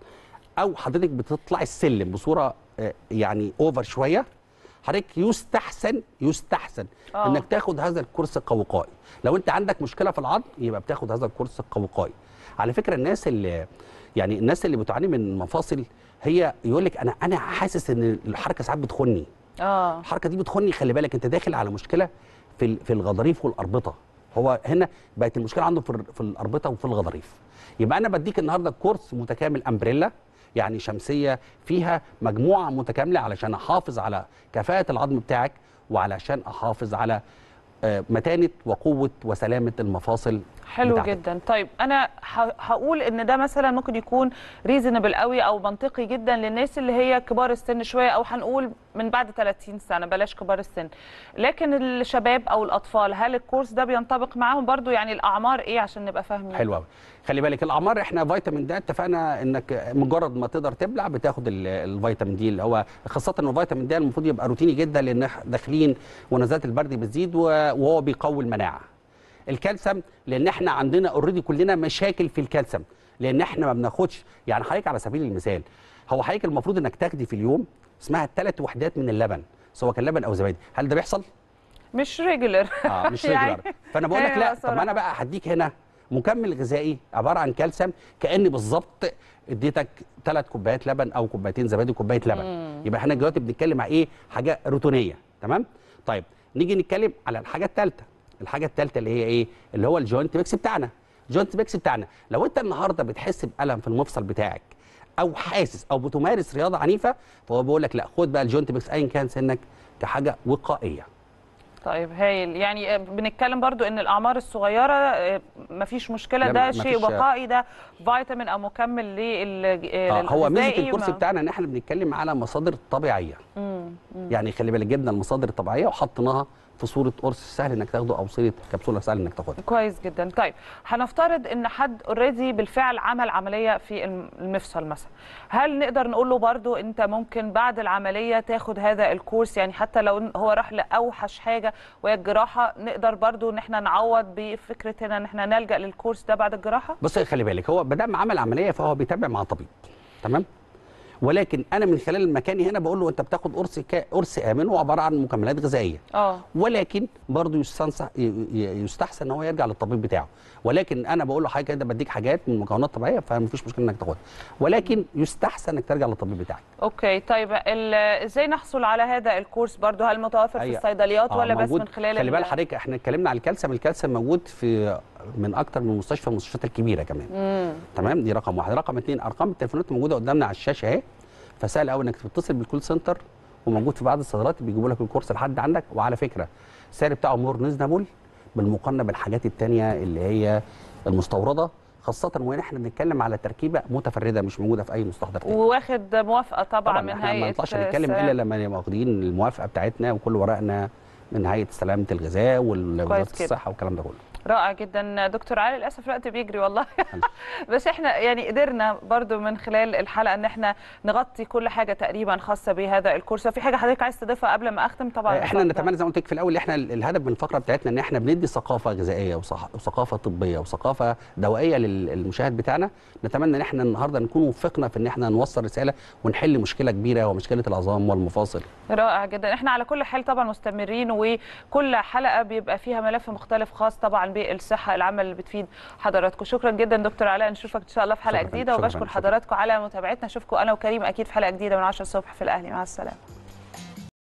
او حضرتك بتطلع السلم بصوره آه، يعني اوفر شويه حضرتك يستحسن يستحسن آه. أوه. انك تاخد هذا الكورس القوقائي لو انت عندك مشكله في العظم يبقى بتاخد هذا الكورس القوقائي على فكره الناس اللي يعني الناس اللي بتعاني من المفاصل هي يقول لك انا انا حاسس ان الحركه ساعات بتخني اه الحركه دي بتخني خلي بالك انت داخل على مشكله في ال- في الغضاريف والاربطه هو هنا بقت المشكله عنده في, ال- في الاربطه وفي الغضاريف يبقى انا بديك النهارده كورس متكامل امبريلا يعني شمسيه فيها مجموعه متكامله علشان احافظ على كفاءه العظم بتاعك وعلشان احافظ على آه، متانه وقوه وسلامه المفاصل حلو بتاعتك. جدا طيب انا ه- هقول ان ده مثلا ممكن يكون ريزونبل قوي او منطقي جدا للناس اللي هي كبار السن شويه او هنقول من بعد 30 سنه بلاش كبار السن لكن الشباب او الاطفال هل الكورس ده بينطبق معاهم برضو يعني الاعمار ايه عشان نبقى فاهمين حلو قوي خلي بالك الاعمار احنا فيتامين د اتفقنا انك مجرد ما تقدر تبلع بتاخد ال- الفيتامين دي اللي هو خاصه ان الفيتامين د المفروض يبقى روتيني جدا لان إح- داخلين ونزلات البرد بتزيد و- وهو بيقوي المناعه الكالسيوم لان احنا عندنا اوريدي كلنا مشاكل في الكالسيوم لان احنا ما بناخدش يعني حضرتك على سبيل المثال هو حضرتك المفروض انك تاخدي في اليوم اسمها ثلاث وحدات من اللبن سواء كان لبن او زبادي هل ده بيحصل مش ريجولر اه مش ريجولار فانا بقول لك أيوة لا طب ما انا صراحة. بقى هديك هنا مكمل غذائي عباره عن كالسيوم كاني بالظبط اديتك ثلاث كوبايات لبن او كوبايتين زبادي كوبايه لبن يبقى احنا دلوقتي بنتكلم على ايه حاجه روتينيه تمام طيب نيجي نتكلم على الحاجه الثالثه الحاجه الثالثه اللي هي ايه اللي هو الجوينت ميكس بتاعنا الجوينت ميكس بتاعنا لو انت النهارده بتحس بالم في المفصل بتاعك او حاسس او بتمارس رياضه عنيفه فهو بيقول لك لا خد بقى الجوينت ميكس ايا كان سنك كحاجه وقائيه طيب هايل يعني آه، بنتكلم برضو ان الاعمار الصغيره آه، مفيش مشكله لا، ده ما- شيء مفيش- وقائي ده فيتامين او مكمل لل آه هو ميزه للغذائي الكورس ما- بتاعنا ان احنا بنتكلم على مصادر طبيعيه مم، مم. يعني خلي بالك جبنا المصادر الطبيعيه وحطيناها في صوره قرص سهل انك تاخده او صوره كبسوله سهل انك تاخدها كويس جدا طيب هنفترض ان حد اوريدي بالفعل عمل عمليه في الم- المفصل مثلا هل نقدر نقول له برضو انت ممكن بعد العمليه تاخد هذا الكورس يعني حتى لو إن هو راح لاوحش حاجه وهي الجراحه نقدر برضو ان احنا نعوض بفكره هنا ان احنا نلجا للكورس ده بعد الجراحه بص خلي بالك هو ما دام عمل عمليه فهو بيتابع مع طبيب تمام ولكن انا من خلال مكاني هنا بقول له انت بتاخد قرص كا- قرص امن هو عباره عن مكملات غذائيه اه ولكن برضه يستنصح ي- ي- يستحسن ان هو يرجع للطبيب بتاعه ولكن انا بقول له حاجه كده بديك حاجات من مكونات طبيعيه فمفيش مشكله انك تاخدها ولكن يستحسن انك ترجع للطبيب بتاعك اوكي طيب ال- ازاي نحصل على هذا الكورس برضو هل متوفر في أي- الصيدليات آه، ولا بس موجود. من خلال خلي ال- بال حضرتك احنا اتكلمنا على الكالسيوم الكالسيوم موجود في من اكتر من مستشفى من المستشفيات الكبيره كمان مم. تمام دي رقم واحد رقم اثنين ارقام التليفونات موجوده قدامنا على الشاشه اهي فسهل قوي انك تتصل بالكول سنتر وموجود في بعض الصيدليات بيجيبوا لك الكورس لحد عندك وعلى فكره السعر بتاعه مور نيزنابل بالمقارنه بالحاجات التانية اللي هي المستورده خاصه وان احنا بنتكلم على تركيبه متفرده مش موجوده في اي مستحضر تاني وواخد موافقه طبعا, طبعا من احنا ما هيئه نطلعش نتكلم السلام. الا لما نبقى واخدين الموافقه بتاعتنا وكل ورقنا من هيئه سلامه الغذاء ووزاره كده. الصحه والكلام ده كله رائع جدا دكتور علي للاسف الوقت بيجري والله بس احنا يعني قدرنا برضو من خلال الحلقه ان احنا نغطي كل حاجه تقريبا خاصه بهذا الكورس في حاجه حضرتك عايز تضيفها قبل ما اختم طبعا احنا اتفضل. نتمنى زي ما قلت لك في الاول احنا ال- الهدف من الفقره بتاعتنا ان احنا بندي ثقافه غذائيه وصح- وثقافه طبيه وثقافه دوائيه لل- للمشاهد بتاعنا نتمنى ان احنا النهارده نكون وفقنا في ان احنا نوصل رساله ونحل مشكله كبيره ومشكله العظام والمفاصل رائع جدا احنا على كل حال طبعا مستمرين وكل حلقه بيبقى فيها ملف مختلف خاص طبعا بالصحه العامه اللي بتفيد حضراتكم شكرا جدا دكتور علاء نشوفك ان شاء الله في حلقه شكراً، جديده شكراً، وبشكر شكراً. حضراتكم على متابعتنا اشوفكم انا وكريم اكيد في حلقه جديده من 10 الصبح في الاهلي مع السلامه